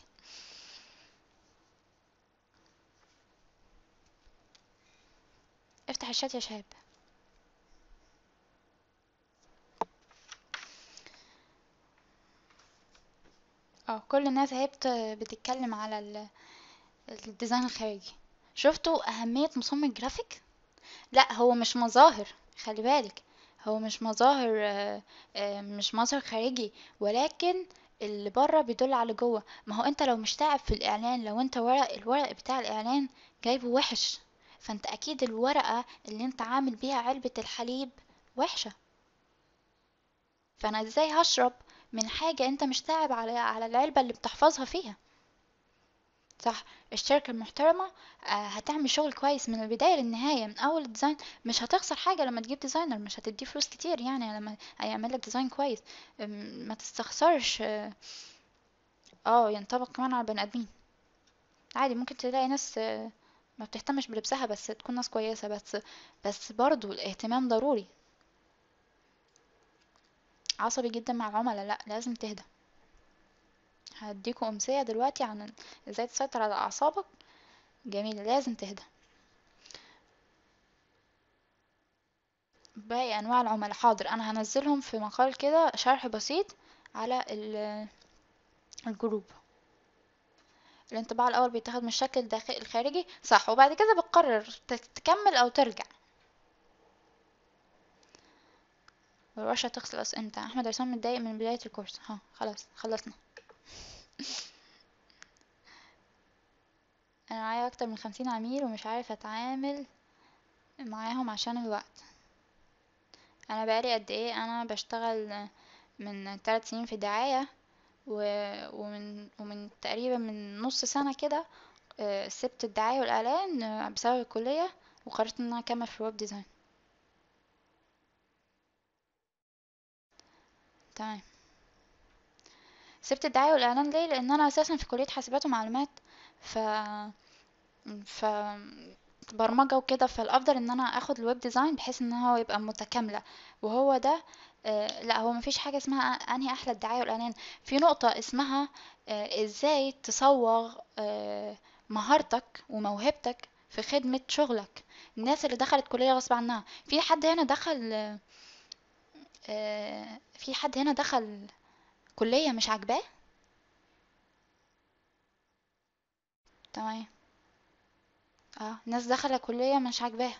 افتح الشات يا شباب اه كل الناس اهي بت- بتتكلم على ال- الديزاين الخارجي شفتوا اهمية مصمم جرافيك لا هو مش مظاهر خلي بالك هو مش مظاهر آه، آه، مش مظهر خارجي ولكن اللي بره بيدل على جوه ما هو انت لو مش تعب في الاعلان لو انت ورق الورق بتاع الاعلان جايبه وحش فانت اكيد الورقة اللي انت عامل بيها علبة الحليب وحشة فانا ازاي هشرب من حاجة انت مش تعب على على العلبة اللي بتحفظها فيها صح الشركة المحترمة آه، هتعمل شغل كويس من البداية للنهاية من أول الديزاين مش هتخسر حاجة لما تجيب ديزاينر مش هتديه فلوس كتير يعني لما هيعمل لك ديزاين كويس أم، ما تستخسرش اه آه، ينطبق كمان على البني آدمين عادي ممكن تلاقي ناس آه، ما بتهتمش بلبسها بس تكون ناس كويسة بس بس برضو الاهتمام ضروري عصبي جدا مع العملاء لا لازم تهدى هديكوا امثله دلوقتي عن ال- ازاي تسيطر على اعصابك جميل لازم تهدى باقي انواع العملاء حاضر انا هنزلهم في مقال كده شرح بسيط على ال- الجروب الانطباع الاول بيتاخد من الشكل الداخلي الخارجي صح وبعد كده بتقرر ت- تكمل او ترجع والورشة تخلص امتى احمد عصام متضايق من بداية الكورس ها خلاص خلصنا انا معايا اكتر من خمسين عميل ومش عارف اتعامل معاهم عشان الوقت انا بقالي قد ايه انا بشتغل من ثلاث سنين في الدعاية و... ومن ومن تقريبا من نص سنة كده آه، سبت الدعاية والإعلان آه، بسبب الكلية وقررت إن أنا أكمل في الويب ديزاين تمام سبت الدعاية والإعلان ليه؟ لأن أنا أساسا في كلية حاسبات ومعلومات ف ف برمجة وكده فالأفضل إن أنا أخد الويب ديزاين بحيث إن هو يبقى متكاملة وهو ده آه لا هو مفيش حاجة اسمها أنهي أحلى الدعاية والإعلان في نقطة اسمها آه إزاي تصوغ آه مهارتك وموهبتك في خدمة شغلك الناس اللي دخلت كلية غصب عنها في حد هنا دخل آه آه، في حد هنا دخل كلية مش عاجباه تمام اه ناس دخل كلية مش عاجباها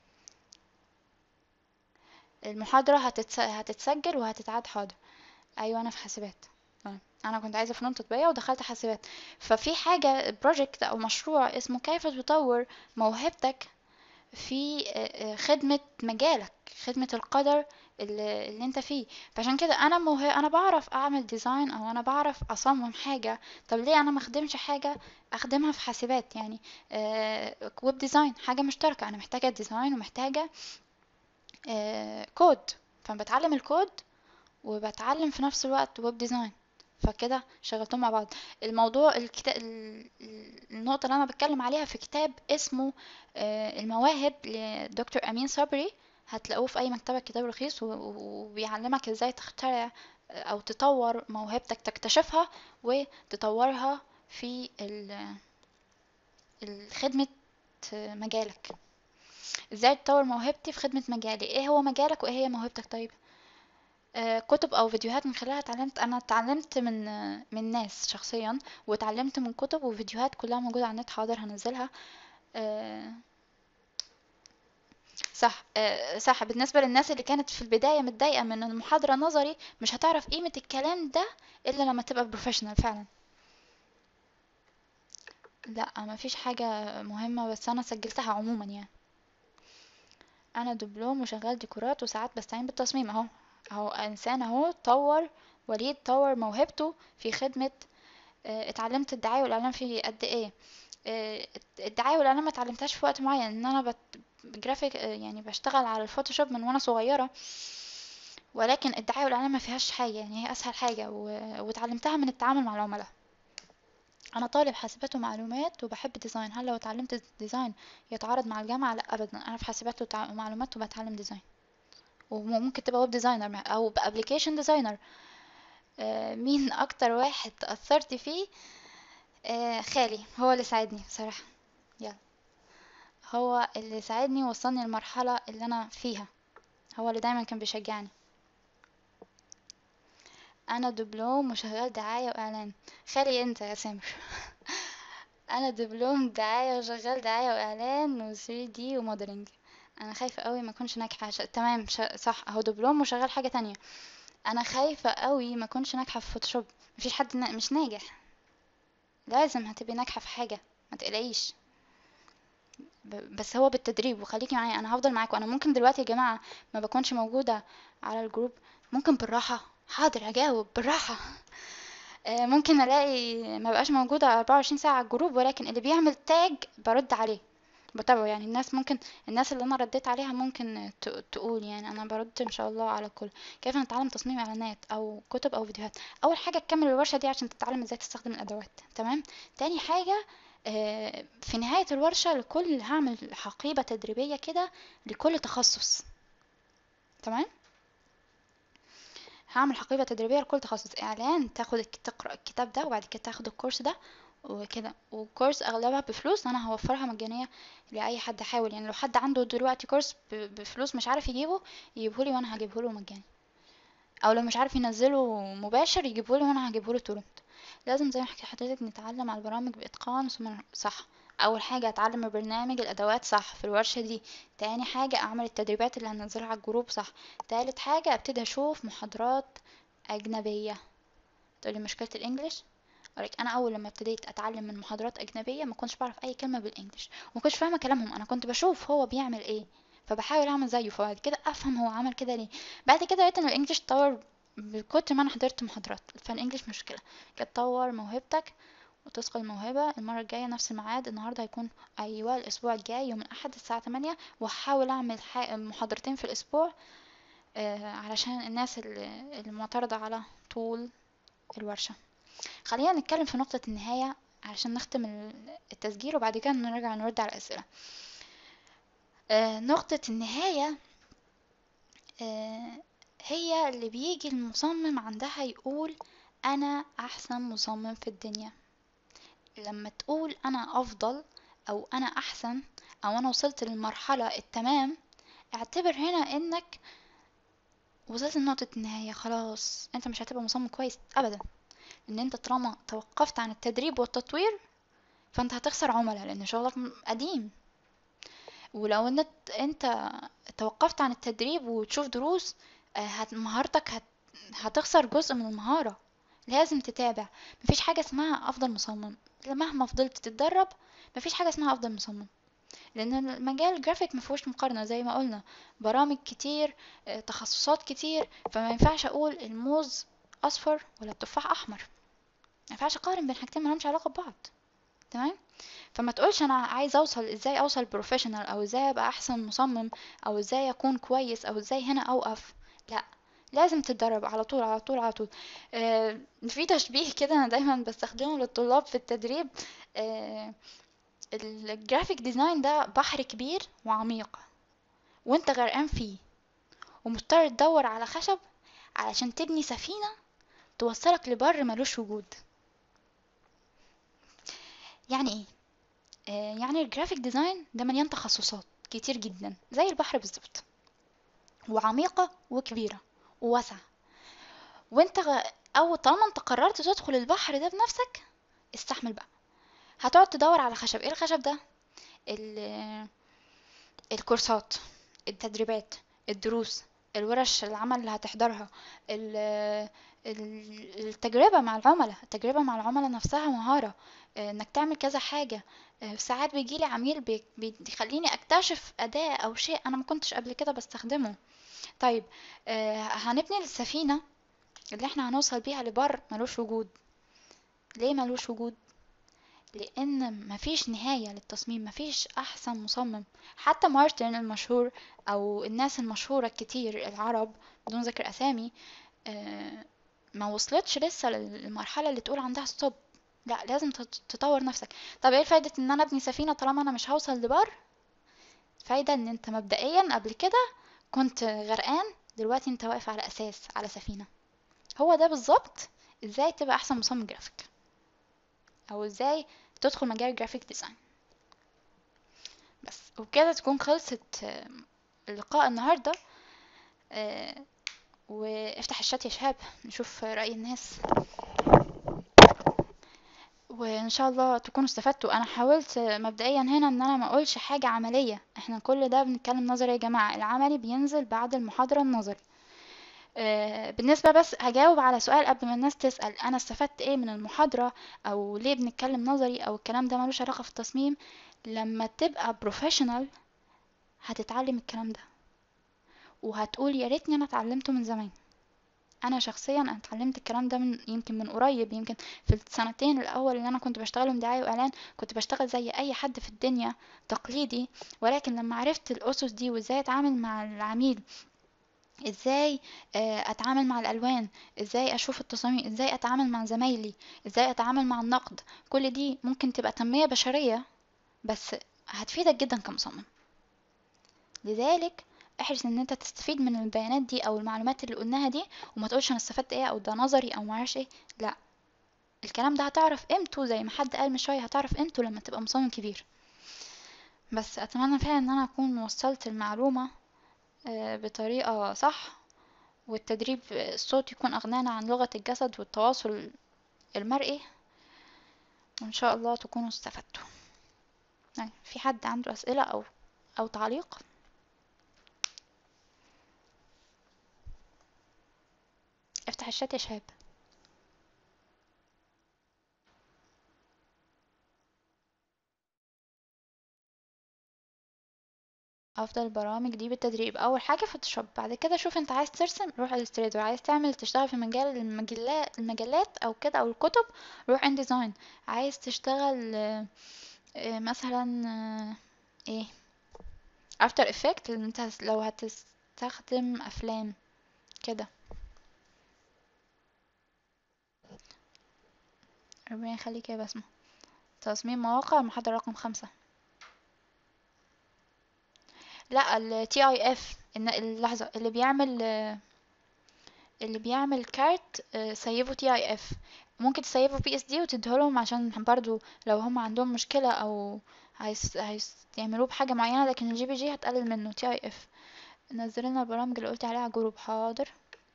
المحاضرة هتتس... هتتسجل وهتتعاد حاضر ايوه انا في حاسبات تمام. انا كنت عايزة فنون تطبيقية ودخلت حاسبات ففي حاجة بروجكت او مشروع اسمه كيف تطور موهبتك في آه، آه، خدمة مجالك خدمة القدر اللي, اللي انت فيه فعشان كده انا موه... انا بعرف اعمل ديزاين او انا بعرف اصمم حاجة طب ليه انا ما اخدمش حاجة اخدمها في حاسبات يعني آه... ويب ديزاين حاجة مشتركة انا محتاجة ديزاين ومحتاجة آه... كود فبتعلم الكود وبتعلم في نفس الوقت ويب ديزاين فكده شغلتهم مع بعض الموضوع الكتاب النقطة اللي أنا بتكلم عليها في كتاب اسمه آه، المواهب لدكتور أمين صبري هتلاقوه في أي مكتبة كتاب رخيص و- و- وبيعلمك ازاي تخترع آه، أو تطور موهبتك تكتشفها وتطورها في ال- ال- خدمة مجالك ازاي تطور موهبتي في خدمة مجالي ايه هو مجالك وايه هي موهبتك طيب آه، كتب او فيديوهات من خلالها اتعلمت انا اتعلمت من آه، من ناس شخصيا واتعلمت من كتب وفيديوهات كلها موجودة على النت حاضر هنزلها آه، صح آه، صح بالنسبة للناس اللي كانت في البداية متضايقة من المحاضرة نظري مش هتعرف قيمة الكلام ده إلا لما تبقى بروفيشنال فعلا لا مفيش حاجة مهمة بس أنا سجلتها عموما يعني أنا دبلوم وشغال ديكورات وساعات بستعين بالتصميم أهو أهو إنسان أهو طور وليد طور موهبته في خدمة آه، اتعلمت الدعاية والإعلان في قد إيه آه، الدعاية والإعلان ما اتعلمتهاش في وقت معين إن أنا بت... جرافيك آه، يعني بشتغل على الفوتوشوب من وأنا صغيرة ولكن الدعاية والإعلان ما فيهاش حاجة يعني هي أسهل حاجة و... واتعلمتها من التعامل مع العملاء أنا طالب حاسبات ومعلومات وبحب ديزاين هل لو اتعلمت ديزاين يتعارض مع الجامعة لا أبدا أنا في حاسبات وتع- ومعلومات وبتعلم ديزاين وممكن تبقى ويب ديزاينر أو بأبليكيشن ديزاينر مين أكتر واحد أثرت فيه آه، خالي هو اللي ساعدني بصراحة يلا هو اللي ساعدني ووصلني المرحلة اللي أنا فيها هو اللي دايما كان بيشجعني أنا دبلوم وشغال دعاية وإعلان خالي أنت يا سامر أنا دبلوم دعاية وشغال دعاية وإعلان و 3D وموديلنج أنا خايفة قوي ما أكونش ناجحة ش... تمام ش... صح أهو دبلوم وشغال حاجة تانية أنا خايفة قوي ما أكونش ناجحة في فوتوشوب مفيش حد نا... مش ناجح لازم هتبقي ناجحة في حاجة ما تقلقيش ب- بس هو بالتدريب وخليكي معايا انا هفضل معاكم انا ممكن دلوقتي يا جماعه ما بكونش موجوده على الجروب ممكن بالراحه حاضر هجاوب بالراحه آه، ممكن الاقي ما بقاش موجوده 24 ساعه على الجروب ولكن اللي بيعمل تاج برد عليه بتابعه يعني الناس ممكن الناس اللي انا رديت عليها ممكن ت- تقول يعني انا برد ان شاء الله على الكل كيف نتعلم تصميم اعلانات او كتب او فيديوهات اول حاجه تكمل الورشه دي عشان تتعلم ازاي تستخدم الادوات تمام تاني حاجه آه، في نهايه الورشه لكل هعمل حقيبه تدريبيه كده لكل تخصص تمام هعمل حقيبة تدريبية لكل تخصص اعلان تاخد الك- تقرأ الكتاب ده وبعد كده تاخد الكورس ده وكده وكورس اغلبها بفلوس انا هوفرها مجانية لاي حد حاول يعني لو حد عنده دلوقتي كورس ب- بفلوس مش عارف يجيبه يجيبهولي وانا هجيبهوله مجاني او لو مش عارف ينزله مباشر يجيبهولي وانا هجيبهوله تورنت لازم زي ما حكيت لحضرتك نتعلم على البرامج باتقان ثم صح اول حاجه اتعلم البرنامج الادوات صح في الورشه دي تاني حاجه اعمل التدريبات اللي هنزلها على الجروب صح تالت حاجه ابتدي اشوف محاضرات اجنبيه تقولي مشكله الانجليش اقولك انا اول لما ابتديت اتعلم من محاضرات اجنبيه ما كنتش بعرف اي كلمه بالانجليش وما كنتش فاهمه كلامهم انا كنت بشوف هو بيعمل ايه فبحاول اعمل زيه فبعد كده افهم هو عمل كده ليه بعد كده لقيت ان الانجليش اتطور بكتر ما انا حضرت محاضرات فالانجليش مشكله كده تطور موهبتك وتثقل الموهبة المرة الجاية نفس الميعاد النهاردة هيكون أيوة الأسبوع الجاي يوم الأحد الساعة تمانية وهحاول أعمل ح- محاضرتين في الأسبوع آه، علشان الناس اللي اللي معترضة على طول الورشة خلينا نتكلم في نقطة النهاية علشان نختم ال- التسجيل وبعد كده نرجع نرد على الأسئلة آه، نقطة النهاية آه، هي اللي بيجي المصمم عندها يقول أنا أحسن مصمم في الدنيا لما تقول أنا أفضل أو أنا أحسن أو أنا وصلت للمرحلة التمام اعتبر هنا إنك وصلت لنقطة النهاية خلاص انت مش هتبقى مصمم كويس ابدا ان انت طالما توقفت عن التدريب والتطوير فانت هتخسر عملاء لان شغلك م- قديم ولو ان انت- انت توقفت عن التدريب وتشوف دروس آه، هت- مهارتك هت... هتخسر جزء من المهارة لازم تتابع مفيش حاجة اسمها افضل مصمم مهما فضلت تتدرب مفيش حاجة اسمها افضل مصمم لان المجال الجرافيك مفيهوش مقارنة زي ما قلنا برامج كتير آه، تخصصات كتير فما ينفعش اقول الموز اصفر ولا التفاح احمر ما ينفعش اقارن بين حاجتين مالهمش علاقة ببعض تمام فما تقولش انا عايز اوصل ازاي اوصل بروفيشنال او ازاي ابقى احسن مصمم او ازاي اكون كويس او ازاي هنا اوقف لا لازم تتدرب على طول على طول على طول آه في تشبيه كده انا دايما بستخدمه للطلاب في التدريب آه الجرافيك ديزاين ده بحر كبير وعميق وانت غرقان فيه ومضطر تدور على خشب علشان تبني سفينة توصلك لبر ملوش وجود يعني ايه آه يعني الجرافيك ديزاين ده مليان تخصصات كتير جدا زي البحر بالظبط وعميقة وكبيرة وواسعة وانت غ... او طالما انت قررت تدخل البحر ده بنفسك استحمل بقى هتقعد تدور على خشب ايه الخشب ده ال... الكورسات التدريبات الدروس الورش العمل اللي هتحضرها ال... ال- التجربة مع العملاء التجربة مع العملاء نفسها مهارة آه، انك تعمل كذا حاجة آه، ساعات بيجيلي عميل بي- بيخليني اكتشف اداة او شيء انا ما كنتش قبل كده بستخدمه طيب آه، هنبني السفينة اللي احنا هنوصل بيها لبر ملوش وجود ليه ملوش وجود لان مفيش نهاية للتصميم مفيش احسن مصمم حتى مارتن المشهور او الناس المشهورة الكتير العرب بدون ذكر اسامي آه، ما وصلتش لسه للمرحلة اللي تقول عندها ستوب لا لازم تت- تطور نفسك طب ايه فايدة ان انا ابني سفينة طالما انا مش هوصل لبر فايدة ان انت مبدئيا قبل كده كنت غرقان دلوقتي انت واقف على اساس على سفينة هو ده بالظبط ازاي تبقى احسن مصمم جرافيك او ازاي تدخل مجال الجرافيك ديزاين بس وبكده تكون خلصت آه، اللقاء النهاردة آه، وافتح الشات يا شباب نشوف رأي الناس وان شاء الله تكونوا استفدتوا انا حاولت مبدئيا هنا ان انا ما اقولش حاجة عملية احنا كل ده بنتكلم نظري يا جماعة العملي بينزل بعد المحاضرة النظري آه، بالنسبة بس هجاوب على سؤال قبل ما الناس تسأل أنا استفدت إيه من المحاضرة أو ليه بنتكلم نظري أو الكلام ده ملوش علاقة في التصميم لما تبقى بروفيشنال هتتعلم الكلام ده وهتقول يا ريتني أنا اتعلمته من زمان أنا شخصيا أنا اتعلمت الكلام ده من يمكن من قريب يمكن في السنتين الأول اللي أنا كنت بشتغلهم دعاية وإعلان كنت بشتغل زي أي حد في الدنيا تقليدي ولكن لما عرفت الأسس دي وإزاي أتعامل مع العميل ازاي آه، اتعامل مع الالوان ازاي اشوف التصاميم ازاي اتعامل مع زمايلي ازاي اتعامل مع النقد كل دي ممكن تبقى تنمية بشرية بس هتفيدك جدا كمصمم لذلك احرص ان انت تستفيد من البيانات دي او المعلومات اللي قلناها دي وما تقولش انا استفدت ايه او ده نظري او معرفش ايه لا الكلام ده هتعرف قيمته زي ما حد قال من شويه هتعرف قيمته لما تبقى مصمم كبير بس اتمنى فعلا ان انا اكون وصلت المعلومه آه، بطريقه صح والتدريب الصوت يكون اغنانا عن لغه الجسد والتواصل المرئي وان شاء الله تكونوا استفدتوا يعني في حد عنده اسئله او او تعليق افتح الشات يا شباب افضل البرامج دي بالتدريب اول حاجه فوتوشوب بعد كده شوف انت عايز ترسم روح الستريتور عايز تعمل تشتغل في مجال المجلات المجلات او كده او الكتب روح ان ديزاين عايز تشتغل آه، آه، مثلا آه، ايه افتر افكت انت لو هتستخدم افلام كده ربنا يخليك يا بسمة تصميم مواقع محاضرة رقم خمسة لا ال TIF إن اللحظة اللي بيعمل اللي بيعمل كارت آه، سيبه TIF ممكن تسيبه بي اس دي وتديهولهم عشان برضو لو هم عندهم مشكلة او عايز عايز يعملوه بحاجة معينة لكن الجي بي جي هتقلل منه تي اي اف نزل لنا البرامج اللي قلت عليها على الجروب حاضر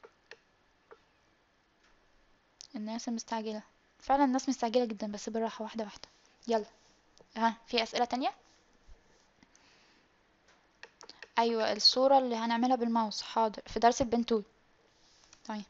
الناس المستعجلة فعلا الناس مستعجلة جدا بس بالراحة واحدة واحدة يلا ها في أسئلة تانية أيوة الصورة اللي هنعملها بالماوس حاضر في درس البنتول طيب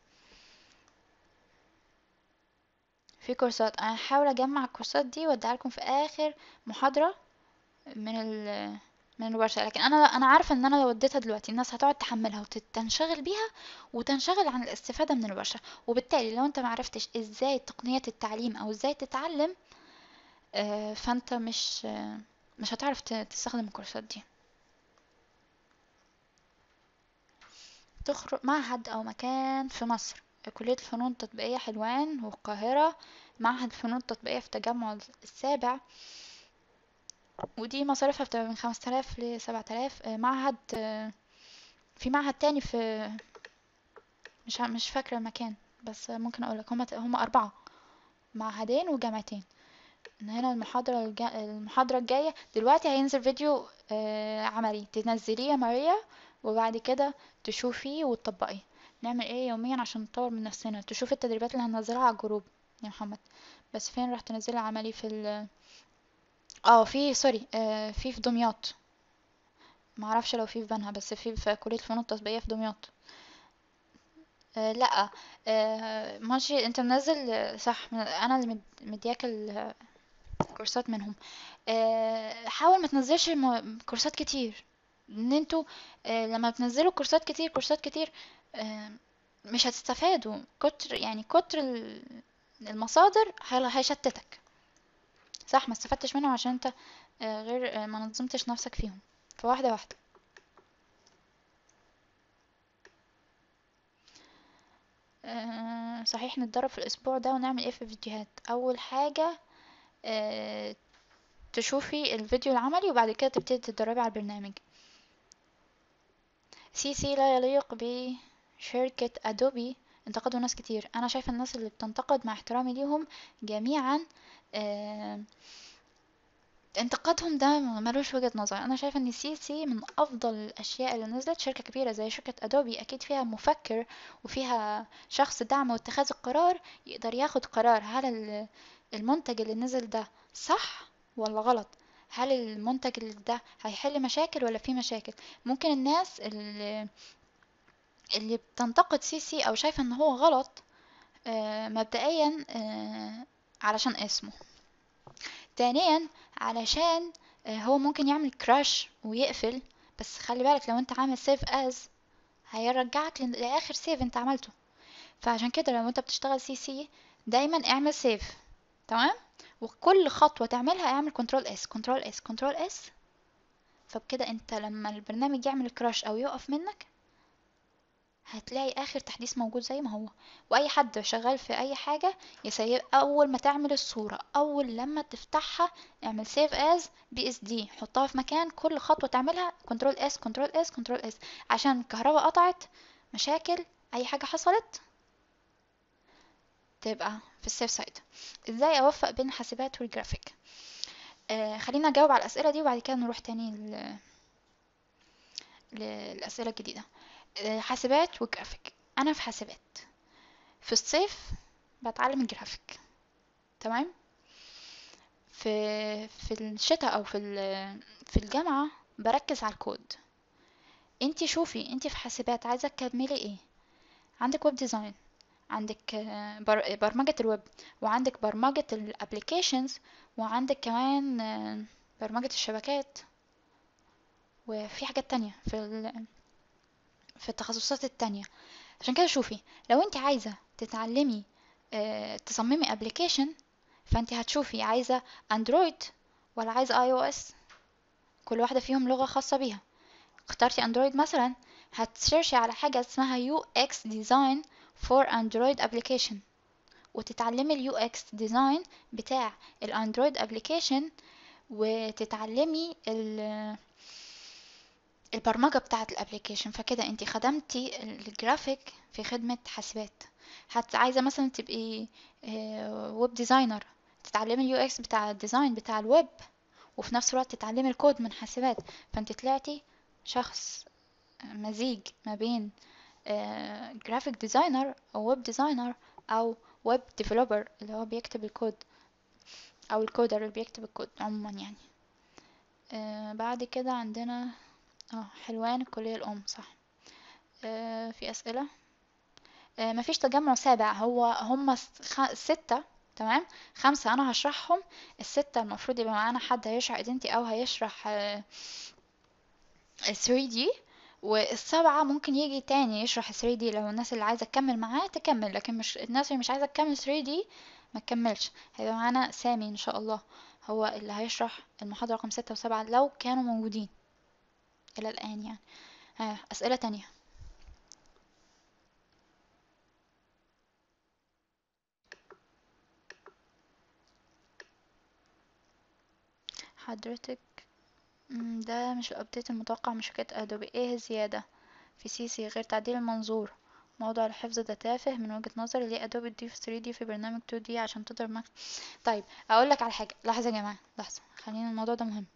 في كورسات انا هحاول اجمع الكورسات دي واديها لكم في اخر محاضرة من ال من الورشة لكن انا انا عارفة ان انا لو اديتها دلوقتي الناس هتقعد تحملها وتنشغل بيها وتنشغل عن الاستفادة من الورشة وبالتالي لو انت معرفتش ازاي تقنية التعليم او ازاي تتعلم آه، فانت مش آه، مش هتعرف ت- تستخدم الكورسات دي تخرج معهد او مكان في مصر كلية الفنون التطبيقية حلوان والقاهرة معهد الفنون التطبيقية في تجمع السابع ودي مصاريفها بتبقى من خمسة آلاف لسبعة آلاف معهد آه، في معهد تاني في مش ع- مش فاكرة المكان بس ممكن أقولك هما هما أربعة معهدين وجامعتين من هنا المحاضرة الجا... المحاضرة الجاية دلوقتي هينزل فيديو آه، عملي تنزليه يا ماريا وبعد كده تشوفيه وتطبقيه نعمل ايه يوميا عشان نطور من نفسنا تشوف التدريبات اللي هننزلها على الجروب يا محمد بس فين راح تنزلها عملي في ال اه في سوري آه في في دمياط معرفش لو في في بنها بس في في كلية الفنون التطبيقية في دمياط آه لا آه ماشي انت منزل آه، صح انا اللي مد- مدياك ال- الكورسات منهم آه حاول ما تنزلش م- كورسات كتير ان انتوا آه لما بتنزلوا كورسات كتير كورسات كتير آه مش هتستفادوا كتر يعني كتر ال- المصادر هي- هيشتتك صح ما استفدتش منهم عشان انت آه، غير آه، ما نظمتش نفسك فيهم فواحدة واحدة آه، صحيح نتدرب في الأسبوع ده ونعمل ايه في الفيديوهات أول حاجة آه، تشوفي الفيديو العملي وبعد كده تبتدي تتدربي على البرنامج سي سي لا يليق بشركة أدوبي انتقدوا ناس كتير أنا شايفة الناس اللي بتنتقد مع احترامي ليهم جميعا آه، انتقادهم ده ملوش وجهة نظر انا شايفه ان سي سي من افضل الاشياء اللي نزلت شركه كبيره زي شركه ادوبي اكيد فيها مفكر وفيها شخص دعم واتخاذ القرار يقدر ياخد قرار هل ال- المنتج اللي نزل ده صح ولا غلط هل المنتج اللي ده هيحل مشاكل ولا فيه مشاكل ممكن الناس اللي, اللي بتنتقد سي سي او شايفه ان هو غلط آه، مبدئيا آه، علشان اسمه ثانيا علشان آه، هو ممكن يعمل كراش ويقفل بس خلي بالك لو انت عامل سيف از هيرجعك لن- لاخر سيف انت عملته فعشان كده لو انت بتشتغل سي سي دايما اعمل سيف تمام وكل خطوة تعملها اعمل كنترول اس كنترول اس كنترول اس فبكده انت لما البرنامج يعمل كراش او يقف منك هتلاقي اخر تحديث موجود زي ما هو واي حد شغال في اي حاجه يسيب اول ما تعمل الصوره اول لما تفتحها اعمل سيف از بي اس دي حطها في مكان كل خطوه تعملها كنترول اس كنترول اس كنترول اس عشان الكهرباء قطعت مشاكل اي حاجه حصلت تبقى في السيف سايد ازاي اوفق بين الحاسبات والجرافيك آه خلينا نجاوب على الاسئله دي وبعد كده نروح تاني ل... للاسئله الجديده آه حاسبات وجرافيك انا في حاسبات في الصيف بتعلم الجرافيك تمام في في الشتاء او في ال- في الجامعه بركز على الكود انتي شوفي انتي في حاسبات عايزه تكملي ايه عندك ويب ديزاين عندك آه، بر- برمجة الويب وعندك برمجة الابليكيشنز وعندك كمان آه، برمجة الشبكات وفي حاجات تانية في ال- في التخصصات التانية عشان كده شوفي لو انت عايزة تتعلمي آه، تصممي ابليكيشن فانت هتشوفي عايزة اندرويد ولا عايزة اي او اس كل واحدة فيهم لغة خاصة بيها اخترتي اندرويد مثلا هتسيرشي على حاجة اسمها يو اكس ديزاين فور اندرويد ابليكيشن وتتعلمي اليو اكس ديزاين بتاع الاندرويد ابليكيشن وتتعلمي ال- البرمجة بتاعة الابليكيشن فكده انت خدمتي الجرافيك في خدمة حاسبات حتى عايزة مثلا تبقي ويب ديزاينر تتعلمي اليو اكس بتاع الديزاين بتاع الويب وفي نفس الوقت تتعلمي الكود من حاسبات فانت طلعتي شخص مزيج ما بين جرافيك ديزاينر او ويب ديزاينر او ويب ديفلوبر اللي هو بيكتب الكود او الكودر اللي بيكتب الكود عموما يعني آه بعد كده عندنا اه حلوان الكلية الأم صح آه في أسئلة آه مفيش تجمع سابع هو هم خ... ستة تمام خمسة أنا هشرحهم الستة المفروض يبقى معانا حد هيشرح ايدنتي أو هيشرح آه 3D والسبعة ممكن يجي تاني يشرح 3D لو الناس اللي عايزة تكمل معاه تكمل لكن مش الناس اللي مش عايزة تكمل 3D ما تكملش هيبقى معانا سامي إن شاء الله هو اللي هيشرح المحاضرة رقم ستة وسبعة لو كانوا موجودين إلى الآن يعني ها أسئلة تانية حضرتك مم، ده مش الابديت المتوقع من شركة ادوبي ايه الزيادة في سي سي غير تعديل المنظور موضوع الحفظ ده تافه من وجهة نظري ليه ادوبي تضيف 3D في برنامج 2D عشان تقدر ماكس طيب اقول لك على حاجة لحظة يا جماعة لحظة خلينا الموضوع ده مهم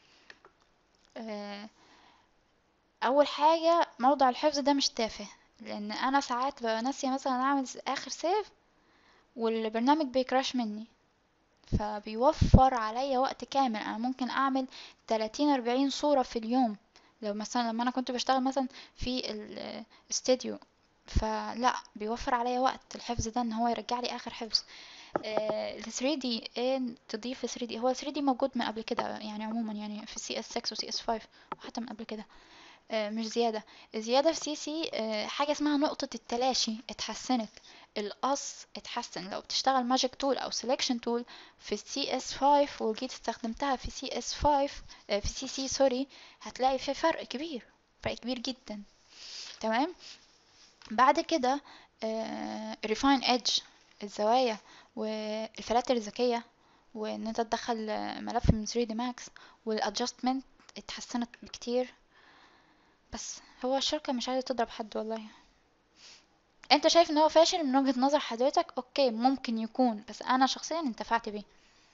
آه، اول حاجة موضوع الحفظ ده مش تافه لان انا ساعات ببقى ناسية مثلا اعمل اخر سيف والبرنامج بيكراش مني فبيوفر عليا وقت كامل انا ممكن اعمل 30 40 صورة في اليوم لو مثلا لما انا كنت بشتغل مثلا في الاستديو فلا بيوفر عليا وقت الحفظ ده ان هو يرجع لي اخر حفظ ال 3D ايه تضيف 3D هو 3D موجود من قبل كده يعني عموما يعني في سي اس 6 وسي اس 5 وحتى من قبل كده آه، مش زيادة زيادة في سي سي آه، حاجة اسمها نقطة التلاشي اتحسنت القص اتحسن لو بتشتغل ماجيك تول او سelection تول في سي اس 5 وجيت استخدمتها في سي اس 5 آه، في سي سي سوري هتلاقي في فرق كبير فرق كبير جدا تمام بعد كده ريفاين ايدج الزوايا والفلاتر الذكية وان انت تدخل آه، ملف من 3 دي ماكس والادجستمنت اتحسنت بكتير بس هو الشركة مش عايزة تضرب حد والله انت شايف ان هو فاشل من وجهة نظر حضرتك اوكي ممكن يكون بس انا شخصيا انتفعت بيه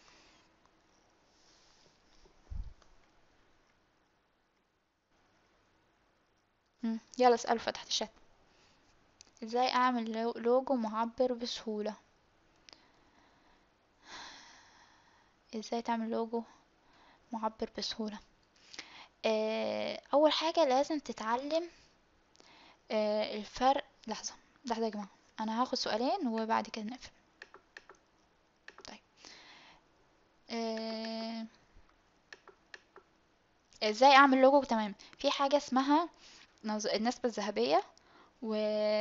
مم، يلا اسألوا فتحت الشات ازاي اعمل لو- لوجو معبر بسهولة ازاي تعمل لوجو معبر بسهولة آه، اول حاجة لازم تتعلم آه، الفرق لحظة لحظة يا جماعة انا هاخد سؤالين وبعد كده نقفل طيب آه، ازاي اعمل لوجو تمام في حاجة اسمها نظ... النسبة الذهبية و...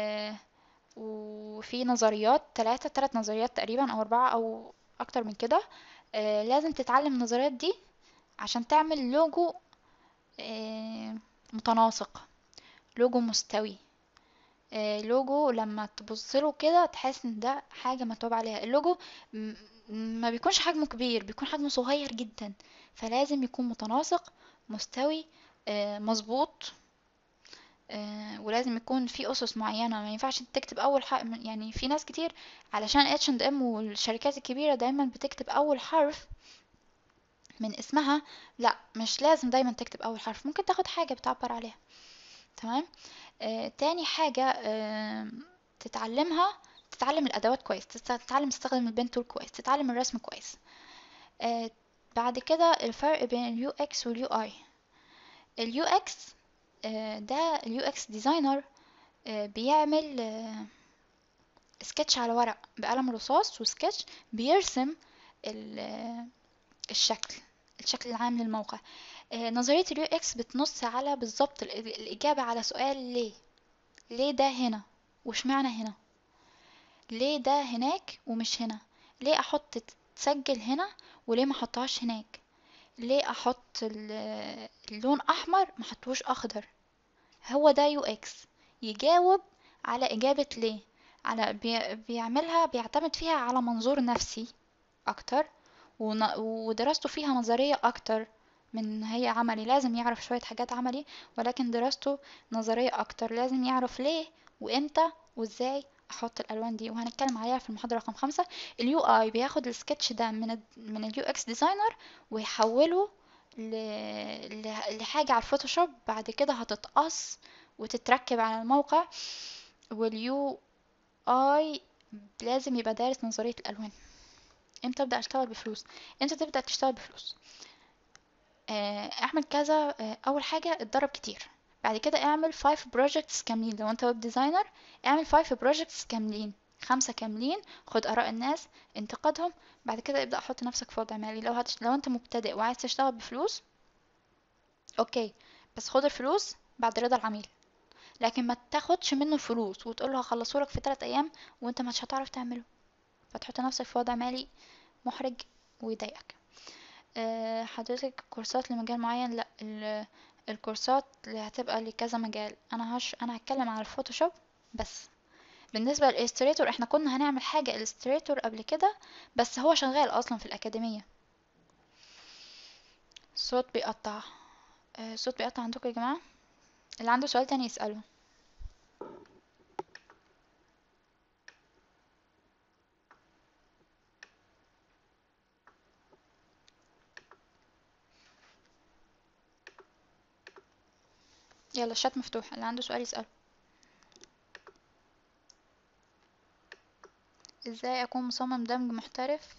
وفي نظريات ثلاثة ثلاث نظريات تقريبا او اربعة او اكتر من كده آه، لازم تتعلم النظريات دي عشان تعمل لوجو آه، متناسق لوجو مستوي آه، لوجو لما تبص له كده تحس ان ده حاجه متعوب عليها اللوجو م- ما بيكونش حجمه كبير بيكون حجمه صغير جدا فلازم يكون متناسق مستوي آه، مظبوط آه، ولازم يكون في اسس معينه ما ينفعش تكتب اول حرف يعني في ناس كتير علشان اتش اند ام والشركات الكبيره دايما بتكتب اول حرف من اسمها لا مش لازم دايما تكتب اول حرف ممكن تاخد حاجه بتعبر عليها تمام آه، تاني حاجه آه، تتعلمها تتعلم الادوات كويس تست- تتعلم تستخدم البين تول كويس تتعلم الرسم كويس آه، بعد كده الفرق بين اليو اكس واليو اي اليو اكس ده اليو اكس ديزاينر بيعمل آه، سكتش على ورق بقلم رصاص وسكتش بيرسم ال- آه، الشكل الشكل العام للموقع آه، نظرية اليو اكس بتنص على بالظبط ال- الإجابة على سؤال ليه ليه ده هنا واشمعنى هنا ليه ده هناك ومش هنا ليه احط تسجل هنا وليه ما احطهاش هناك ليه احط ال- اللون احمر ما احطوش اخضر هو ده يو اكس يجاوب على اجابة ليه على بي بيعملها بيعتمد فيها على منظور نفسي اكتر ون- ودراسته فيها نظرية اكتر من هي عملي لازم يعرف شوية حاجات عملي ولكن دراسته نظرية اكتر لازم يعرف ليه وامتى وازاي احط الالوان دي وهنتكلم عليها في المحاضرة رقم خمسة اليو اي بياخد السكتش ده من ال من اليو اكس ديزاينر ويحوله ل... ل- لحاجة على الفوتوشوب بعد كده هتتقص وتتركب على الموقع واليو اي لازم يبقى دارس نظرية الالوان امتى ابدا اشتغل بفلوس امتى تبدا تشتغل بفلوس آه، اعمل كذا آه، اول حاجه اتدرب كتير بعد كده اعمل 5 بروجكتس كاملين لو انت ويب ديزاينر اعمل 5 بروجكتس كاملين خمسة كاملين خد اراء الناس انتقدهم بعد كده ابدا حط نفسك في وضع مالي لو هتش... لو انت مبتدئ وعايز تشتغل بفلوس اوكي بس خد الفلوس بعد رضا العميل لكن ما تاخدش منه الفلوس وتقول له هخلصهولك في 3 ايام وانت مش هتعرف تعمله فتحط نفسك في وضع مالي محرج ويضايقك أه حضرتك كورسات لمجال معين لا ال- الكورسات اللي هتبقى لكذا مجال انا هش انا هتكلم على الفوتوشوب بس بالنسبه للإليستريتور احنا كنا هنعمل حاجه إليستريتور قبل كده بس هو شغال اصلا في الاكاديميه الصوت بيقطع أه الصوت بيقطع عندكم يا جماعه اللي عنده سؤال تاني يسأله يلا الشات مفتوح اللي عنده سؤال يسأله ازاي اكون مصمم دمج محترف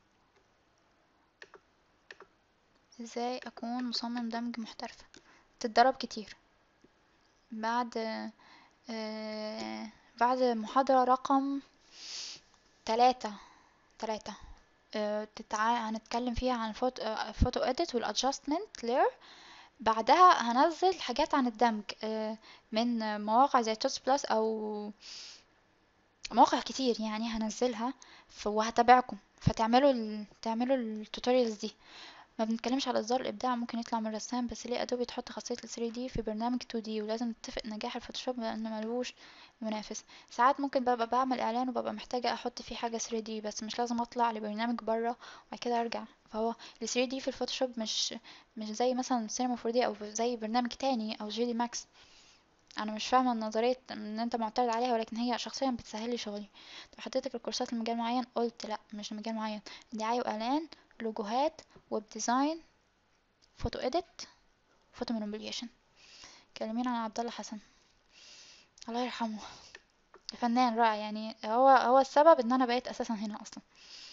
ازاي اكون مصمم دمج محترف تتدرب كتير بعد آه بعد محاضرة رقم تلاتة تلاتة آه تتع... هنتكلم فيها عن الفوتو آه فوتو اديت والادجستمنت لير بعدها هنزل حاجات عن الدمج آه من مواقع زي توتس بلس او مواقع كتير يعني هنزلها ف- وهتابعكم فتعملوا ال... تعملوا التوتوريالز دي ما بنتكلمش على اصدار الابداع ممكن يطلع من رسام بس ليه ادوبي تحط خاصيه ال 3 دي في برنامج 2 دي ولازم نتفق نجاح الفوتوشوب لان ملوش منافس ساعات ممكن ببقى بعمل اعلان وببقى محتاجه احط فيه حاجه 3 دي بس مش لازم اطلع لبرنامج بره وبعد كده ارجع فهو ال 3 دي في الفوتوشوب مش مش زي مثلا سينما 4 دي او زي برنامج تاني او جي دي ماكس انا مش فاهمه النظريه ان انت معترض عليها ولكن هي شخصيا بتسهل لي شغلي طب حطيتك الكورسات لمجال معين قلت لا مش لمجال معين دعايه واعلان لوجوهات ويب ديزاين فوتو اديت فوتو مانيبيوليشن كلمينا عن عبد الله حسن الله يرحمه فنان رائع يعني هو هو السبب ان انا بقيت اساسا هنا اصلا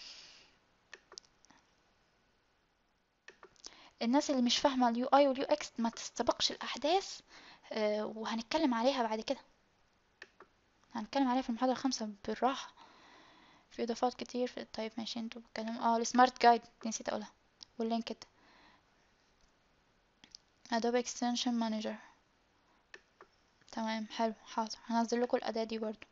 الناس اللي مش فاهمه اليو اي واليو اكس ما تستبقش الاحداث آه، وهنتكلم عليها بعد كده هنتكلم عليها في المحاضره الخامسه بالراحه في اضافات كتير في طيب ماشي انتوا بتكلموا اه السمارت جايد نسيت اقولها واللينكد ادوبي اكستنشن مانجر تمام حلو حاضر هنزل لكم الاداة دي برضو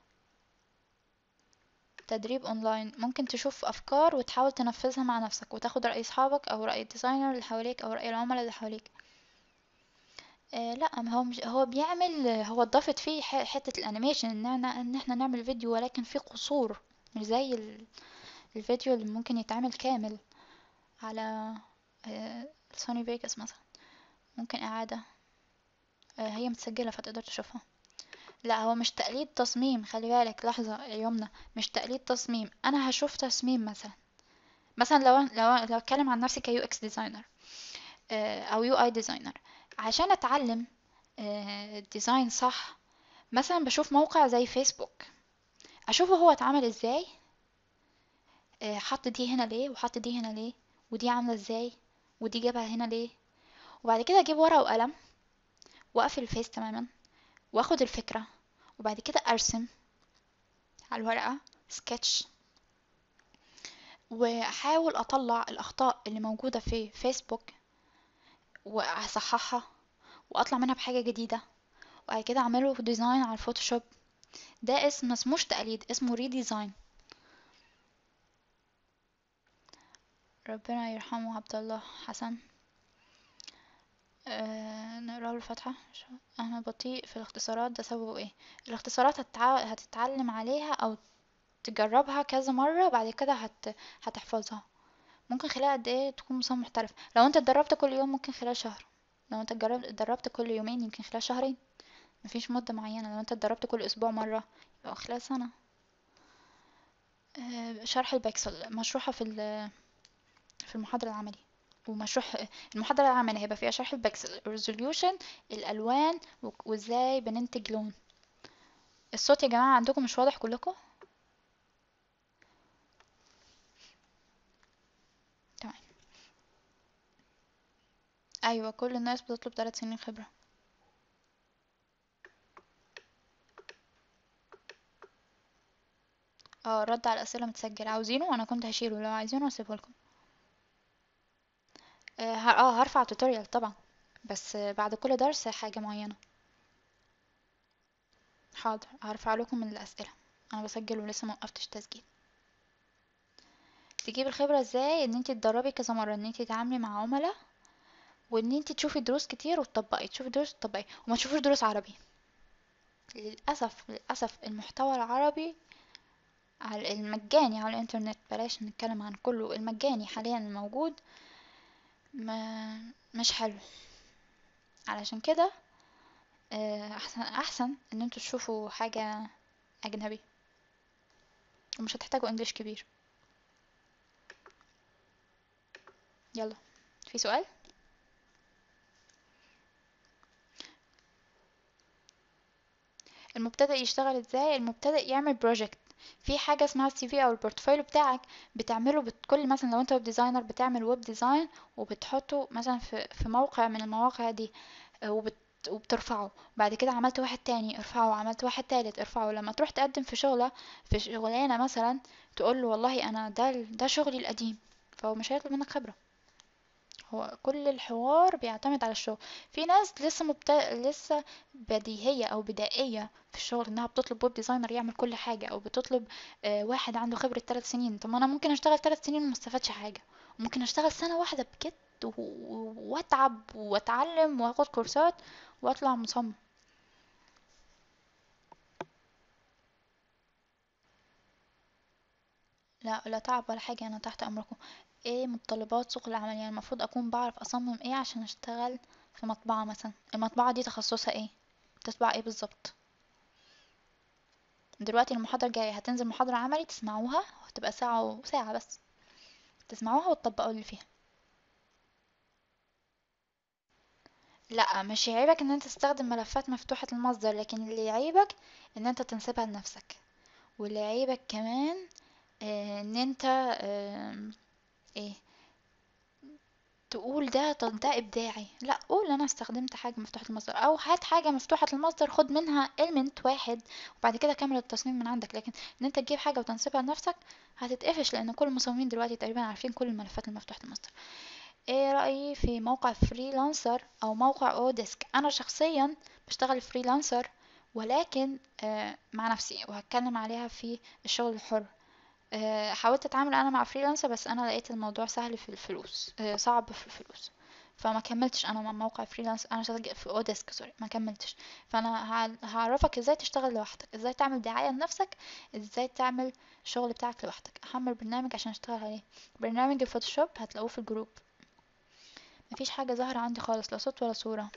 تدريب اونلاين ممكن تشوف افكار وتحاول تنفذها مع نفسك وتاخد رأي اصحابك او رأي الديزاينر اللي حواليك او رأي العملاء اللي حواليك آه لا ما هو مش هو بيعمل هو اتضافت فيه ح- حتة الانيميشن ان احنا ان احنا نعمل فيديو ولكن في قصور مش زي ال- الفيديو اللي ممكن يتعمل كامل على آه سوني فيجاس مثلا ممكن اعادة آه هي متسجلة فتقدر تشوفها لا هو مش تقليد تصميم خلي بالك لحظة يا يمنى مش تقليد تصميم انا هشوف تصميم مثلا مثلا لو لو لو اتكلم عن نفسي كيو اكس ديزاينر او يو اي ديزاينر عشان اتعلم ديزاين صح مثلا بشوف موقع زي فيسبوك اشوفه هو اتعمل ازاي آه، حط دي هنا ليه وحط دي هنا ليه ودي عاملة ازاي ودي جابها هنا ليه وبعد كده اجيب ورقة وقلم واقفل الفيس تماما واخد الفكرة وبعد كده ارسم على الورقة سكتش واحاول اطلع الاخطاء اللي موجودة في فيسبوك واصححها واطلع منها بحاجة جديدة وبعد كده اعمله ديزاين على الفوتوشوب ده اسم ما اسموش تقليد اسمه ريديزاين ربنا يرحمه عبد الله حسن أه نقرا له الفاتحة انا بطيء في الاختصارات ده سببه ايه الاختصارات هتتع... هتتعلم عليها او تجربها كذا مرة بعد كده هت... هتحفظها ممكن خلال قد ايه تكون مصمم محترف لو انت اتدربت كل يوم ممكن خلال شهر لو انت اتجربت اتدربت كل يومين يمكن خلال شهرين مفيش مدة معينة لو انت اتدربت كل اسبوع مرة يبقى خلال سنة أه شرح البكسل مشروحة في ال- في المحاضرة العملي ومشروح المحاضرة العملية هيبقى فيها شرح البكسل الريزوليوشن الألوان و- وازاي بننتج لون الصوت يا جماعة عندكم مش واضح كلكم تمام أيوة كل الناس بتطلب ثلاث سنين خبرة اه رد على الأسئلة متسجل عاوزينه أنا كنت هشيله لو عايزينه هسيبه لكم اه ه- آه، هرفع توتوريال طبعا بس آه، بعد كل درس حاجة معينة حاضر هرفع لكم من الأسئلة أنا بسجل ولسه موقفتش تسجيل تجيب الخبرة ازاي ان انت تدربي كذا مرة ان انت تتعاملي مع عملاء وان انت تشوفي دروس كتير وتطبقي تشوفي دروس وتطبقي وما تشوفيش دروس عربي للأسف للأسف المحتوى العربي على المجاني على الانترنت بلاش نتكلم عن كله المجاني حاليا الموجود ما مش حلو علشان كده آه، احسن احسن ان انتوا تشوفوا حاجة اجنبي ومش هتحتاجوا انجليش كبير يلا في سؤال المبتدئ يشتغل ازاي المبتدئ يعمل بروجكت في حاجه اسمها السي في او البورتفوليو بتاعك بتعمله بت... كل مثلا لو انت ويب ديزاينر بتعمل ويب ديزاين وبتحطه مثلا في في موقع من المواقع دي آه، وبت... وبترفعه بعد كده عملت واحد تاني ارفعه عملت واحد تالت ارفعه لما تروح تقدم في شغلة في شغلانة مثلا تقول له والله انا ده ده شغلي القديم فهو مش هيطلب منك خبرة هو كل الحوار بيعتمد على الشغل في ناس لسه مبت... لسه بديهية او بدائية في الشغل انها بتطلب ويب ديزاينر يعمل كل حاجة او بتطلب آه، واحد عنده خبرة ثلاث سنين طب ما انا ممكن اشتغل ثلاث سنين وما استفادش حاجة ممكن اشتغل سنة واحدة بجد و- و- واتعب واتعلم واخد كورسات واطلع مصمم لا لا تعب ولا حاجة انا تحت امركم ايه متطلبات سوق العمل يعني المفروض اكون بعرف اصمم ايه عشان اشتغل في مطبعة مثلا المطبعة دي تخصصها ايه تطبع ايه بالظبط دلوقتي المحاضرة الجاية هتنزل محاضرة عملي تسمعوها وهتبقى ساعة وساعة بس تسمعوها وتطبقوا اللي فيها لا مش يعيبك ان انت تستخدم ملفات مفتوحة المصدر لكن اللي يعيبك ان انت تنسبها لنفسك واللي يعيبك كمان آه، ان انت آم، ايه تقول ده طب ده ابداعي لا قول انا استخدمت حاجه مفتوحه المصدر او هات حاجه مفتوحه المصدر خد منها element واحد وبعد كده كمل التصميم من عندك لكن ان انت تجيب حاجه وتنسبها لنفسك هتتقفش لان كل المصممين دلوقتي تقريبا عارفين كل الملفات المفتوحه المصدر ايه رايي في موقع فريلانسر او موقع اوديسك انا شخصيا بشتغل فريلانسر ولكن آه، مع نفسي وهتكلم عليها في الشغل الحر آه، حاولت اتعامل انا مع فريلانسر بس انا لقيت الموضوع سهل في الفلوس آه، صعب في الفلوس فما كملتش انا مع موقع فريلانس انا شغال في اوديسك سوري ما كملتش فانا هع- هعرفك ازاي تشتغل لوحدك ازاي تعمل دعاية لنفسك ازاي تعمل الشغل بتاعك لوحدك احمل برنامج عشان اشتغل عليه برنامج الفوتوشوب هتلاقوه في الجروب مفيش حاجة ظاهرة عندي خالص لا صوت ولا صورة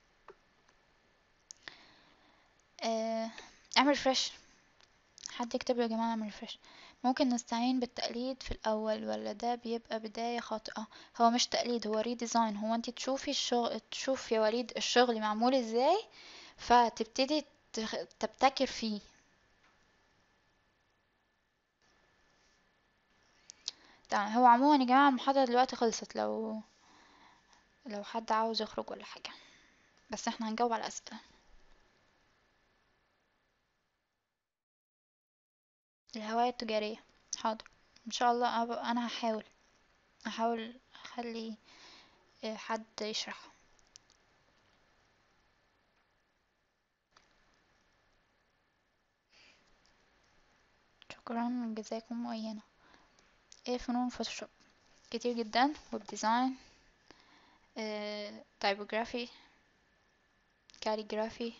آه، اعمل فريش حد يكتب لي يا جماعة اعمل فريش ممكن نستعين بالتقليد في الأول ولا ده بيبقى بداية خاطئة هو مش تقليد هو ريديزاين هو انتي تشوفي الشغل تشوفي يا وليد الشغل معمول ازاي فتبتدي تخ- تبتكر فيه تمام هو عموما يا جماعة المحاضرة دلوقتي خلصت لو لو حد عاوز يخرج ولا حاجة بس احنا هنجاوب على أسئلة الهواية التجارية حاضر ان شاء الله أب- انا هحاول هحاول اخلي آه، حد يشرح شكرا جزاكم مؤينة ايه فنون فوتوشوب كتير جدا ويب ديزاين آه، تايبوجرافي كاليجرافي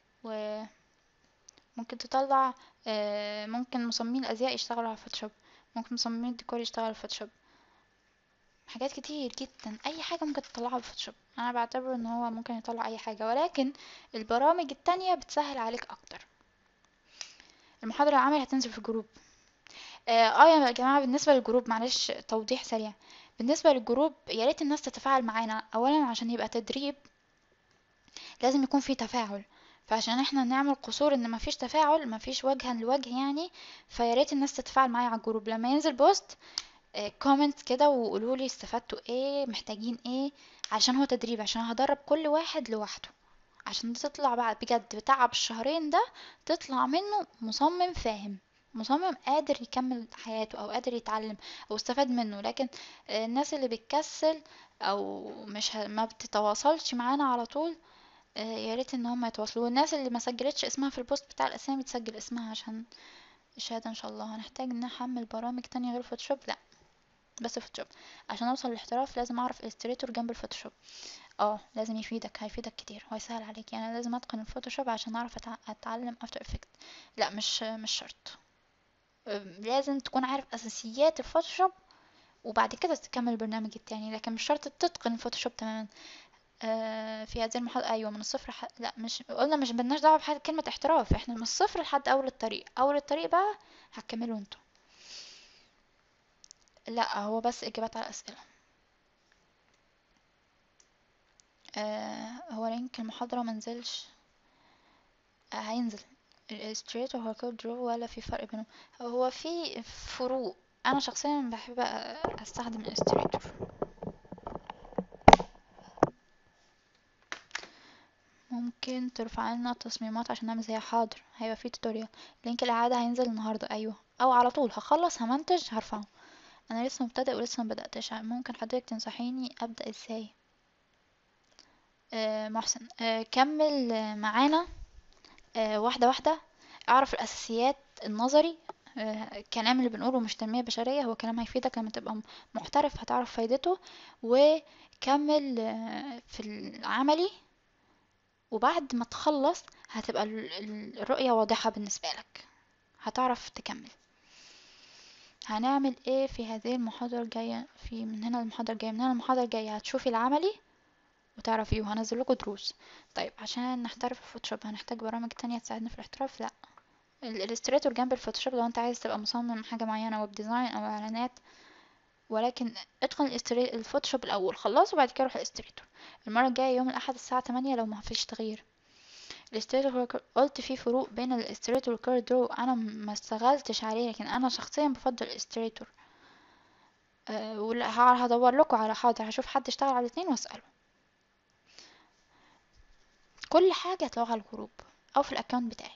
وممكن تطلع آه، ممكن مصممين الازياء يشتغلوا على فوتوشوب ممكن مصممين الديكور يشتغلوا على فوتوشوب حاجات كتير جدا اي حاجه ممكن تطلعها بالفوتوشوب انا بعتبره ان هو ممكن يطلع اي حاجه ولكن البرامج التانية بتسهل عليك اكتر المحاضره العملي هتنزل في الجروب اه آه يا جماعه بالنسبه للجروب معلش توضيح سريع بالنسبه للجروب يا ريت الناس تتفاعل معانا اولا عشان يبقى تدريب لازم يكون في تفاعل فعشان احنا نعمل قصور ان مفيش تفاعل مفيش وجها لوجه يعني فيا ريت الناس تتفاعل معايا على الجروب لما ينزل بوست كومنت كده وقولوا لي استفدتوا ايه محتاجين ايه عشان هو تدريب عشان هدرب كل واحد لوحده عشان تطلع بقى بجد بتعب الشهرين ده تطلع منه مصمم فاهم مصمم قادر يكمل حياته او قادر يتعلم او استفاد منه لكن آه، الناس اللي بتكسل او مش ه... ما بتتواصلش معانا على طول آه، يا ريت ان هم يتواصلوا والناس اللي ما سجلتش اسمها في البوست بتاع الاسامي تسجل اسمها عشان الشهادة ان شاء الله هنحتاج نحمل برامج تانية غير فوتوشوب لا بس فوتوشوب عشان اوصل للاحتراف لازم اعرف الستريتور جنب الفوتوشوب اه لازم يفيدك هيفيدك كتير وهيسهل عليك يعني أنا لازم اتقن الفوتوشوب عشان اعرف أتع... اتعلم افتر افكت لا مش مش شرط أم، لازم تكون عارف اساسيات الفوتوشوب وبعد كده تكمل البرنامج التاني لكن مش شرط تتقن الفوتوشوب تماما آه في هذه المحاضرة ايوه من الصفر ح... لا مش قلنا مش بدناش دعوه بحاجه كلمه احتراف احنا من الصفر لحد اول الطريق اول الطريق بقى هتكملوا انتوا لا هو بس اجابات على الاسئله آه هو لينك المحاضرة منزلش آه هينزل الستريت هو كود درو ولا في فرق بينهم هو في فروق انا شخصيا بحب استخدم الستريتور ممكن ترفع لنا تصميمات عشان نعمل زيها حاضر هيبقى في توتوريال لينك الاعادة هينزل النهاردة ايوه او على طول هخلص همنتج هرفعه انا لسه مبتدئ ولسه مبدأتش ممكن حضرتك تنصحيني ابدأ ازاي آه محسن آه كمل آه معانا آه واحدة واحدة اعرف الأساسيات النظري آه الكلام اللي بنقوله مش تنمية بشرية هو كلام هيفيدك لما تبقى م- محترف هتعرف فايدته وكمل آه في العملي وبعد ما تخلص هتبقى ال- ال- الرؤية واضحة بالنسبة لك هتعرف تكمل هنعمل ايه في هذه المحاضرة الجاية في من هنا المحاضرة الجاية من هنا المحاضرة الجاية هتشوفي العملي وتعرفيه وهنزل لكم دروس طيب عشان نحترف في الفوتوشوب هنحتاج برامج تانية تساعدنا في الاحتراف لا الالستريتور جنب الفوتوشوب لو انت عايز تبقى مصمم حاجة معينة ويب ديزاين او اعلانات ولكن اتقن الاستري... الفوتوشوب الاول خلص وبعد كده روح الاستريتور المرة الجاية يوم الاحد الساعة 8 لو ما فيش تغيير الاستريتور قلت في فروق بين الاستريتور والكورد درو انا ما اشتغلتش عليه لكن انا شخصيا بفضل الاستريتور أه ولا ه- هدور لكم على حاضر هشوف حد اشتغل على الاثنين واساله كل حاجة هتلاقوها على الجروب او في الاكونت بتاعي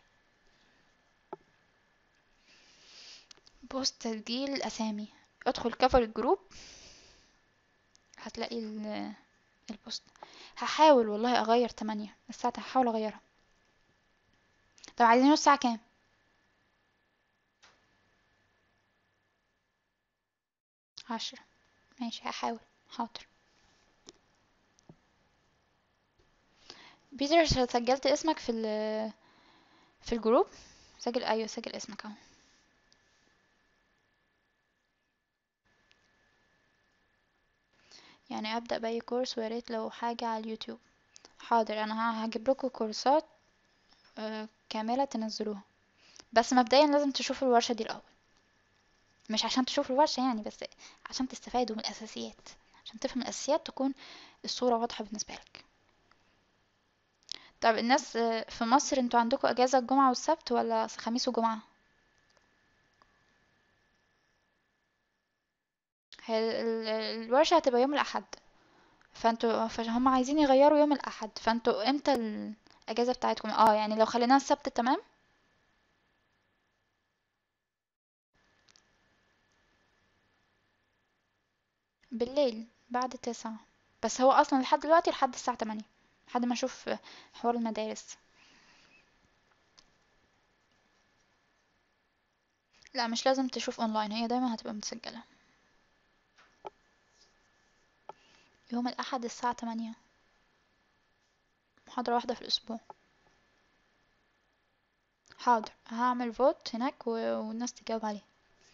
بوست تسجيل الاسامي ادخل كفر الجروب هتلاقي ال- البوست هحاول والله اغير تمانية الساعة هحاول اغيرها طب عايزينه الساعة كام عشرة ماشي هحاول حاضر بيتر سجلت اسمك في ال في الجروب سجل ايوه سجل اسمك اهو يعني ابدا باي كورس ويا ريت لو حاجه على اليوتيوب حاضر انا هجيب لكم كورسات آه، كامله تنزلوها بس مبدئيا لازم تشوفوا الورشه دي الاول مش عشان تشوفوا الورشه يعني بس عشان تستفادوا من الاساسيات عشان تفهم الاساسيات تكون الصوره واضحه بالنسبه لك طب الناس آه، في مصر انتوا عندكم اجازه الجمعه والسبت ولا خميس وجمعه هي ال- ال- الورشه هتبقى يوم الاحد فانتوا فهم عايزين يغيروا يوم الاحد فانتوا امتى الاجازه بتاعتكم اه يعني لو خليناها السبت تمام بالليل بعد تسعة بس هو اصلا لحد دلوقتي لحد الساعه 8 لحد ما اشوف حوار المدارس لا مش لازم تشوف اونلاين هي دايما هتبقى متسجله يوم الاحد الساعه 8 محاضره واحده في الاسبوع حاضر هعمل فوت هناك و... والناس تجاوب عليه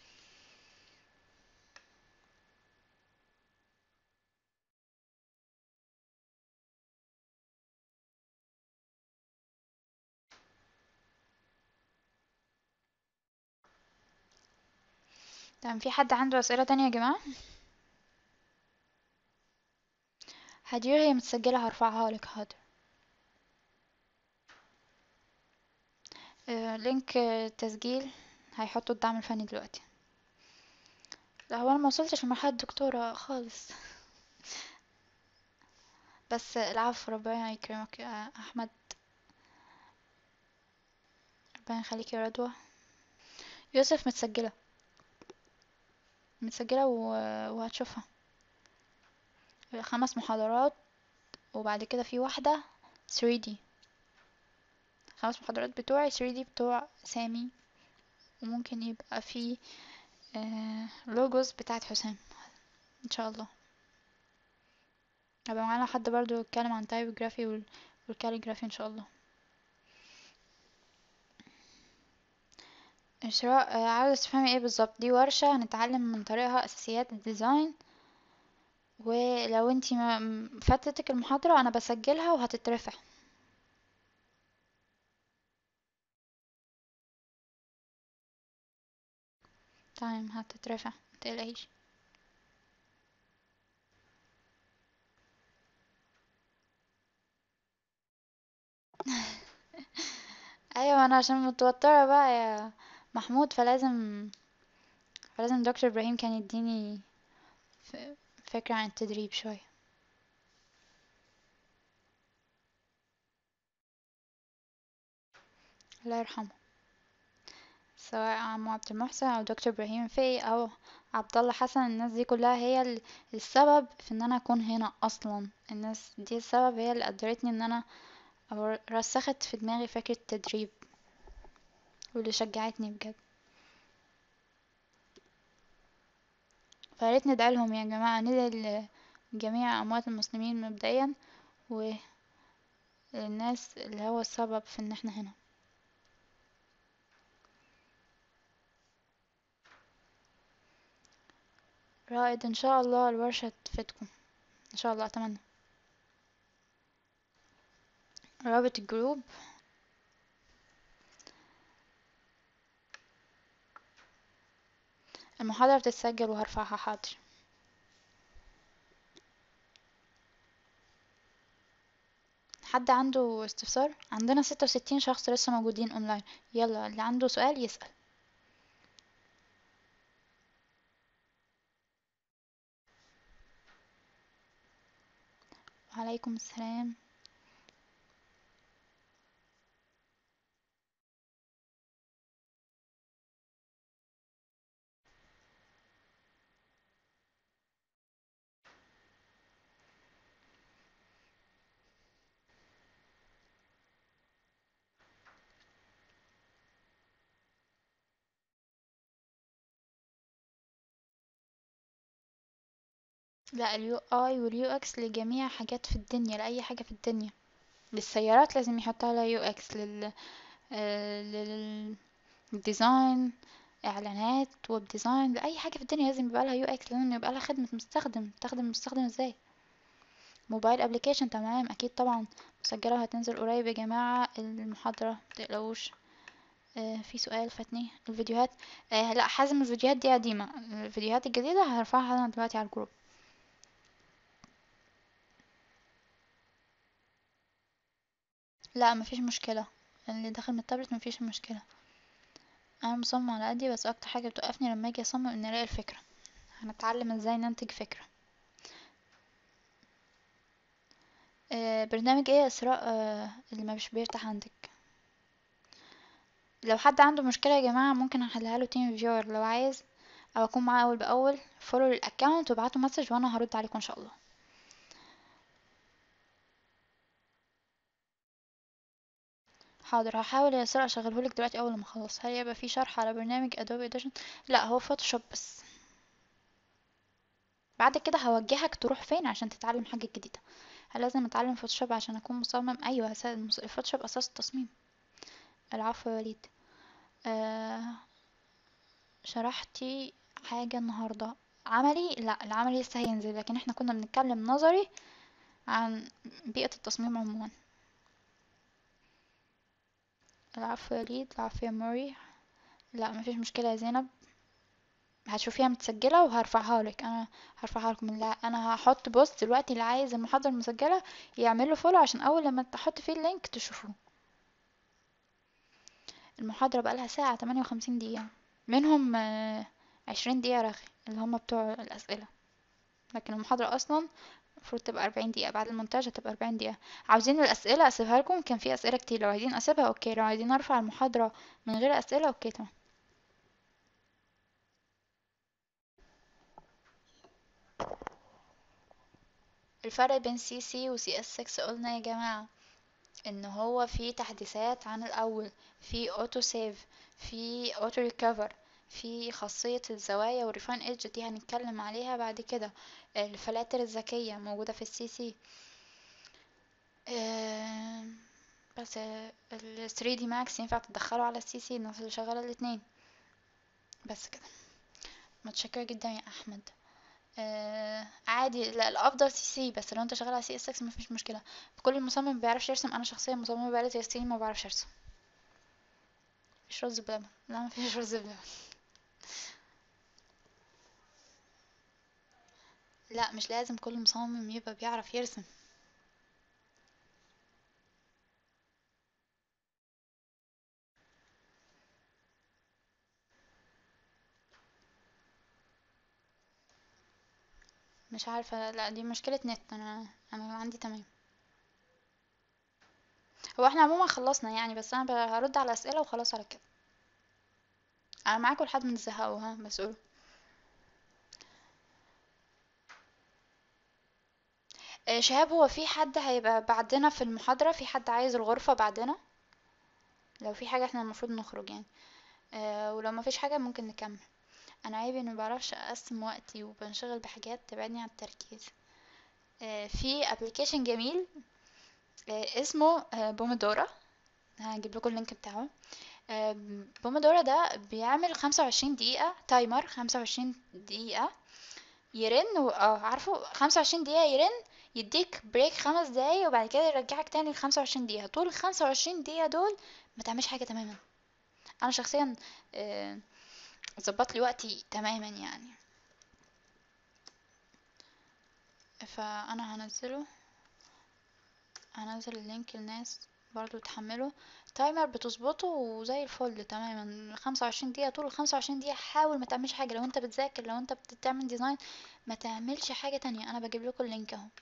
تمام في حد عنده اسئله تانية يا جماعه هدير هي متسجله هرفعها لك حاضر آه، لينك آه، تسجيل هيحطوا الدعم الفني دلوقتي لا هو انا ما وصلتش لمرحله دكتوره خالص بس العفو ربنا يكرمك يا احمد ربنا يخليك يا رضوى يوسف متسجله متسجله و... وهتشوفها خمس محاضرات وبعد كده في واحده 3D خمس محاضرات بتوعي 3D بتوع سامي وممكن يبقى في آه لوجوز بتاعت حسام ان شاء الله هيبقى معانا حد برضو يتكلم عن تايبوجرافي وال... والكاليجرافي ان شاء الله إشراء آه، عاوزة تفهمي ايه بالظبط دي ورشة هنتعلم من طريقها أساسيات الديزاين ولو انتي ما م- فاتتك المحاضرة أنا بسجلها وهتترفع تمام هتترفع متقلقيش أيوة أنا عشان متوترة بقى يا محمود فلازم فلازم دكتور إبراهيم كان يديني ف- فكرة عن التدريب شوية الله يرحمه سواء عم عبد المحسن او دكتور ابراهيم فقي او عبد الله حسن الناس دي كلها هي ال- السبب في ان انا اكون هنا اصلا الناس دي السبب هي اللي قدرتني ان انا أو رسخت في دماغي فكرة التدريب واللي شجعتني بجد فياريت ندعي لهم يا جماعة ندعي لجميع اموات المسلمين مبدئيا وللناس اللي هو السبب في ان احنا هنا رائد ان شاء الله الورشة تفيدكم ان شاء الله اتمنى رابط الجروب المحاضرة بتتسجل وهرفعها حاضر حد عنده استفسار عندنا ستة وستين شخص لسه موجودين اونلاين يلا اللي عنده سؤال يسأل وعليكم السلام لا اليو اي واليو اكس لجميع حاجات في الدنيا لأي حاجة في الدنيا للسيارات لازم يحطها لها يو اكس لل آه، لل- للديزاين اعلانات ويب ديزاين لاي حاجه في الدنيا لازم يبقى لها يو اكس لازم يبقى لها خدمه مستخدم تخدم المستخدم ازاي موبايل ابلكيشن تمام اكيد طبعا مسجله هتنزل قريب يا جماعه المحاضره متقلقوش آه في سؤال فاتني الفيديوهات آه لا حازم الفيديوهات دي قديمه الفيديوهات الجديده هرفعها انا دلوقتي على الجروب لا مفيش مشكله اللي داخل من التابلت مفيش مشكله انا مصمم على قدي بس اكتر حاجه بتوقفني لما اجي اصمم ان الاقي الفكره هنتعلم ازاي ننتج فكره آه برنامج ايه يا اسراء آه اللي مش بيفتح عندك لو حد عنده مشكله يا جماعه ممكن احلها له تيم فيور لو عايز او اكون معاه اول باول فولو للاكونت وابعتوا مسج وانا هرد عليكم ان شاء الله حاضر هحاول يا اسراء اشغلهولك دلوقتي اول ما اخلص هل يبقى في شرح على برنامج ادوبي اديشن لا هو فوتوشوب بس بعد كده هوجهك تروح فين عشان تتعلم حاجه جديده هل لازم اتعلم فوتوشوب عشان اكون مصمم ايوه أساس الفوتوشوب اساس التصميم العفو يا وليد آه شرحتي حاجه النهارده عملي لا العملي لسه هينزل لكن احنا كنا بنتكلم نظري عن بيئه التصميم عموما العفو يا وليد العفو يا موري لا مفيش مشكله يا زينب هتشوفيها متسجله وهرفعها لك انا هرفعها لكم لا انا هحط بوست دلوقتي اللي عايز المحاضره المسجله يعمل له فولو عشان اول لما تحط فيه اللينك تشوفوه المحاضره بقى لها ساعه 58 دقيقه منهم آه، 20 دقيقه رغي اللي هم بتوع الاسئله لكن المحاضره اصلا المفروض تبقى 40 دقيقه بعد المونتاج هتبقى 40 دقيقه عاوزين الاسئله اسيبها لكم كان في اسئله كتير لو عايزين اسيبها اوكي لو عايزين ارفع المحاضره من غير اسئله اوكي تمام الفرق بين سي سي وسي اس 6 قلنا يا جماعة ان هو في تحديثات عن الاول في اوتو سيف في اوتو ريكفر في خاصية الزوايا والريفاين ايدج دي هنتكلم عليها بعد كده الفلاتر الذكية موجودة في السي سي آم، بس ال 3 دي ماكس ينفع تدخله على السي سي الناس اللي شغالة الاتنين بس كده متشكرة جدا يا احمد آه عادي لا الافضل سي سي بس لو انت شغال على سي اس 6 مفيش مشكله كل مصمم ما بيعرفش يرسم انا شخصيا مصممه بقالي ثلاث سنين ما بعرفش ارسم مفيش رز بلبن لا مفيش رز بلبن لا مش لازم كل مصمم يبقى بيعرف يرسم مش عارفه لا دي مشكله نت انا انا عندي تمام هو احنا عموما خلصنا يعني بس انا ب- هرد على اسئله وخلاص على كده انا معاكم لحد ما تزهقوا ها بس قولوا آه، شهاب هو في حد هيبقى بعدنا في المحاضره في حد عايز الغرفه بعدنا لو في حاجه احنا المفروض نخرج يعني أه ولو ما فيش حاجه ممكن نكمل انا عيبي اني مبعرفش اقسم وقتي وبنشغل بحاجات تبعدني عن التركيز أه في ابلكيشن جميل أه اسمه أه بومودورا هجيب لكم اللينك بتاعه أه بومودورا ده بيعمل 25 دقيقة تايمر 25 دقيقة يرن و... اه عارفه 25 دقيقة يرن يديك بريك خمس دقايق وبعد كده يرجعك تاني ل 25 دقيقة طول ال 25 دقيقة دول ما تعملش حاجة تماما انا شخصيا آه، ظبط لي وقتي تماما يعني فانا هنزله هنزل اللينك للناس برضو تحمله تايمر بتظبطه وزي الفل تماما 25 دقيقة طول ال 25 دقيقة حاول ما تعملش حاجة لو انت بتذاكر لو انت بتعمل ديزاين ما تعملش حاجة تانية انا بجيب لكم اللينك اهو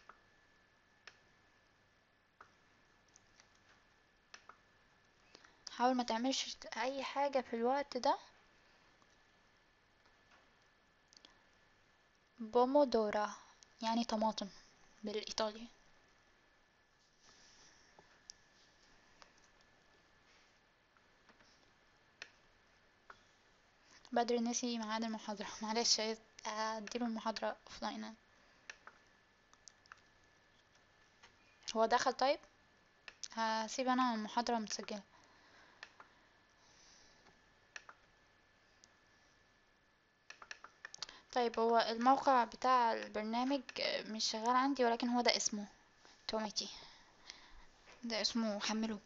حاول ما تعملش اي حاجة في الوقت ده بومودورا يعني طماطم بالايطالي بدر نسي ميعاد المحاضرة معلش اديله المحاضرة اوفلاين هو دخل طيب هسيب انا المحاضرة متسجلة طيب هو الموقع بتاع البرنامج آه، مش شغال عندي ولكن هو ده اسمه توميتي ده اسمه حمله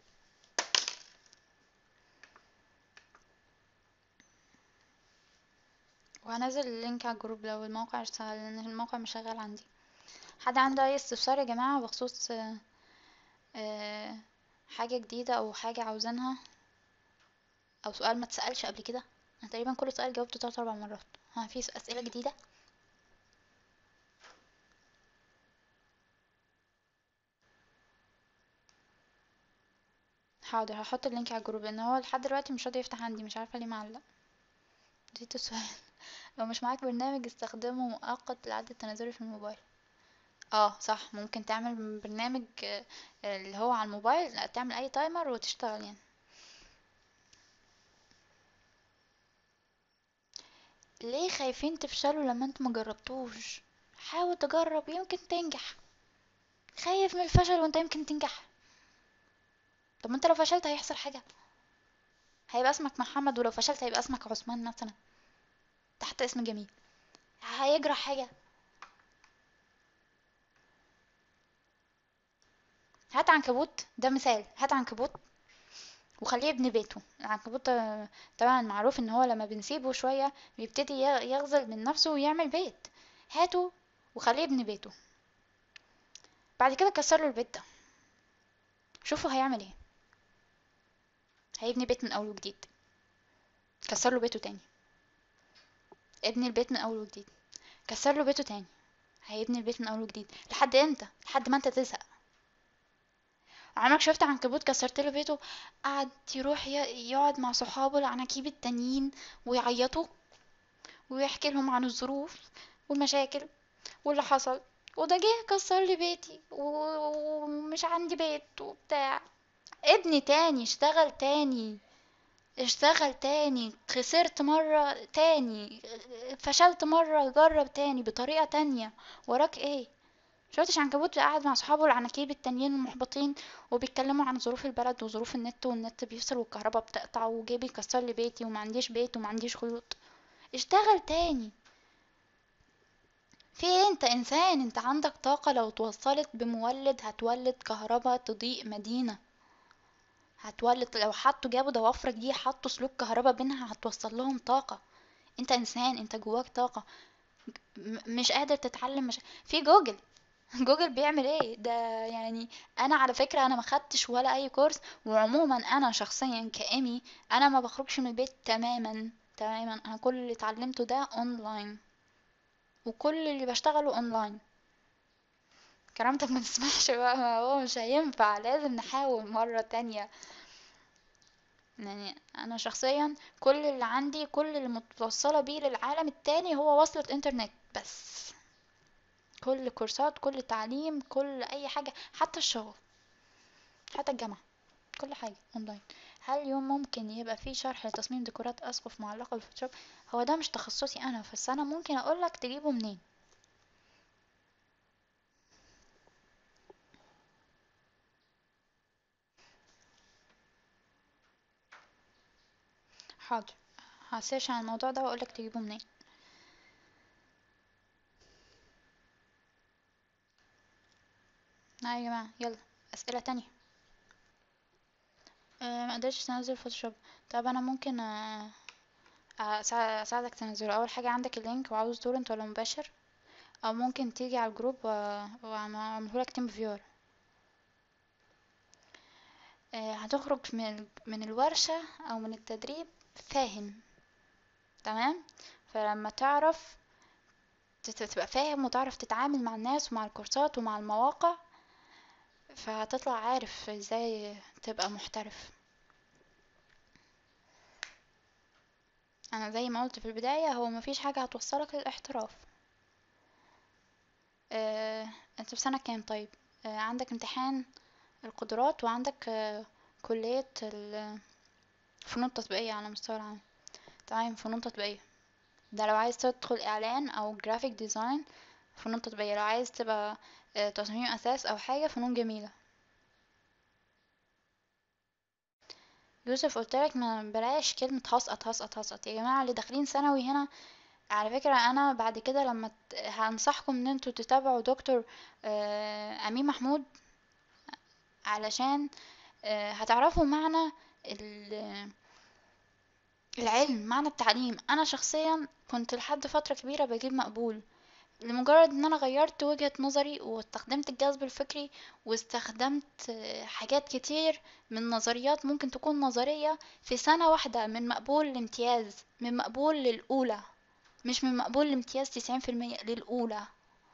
وهنزل اللينك على الجروب لو الموقع اشتغل لان الموقع مش شغال عندي حد عنده اي استفسار يا جماعة بخصوص آه، آه، حاجة جديدة او حاجة عاوزينها او سؤال ما اتسألش قبل كده انا تقريبا كل سؤال جاوبته تلات اربع مرات ها في اسئلة جديدة حاضر هحط اللينك على الجروب لان هو لحد دلوقتي مش راضي يفتح عندي مش عارفة ليه معلق نسيت السؤال لو مش معاك برنامج استخدمه مؤقت لإعادة التنازلي في الموبايل اه صح ممكن تعمل برنامج آه، اللي هو على الموبايل لا، تعمل اي تايمر وتشتغل يعني ليه خايفين تفشلوا لما انتوا مجربتوش حاول تجرب يمكن تنجح خايف من الفشل وانت يمكن تنجح طب ما انت لو فشلت هيحصل حاجة هيبقى اسمك محمد ولو فشلت هيبقى اسمك عثمان مثلا تحت اسم جميل هيجرى حاجة هات عنكبوت ده مثال هات عنكبوت وخليه يبني بيته العنكبوت آه، طبعا معروف ان هو لما بنسيبه شوية بيبتدي ي- يغزل من نفسه ويعمل بيت هاته وخليه يبني بيته بعد كده كسر له البيت ده شوفوا هيعمل ايه هيبني بيت من اول وجديد كسر له بيته تاني ابني البيت من اول وجديد كسر له بيته تاني هيبني البيت من اول وجديد لحد امتى لحد ما انت تزهق عمرك شفت عنكبوت كسرت له بيته قعد يروح ي- يقعد مع صحابه العناكيب التانيين ويعيطوا ويحكي لهم عن الظروف والمشاكل واللي حصل وده جه كسر لي بيتي و- ومش عندي بيت وبتاع ابني تاني اشتغل تاني اشتغل تاني خسرت مرة تاني فشلت مرة جرب تاني بطريقة تانية وراك ايه شفتش عنكبوت قاعد مع صحابه العناكيب التانيين المحبطين وبيتكلموا عن ظروف البلد وظروف النت والنت بيفصل والكهرباء بتقطع وجه بيكسر لي بيتي وما عنديش بيت وما عنديش خيوط اشتغل تاني في ايه انت انسان انت عندك طاقة لو توصلت بمولد هتولد كهرباء تضيء مدينة هتولد لو حطوا جابوا ضوافرك دي حطوا سلوك كهرباء بينها هتوصل لهم طاقة انت انسان انت جواك طاقة م- مش قادر تتعلم مش... في جوجل جوجل بيعمل ايه ده يعني انا على فكرة انا ما خدتش ولا اي كورس وعموما انا شخصيا كامي انا ما بخرجش من البيت تماما تماما انا كل اللي اتعلمته ده اونلاين وكل اللي بشتغله اونلاين كرامتك ما تسمحش بقى ما هو مش هينفع لازم نحاول مرة تانية يعني انا شخصيا كل اللي عندي كل اللي متوصلة بيه للعالم التاني هو وصلة انترنت بس كل كورسات كل تعليم كل اي حاجة حتى الشغل حتى الجامعة كل حاجة اونلاين هل يوم ممكن يبقى فيه شرح لتصميم ديكورات اسقف معلقة بالفوتوشوب هو ده مش تخصصي انا بس انا ممكن اقولك تجيبه منين حاضر هسيرش عن الموضوع ده واقولك تجيبه منين لا يا جماعة يلا اسئلة تانية أه ما قدرتش تنزل فوتوشوب طب انا ممكن أه أسا- اساعدك تنزله اول حاجة عندك اللينك وعاوز تورنت ولا مباشر او ممكن تيجي على الجروب و- واعملهولك تيم فيور أه هتخرج من ال- من الورشة او من التدريب فاهم تمام فلما تعرف تت- تبقى فاهم وتعرف تتعامل مع الناس ومع الكورسات ومع المواقع فهتطلع عارف ازاي تبقى محترف انا زي ما قلت في البداية هو مفيش حاجة هتوصلك للاحتراف اه انت في سنة كام طيب اه عندك امتحان القدرات وعندك اه كلية الفنون التطبيقية على مستوى العام تمام فنون تطبيقية ده لو عايز تدخل اعلان او جرافيك ديزاين فنون تطبيقية لو عايز تبقى اه تصميم اساس او حاجة فنون جميلة يوسف قلت لك ما بلاش كلمة هسقط هسقط هسقط يا جماعة اللي داخلين ثانوي هنا على فكرة انا بعد كده لما ت- هنصحكم ان انتوا تتابعوا دكتور آه، امين محمود علشان آه، هتعرفوا معنى ال- العلم معنى التعليم انا شخصيا كنت لحد فترة كبيرة بجيب مقبول لمجرد ان انا غيرت وجهة نظري واستخدمت الجذب الفكري واستخدمت آه، حاجات كتير من نظريات ممكن تكون نظرية في سنة واحدة من مقبول لامتياز من مقبول للأولى مش من مقبول لامتياز تسعين في المية للأولى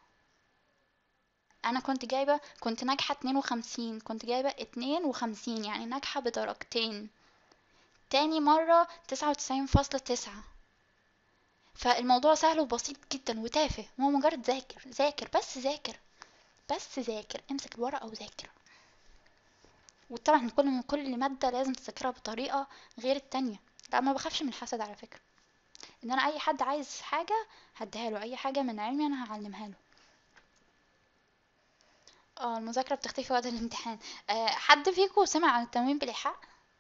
أنا كنت جايبة كنت ناجحة اتنين وخمسين كنت جايبة اتنين وخمسين يعني ناجحة بدرجتين تاني مرة تسعة وتسعين فاصلة تسعة فالموضوع سهل وبسيط جدا وتافه هو مجرد ذاكر ذاكر بس ذاكر بس ذاكر امسك الورقة وذاكر وطبعا كل كل مادة لازم تذاكرها بطريقة غير التانية لا ما بخافش من الحسد على فكرة ان انا اي حد عايز حاجة هديها له اي حاجة من علمي انا هعلمها له اه المذاكرة بتختفي وقت الامتحان أه حد فيكم سمع عن التموين بالإيحاء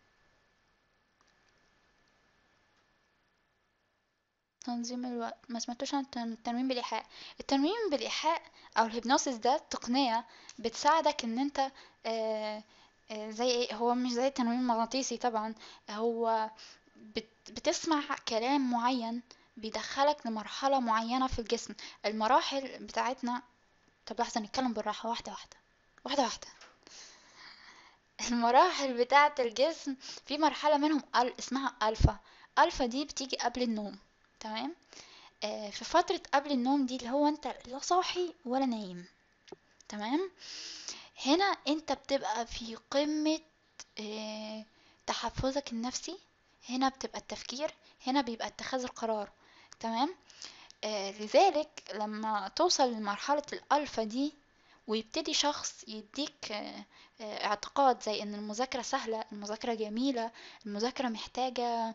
تنظيم الوقت ما سمعتوش عن التن- التنويم بالإيحاء التنويم بالإيحاء أو الهيبنوسيس ده تقنية بتساعدك إن أنت آه، آه، زي إيه هو مش زي التنويم المغناطيسي طبعا هو بت- بتسمع كلام معين بيدخلك لمرحلة معينة في الجسم المراحل بتاعتنا طب لحظة نتكلم بالراحة واحدة واحدة واحدة واحدة المراحل بتاعة الجسم في مرحلة منهم ال- اسمها ألفا ألفا دي بتيجي قبل النوم تمام آه في فترة قبل النوم دي اللي هو انت لا صاحي ولا نايم تمام هنا انت بتبقى في قمة آه تحفظك النفسي هنا بتبقى التفكير هنا بيبقى اتخاذ القرار تمام آه لذلك لما توصل لمرحلة الألفا دي ويبتدي شخص يديك آه، آه، اعتقاد زي ان المذاكرة سهلة المذاكرة جميلة المذاكرة محتاجة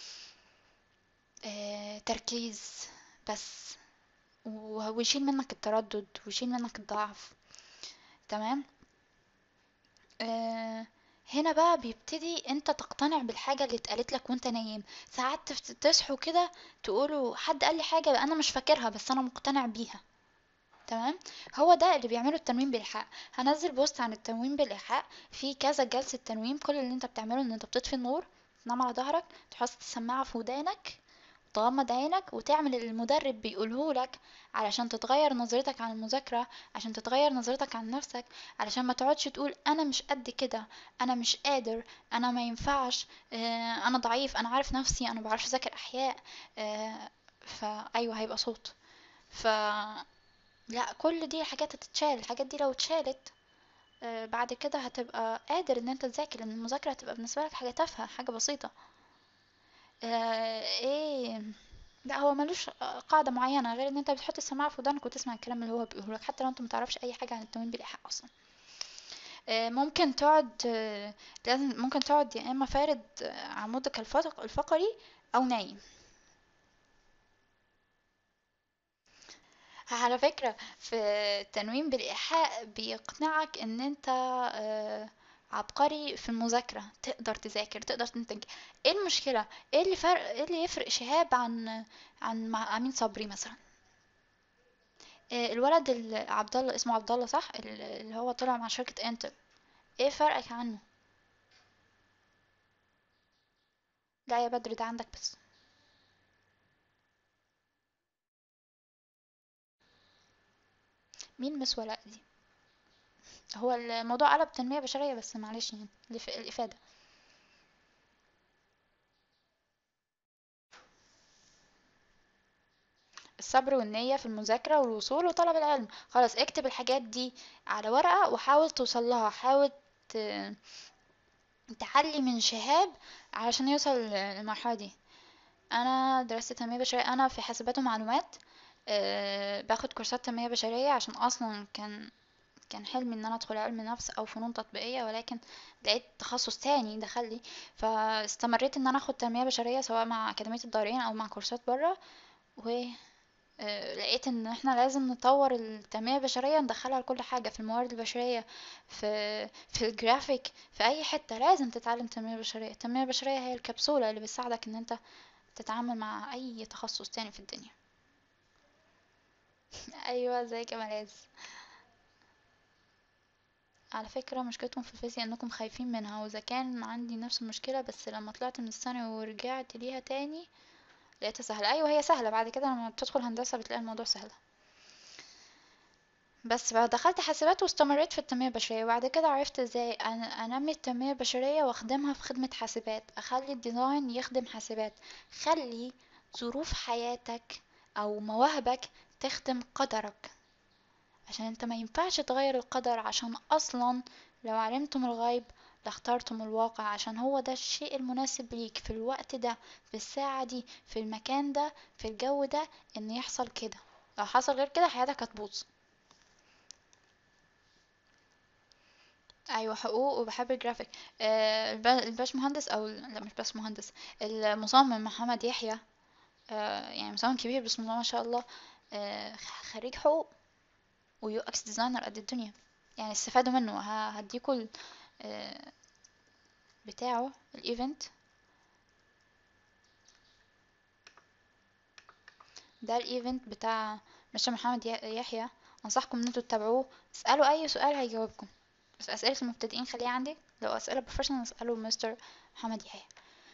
آه، تركيز بس و- ويشيل منك التردد ويشيل منك الضعف تمام آه، هنا بقى بيبتدي انت تقتنع بالحاجة اللي اتقالت لك وانت نايم ساعات تفت- تصحوا كده تقولوا حد قال لي حاجة انا مش فاكرها بس انا مقتنع بيها تمام هو ده اللي بيعمله التنويم بالإيحاء هنزل بوست عن التنويم بالإيحاء في كذا جلسة تنويم كل اللي انت بتعمله ان انت بتطفي النور تنام على ظهرك تحط السماعة في ودانك تغمض عينك وتعمل اللي المدرب بيقوله لك علشان تتغير نظرتك عن المذاكرة عشان تتغير نظرتك عن نفسك علشان ما تقعدش تقول انا مش قد كده انا مش قادر انا ما ينفعش آه، انا ضعيف انا عارف نفسي انا بعرفش اذاكر احياء آه، فايوه هيبقى صوت ف لا كل دي حاجات هتتشال الحاجات دي لو اتشالت آه، بعد كده هتبقى قادر ان انت تذاكر لان المذاكرة هتبقى بالنسبة لك حاجة تافهة حاجة بسيطة آه، ايه لا هو ملوش قاعدة معينة غير ان انت بتحط السماعة في ودانك وتسمع الكلام اللي هو بيقوله لك حتى لو انت متعرفش اي حاجة عن التموين بالإيحاء اصلا آه، ممكن تقعد آه، لازم ممكن تقعد يا اما فارد آه، عمودك الفق- الفقري او نايم على فكرة في التنويم بالإيحاء بيقنعك ان انت آه، عبقري في المذاكرة تقدر تذاكر تقدر تنتج ايه المشكلة ايه اللي فرق ايه اللي يفرق شهاب عن عن مع امين صبري مثلا آه، الولد ال- عبد الله اسمه عبد الله صح ال- اللي هو طلع مع شركة انتل ايه فرقك عنه لا يا بدر ده عندك بس مين مس ولاء دي هو الموضوع قلب تنمية بشرية بس معلش يعني الإف- الإفادة الصبر والنية في المذاكرة والوصول وطلب العلم خلاص اكتب الحاجات دي على ورقة وحاول توصل لها حاول ت- تعلي من شهاب علشان يوصل للمرحلة دي انا درست تنمية بشرية انا في حاسبات ومعلومات أه باخد كورسات تنمية بشرية عشان اصلا كان كان حلمي ان انا ادخل علم نفس او فنون تطبيقية ولكن لقيت تخصص تاني دخل لي فاستمريت ان انا اخد تنمية بشرية سواء مع اكاديمية الدارين او مع كورسات برا و آه، لقيت ان احنا لازم نطور التنمية البشرية ندخلها لكل حاجة في الموارد البشرية في في الجرافيك في اي حتة لازم تتعلم تنمية بشرية التنمية البشرية هي الكبسولة اللي بتساعدك ان انت تتعامل مع اي تخصص تاني في الدنيا ايوه زي كمالاز على فكرة مشكلتكم في الفيزياء انكم خايفين منها واذا كان عندي نفس المشكلة بس لما طلعت من الثانوي ورجعت ليها تاني لقيتها سهلة ايوه هي سهلة بعد كده لما بتدخل هندسة بتلاقي الموضوع سهل بس بقى دخلت حاسبات واستمريت في التنمية البشرية وبعد كده عرفت ازاي أن- انمي التنمية البشرية واخدمها في خدمة حاسبات اخلي الديزاين يخدم حاسبات خلي ظروف حياتك او مواهبك تخدم قدرك عشان انت ما ينفعش تغير القدر عشان اصلا لو علمتم الغيب لاخترتم الواقع عشان هو ده الشيء المناسب ليك في الوقت ده في الساعة دي في المكان ده في الجو ده ان يحصل كده لو حصل غير كده حياتك هتبوظ ايوه حقوق وبحب الجرافيك آه الب- الباش مهندس او لا مش باش مهندس المصمم محمد يحيى آه يعني مصمم كبير بسم الله ما شاء الله آه خريج حقوق ويو اكس ديزاينر قد الدنيا يعني استفادوا منه ه- هديكوا ال- آه، بتاعه الايفنت ده الايفنت بتاع مستر محمد ي- يحيى انصحكم ان انتوا تتابعوه اسالوا اي سؤال هيجاوبكم بس اسئله المبتدئين خليها عندك لو اسئله بروفيشنال اسالوا مستر محمد يحيى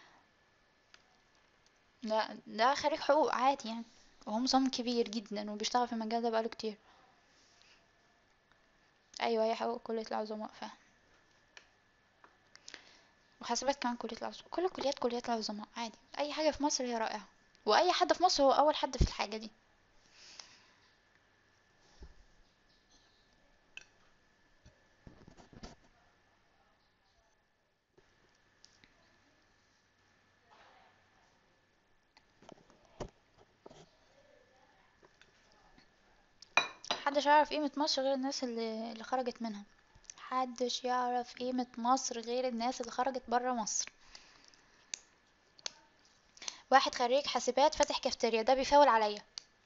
ده ده خريج حقوق عادي يعني وهو مصمم كبير جدا وبيشتغل في المجال ده بقاله كتير ايوه هي حقوق كليه العظماء فعلا وحاسبات كمان كلية العظماء كل الكليات كليات العظماء عادي أي حاجة في مصر هي رائعة وأي حد في مصر هو أول حد في الحاجة دي محدش يعرف قيمة مصر غير الناس اللي, اللي خرجت منها محدش يعرف قيمة مصر غير الناس اللي خرجت برا مصر واحد خريج حاسبات فاتح كافتيريا ده بيفاول عليا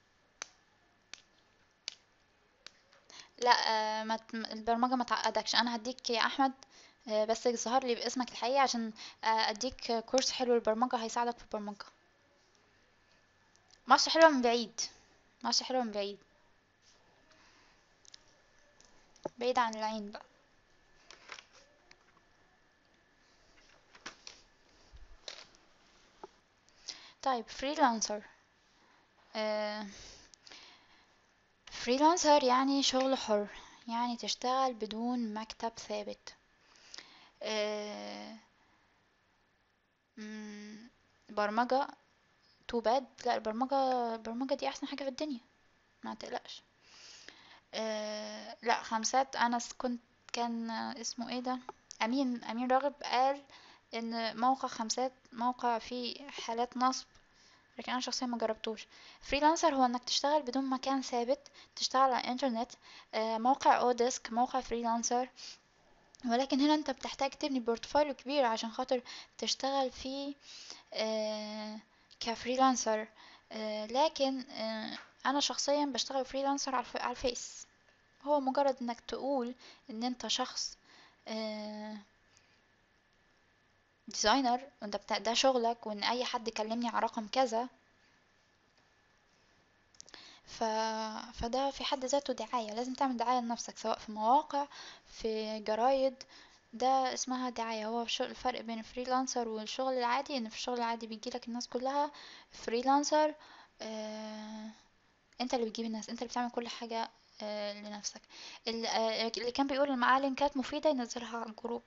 لا آه ما ت- البرمجة ما تعقدكش انا هديك يا احمد آه بس ظهر لي باسمك الحقيقي عشان آه اديك كورس حلو للبرمجة هيساعدك في البرمجة مصر حلوة من بعيد مصر حلوة من بعيد بعيد عن العين بقى طيب فريلانسر آه فريلانسر يعني شغل حر يعني تشتغل بدون مكتب ثابت آه مم، برمجة تو باد لا البرمجة البرمجة دي احسن حاجة في الدنيا ما تقلقش آه لا خمسات انا س- كنت كان اسمه ايه ده امين امين راغب قال ان موقع خمسات موقع فيه حالات نصب لكن انا شخصيا ما جربتوش فريلانسر هو انك تشتغل بدون مكان ثابت تشتغل على الانترنت آه، موقع اوديسك موقع فريلانسر ولكن هنا انت بتحتاج تبني بورتفوليو كبير عشان خاطر تشتغل فيه آه، كفريلانسر آه، لكن آه، انا شخصيا بشتغل فريلانسر على الف- على الفيس هو مجرد انك تقول ان انت شخص ديزاينر وانت بتا... ده شغلك وان اي حد كلمني على رقم كذا ف... فده في حد ذاته دعاية لازم تعمل دعاية لنفسك سواء في مواقع في جرايد ده اسمها دعاية هو الش- الفرق بين الفريلانسر والشغل العادي ان في الشغل العادي بيجيلك الناس كلها فريلانسر آه... انت اللي بتجيب الناس انت اللي بتعمل كل حاجة آه... لنفسك ال- آه، اللي كان بيقول ان معاه لينكات مفيدة ينزلها على الجروب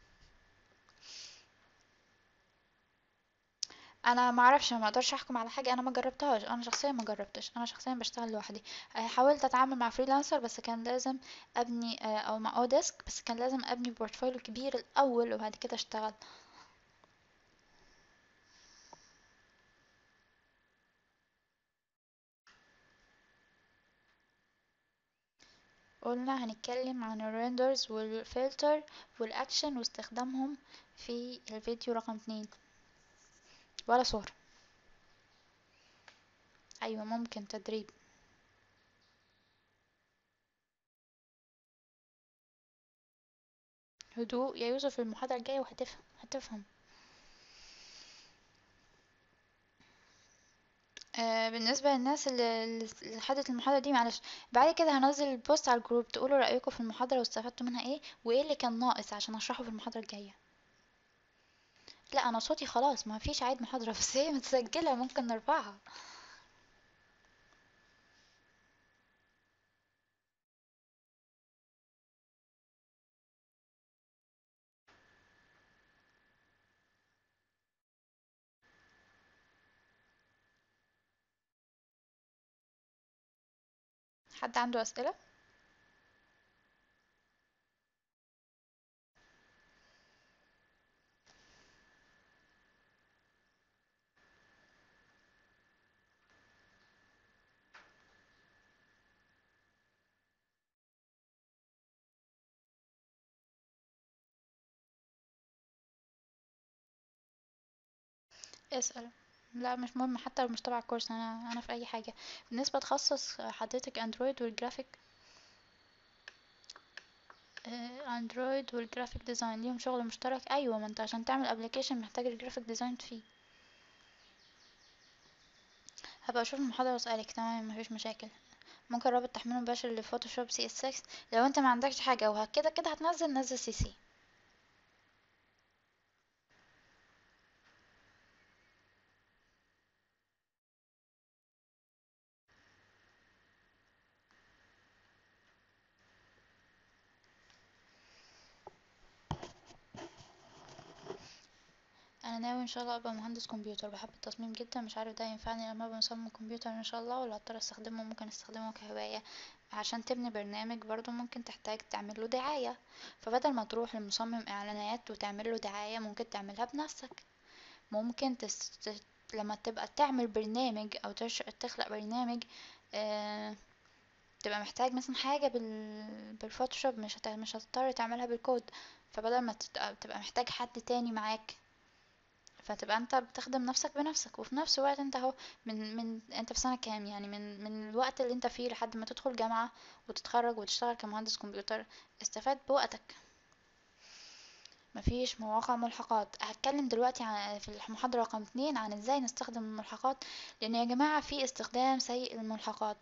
انا ما اعرفش ما اقدرش احكم على حاجه انا ما جربتهاش انا شخصيا ما جربتش انا شخصيا بشتغل لوحدي آه، حاولت اتعامل مع فريلانسر بس كان لازم ابني آه، او مع اوديسك بس كان لازم ابني بورتفوليو كبير الاول وبعد كده اشتغل قلنا هنتكلم عن الريندرز والفلتر والاكشن واستخدامهم في الفيديو رقم اتنين ولا صور ايوه ممكن تدريب هدوء يا يوسف المحاضرة الجاية وهتفهم هتفهم آه بالنسبة للناس اللي اللي خدت المحاضرة دي معلش بعد كده هنزل البوست على الجروب تقولوا رأيكم في المحاضرة واستفدتوا منها ايه وايه اللي كان ناقص عشان اشرحه في المحاضرة الجاية لا انا صوتي خلاص ما فيش عيد محاضرة بس هي متسجلة ممكن نرفعها حد عنده أسئلة اسأل لا مش مهم حتى لو مش تبع الكورس انا انا في اي حاجة بالنسبة تخصص حضرتك اندرويد والجرافيك آه، اندرويد والجرافيك ديزاين ليهم شغل مشترك ايوه ما انت عشان تعمل ابلكيشن محتاج الجرافيك ديزاين فيه هبقى اشوف المحاضرة واسألك تمام مفيش مشاكل ممكن رابط تحميل مباشر لفوتوشوب سي اس 6 لو انت ما عندكش حاجة وكده كده هتنزل نزل سي سي انا ناوي ان شاء الله ابقى مهندس كمبيوتر بحب التصميم جدا مش عارف ده ينفعني لما ابقى مصمم كمبيوتر ان شاء الله ولا اضطر استخدمه ممكن استخدمه كهواية عشان تبني برنامج برضو ممكن تحتاج تعمله دعاية فبدل ما تروح لمصمم اعلانات وتعمله دعاية ممكن تعملها بنفسك ممكن تست... لما تبقى تعمل برنامج او تش... تخلق برنامج آه... تبقى محتاج مثلا حاجة بال... بالفوتوشوب مش هت... مش هتضطر تعملها بالكود فبدل ما تت... تبقى محتاج حد تاني معاك فتبقى انت بتخدم نفسك بنفسك وفي نفس الوقت انت اهو من من انت في سنة كام يعني من من الوقت اللي انت فيه لحد ما تدخل جامعة وتتخرج وتشتغل كمهندس كمبيوتر استفاد بوقتك مفيش مواقع ملحقات هتكلم دلوقتي عن في المحاضرة رقم اتنين عن ازاي نستخدم الملحقات لان يا جماعة في استخدام سيء للملحقات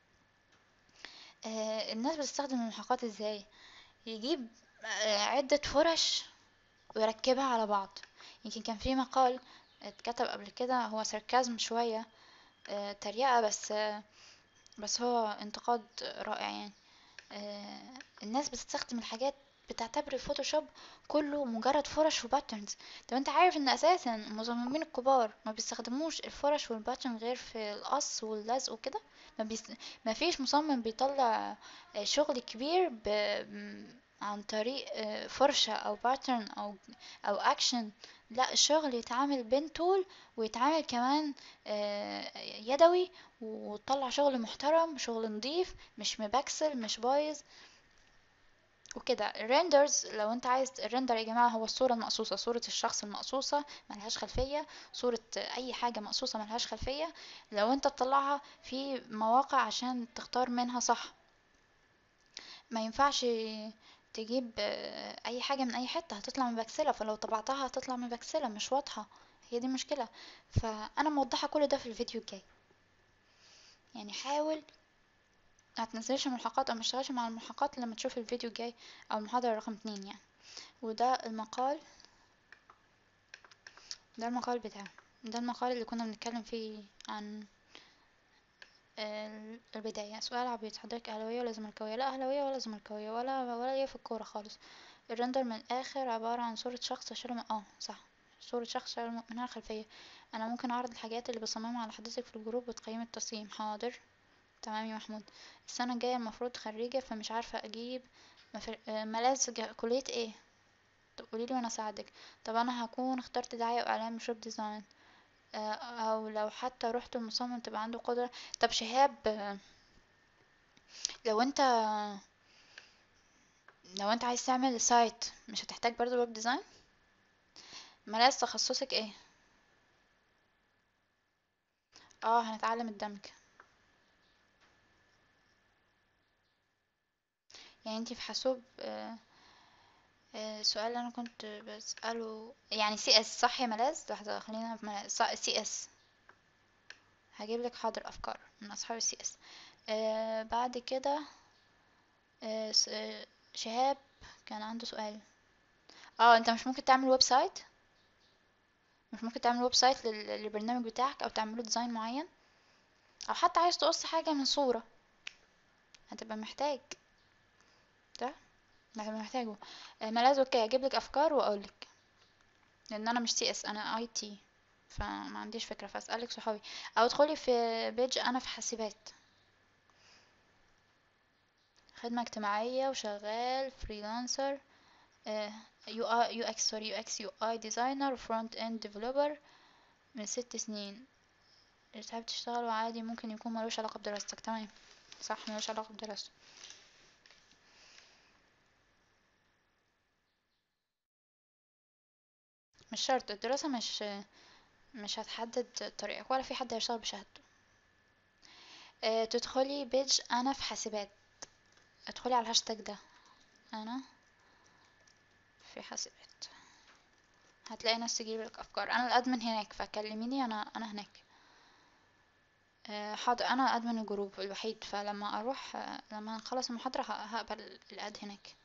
آه الناس بتستخدم الملحقات ازاي يجيب آه عدة فرش ويركبها على بعض يمكن كان في مقال اتكتب قبل كده هو ساركازم شوية آه تريقة بس آه بس هو انتقاد رائع يعني آه الناس بتستخدم الحاجات بتعتبر الفوتوشوب كله مجرد فرش وباترنز طب انت عارف ان اساسا المصممين الكبار ما بيستخدموش الفرش والباترن غير في القص واللزق وكده ما, بيس... ما فيش مصمم بيطلع شغل كبير ب... عن طريق فرشة او باترن او او اكشن لا الشغل يتعامل بين تول ويتعامل كمان يدوي وتطلع شغل محترم شغل نظيف مش مبكسل مش بايظ وكده الريندرز لو انت عايز الريندر يا جماعه هو الصوره المقصوصه صوره الشخص المقصوصه ملهاش خلفيه صوره اي حاجه مقصوصه ملهاش خلفيه لو انت تطلعها في مواقع عشان تختار منها صح ما ينفعش تجيب اي حاجه من اي حته هتطلع مبكسله فلو طبعتها هتطلع مبكسله مش واضحه هي دي مشكله فانا موضحه كل ده في الفيديو الجاي يعني حاول ما تنزلش ملحقات او مشتغلش مع الملحقات لما تشوف الفيديو الجاي او المحاضرة رقم اتنين يعني وده المقال ده المقال بتاعه ده المقال اللي كنا بنتكلم فيه عن البداية سؤال عبيط حضرتك أهلاوية ولا زملكاوية لا أهلاوية ولا زملكاوية ولا ولا ليا في الكورة خالص الرندر من الآخر عبارة عن صورة شخص شال اه صح صورة شخص شال منها خلفية أنا ممكن أعرض الحاجات اللي بصممها على حضرتك في الجروب وتقييم التصميم حاضر تمام يا محمود السنة الجاية المفروض خريجة فمش عارفة أجيب مفر... ملاذ كلية ايه طب قوليلي وانا اساعدك طب انا هكون اخترت دعاية واعلان مش ويب ديزاين او لو حتى رحت المصمم تبقى عنده قدرة طب شهاب لو انت لو انت عايز تعمل سايت مش هتحتاج برضو ويب ديزاين ملاذ تخصصك ايه اه هنتعلم الدمج يعني انتي في حاسوب آه، السؤال اللي انا كنت بسأله يعني سي اس صح يا ملاذ لحظة خلينا في ملاذ سي اس هجيب لك حاضر افكار من اصحاب السي اس آه بعد كده آه س- آه، شهاب كان عنده سؤال اه انت مش ممكن تعمل ويب سايت مش ممكن تعمل ويب سايت لل- للبرنامج بتاعك او تعمله ديزاين معين او حتى عايز تقص حاجة من صورة هتبقى محتاج ده هتبقى محتاجه آه، ملاذ اوكي اجيب لك افكار واقولك لان انا مش سي اس انا اي تي فما عنديش فكرة فاسألك صحابي او ادخلي في بيج انا في حاسبات خدمة اجتماعية وشغال فريلانسر يو اي يو اكس سوري يو اكس يو اي ديزاينر وفرونت اند ديفلوبر من ست سنين تحب تشتغل عادي ممكن يكون ملوش علاقة بدراستك تمام صح ملوش علاقة بدراسته مش شرط الدراسة مش مش هتحدد طريقك ولا في حد هيشتغل بشهادته اه تدخلي بيج انا في حاسبات ادخلي على الهاشتاج ده انا في حاسبات هتلاقي ناس تجيلك افكار انا الادمن هناك فكلميني انا انا هناك آه، حاضر انا ادمن الجروب الوحيد فلما اروح آه، لما نخلص المحاضرة ه- هقبل الاد هناك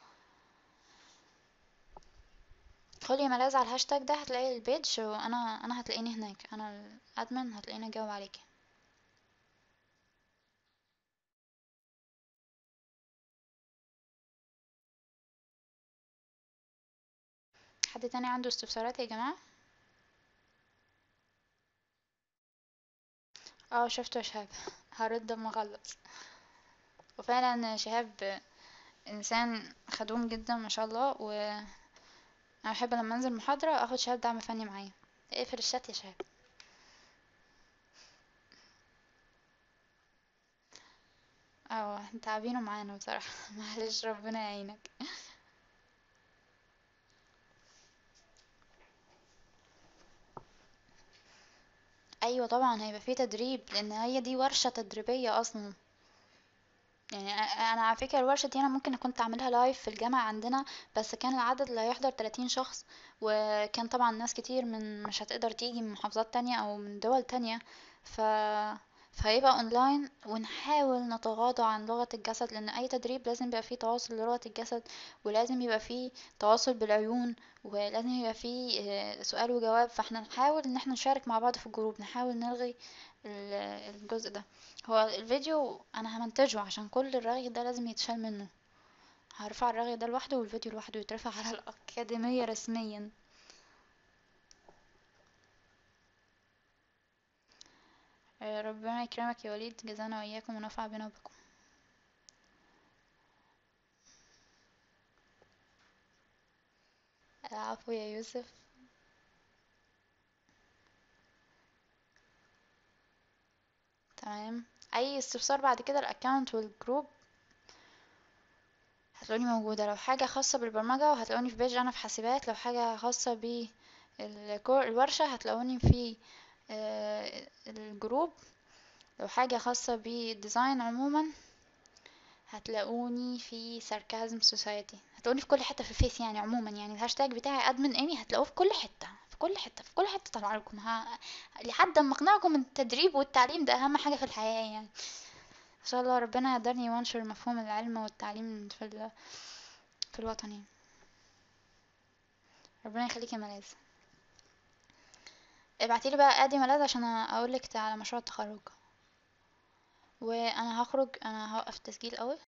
ادخلي يا ملاذ على الهاشتاج ده هتلاقي البيج وانا انا هتلاقيني هناك انا الادمن هتلاقيني اجاوب عليكي حد تاني عنده استفسارات يا جماعة اه شفته يا شهاب هرد اما اخلص وفعلا شهاب انسان خدوم جدا ما شاء الله و انا بحب لما انزل محاضرة اخد شهاب دعم فني معايا اقفل الشات يا شهاب اه تعبينه معانا بصراحة معلش ربنا يعينك ايوه طبعا هيبقى فيه تدريب لان هي دي ورشة تدريبية اصلا يعني أ- انا على فكرة الورشة دي انا ممكن كنت اعملها لايف في الجامعة عندنا بس كان العدد اللي هيحضر 30 شخص وكان طبعا ناس كتير من مش هتقدر تيجي من محافظات تانية او من دول تانية ف فهيبقى اونلاين ونحاول نتغاضى عن لغة الجسد لان اي تدريب لازم يبقى فيه تواصل لغة الجسد ولازم يبقى فيه تواصل بالعيون ولازم يبقى فيه آه، سؤال وجواب فاحنا نحاول ان احنا نشارك مع بعض في الجروب نحاول نلغي ال- الجزء ده هو الفيديو انا همنتجه عشان كل الرغي ده لازم يتشال منه هرفع الرغي ده لوحده والفيديو لوحده يترفع على الأكاديمية رسميا آه، ربنا يكرمك يا وليد جزانا وإياكم ونفع بنا وبكم العفو يا يوسف تمام اي استفسار بعد كده الاكونت والجروب هتلاقوني موجودة لو حاجة خاصة بالبرمجة وهتلاقوني في بيج انا في حاسبات لو حاجة خاصة بالورشة هتلاقوني في آه، الجروب لو حاجة خاصة بالديزاين عموما هتلاقوني في ساركازم سوسايتي هتلاقوني في كل حتة في الفيس يعني عموما يعني الهاشتاج بتاعي ادمن ايمي هتلاقوه في كل حتة في كل حتة في كل حتة طلع لكم ها... لحد ما اقنعكم ان التدريب والتعليم ده اهم حاجة في الحياة يعني ان شاء الله ربنا يقدرني وانشر مفهوم العلم والتعليم في ال... في الوطن يعني ربنا يخليك يا ملاذ ابعتيلي بقى ادي ملاذ عشان اقولك على مشروع التخرج وانا هخرج انا هوقف التسجيل اول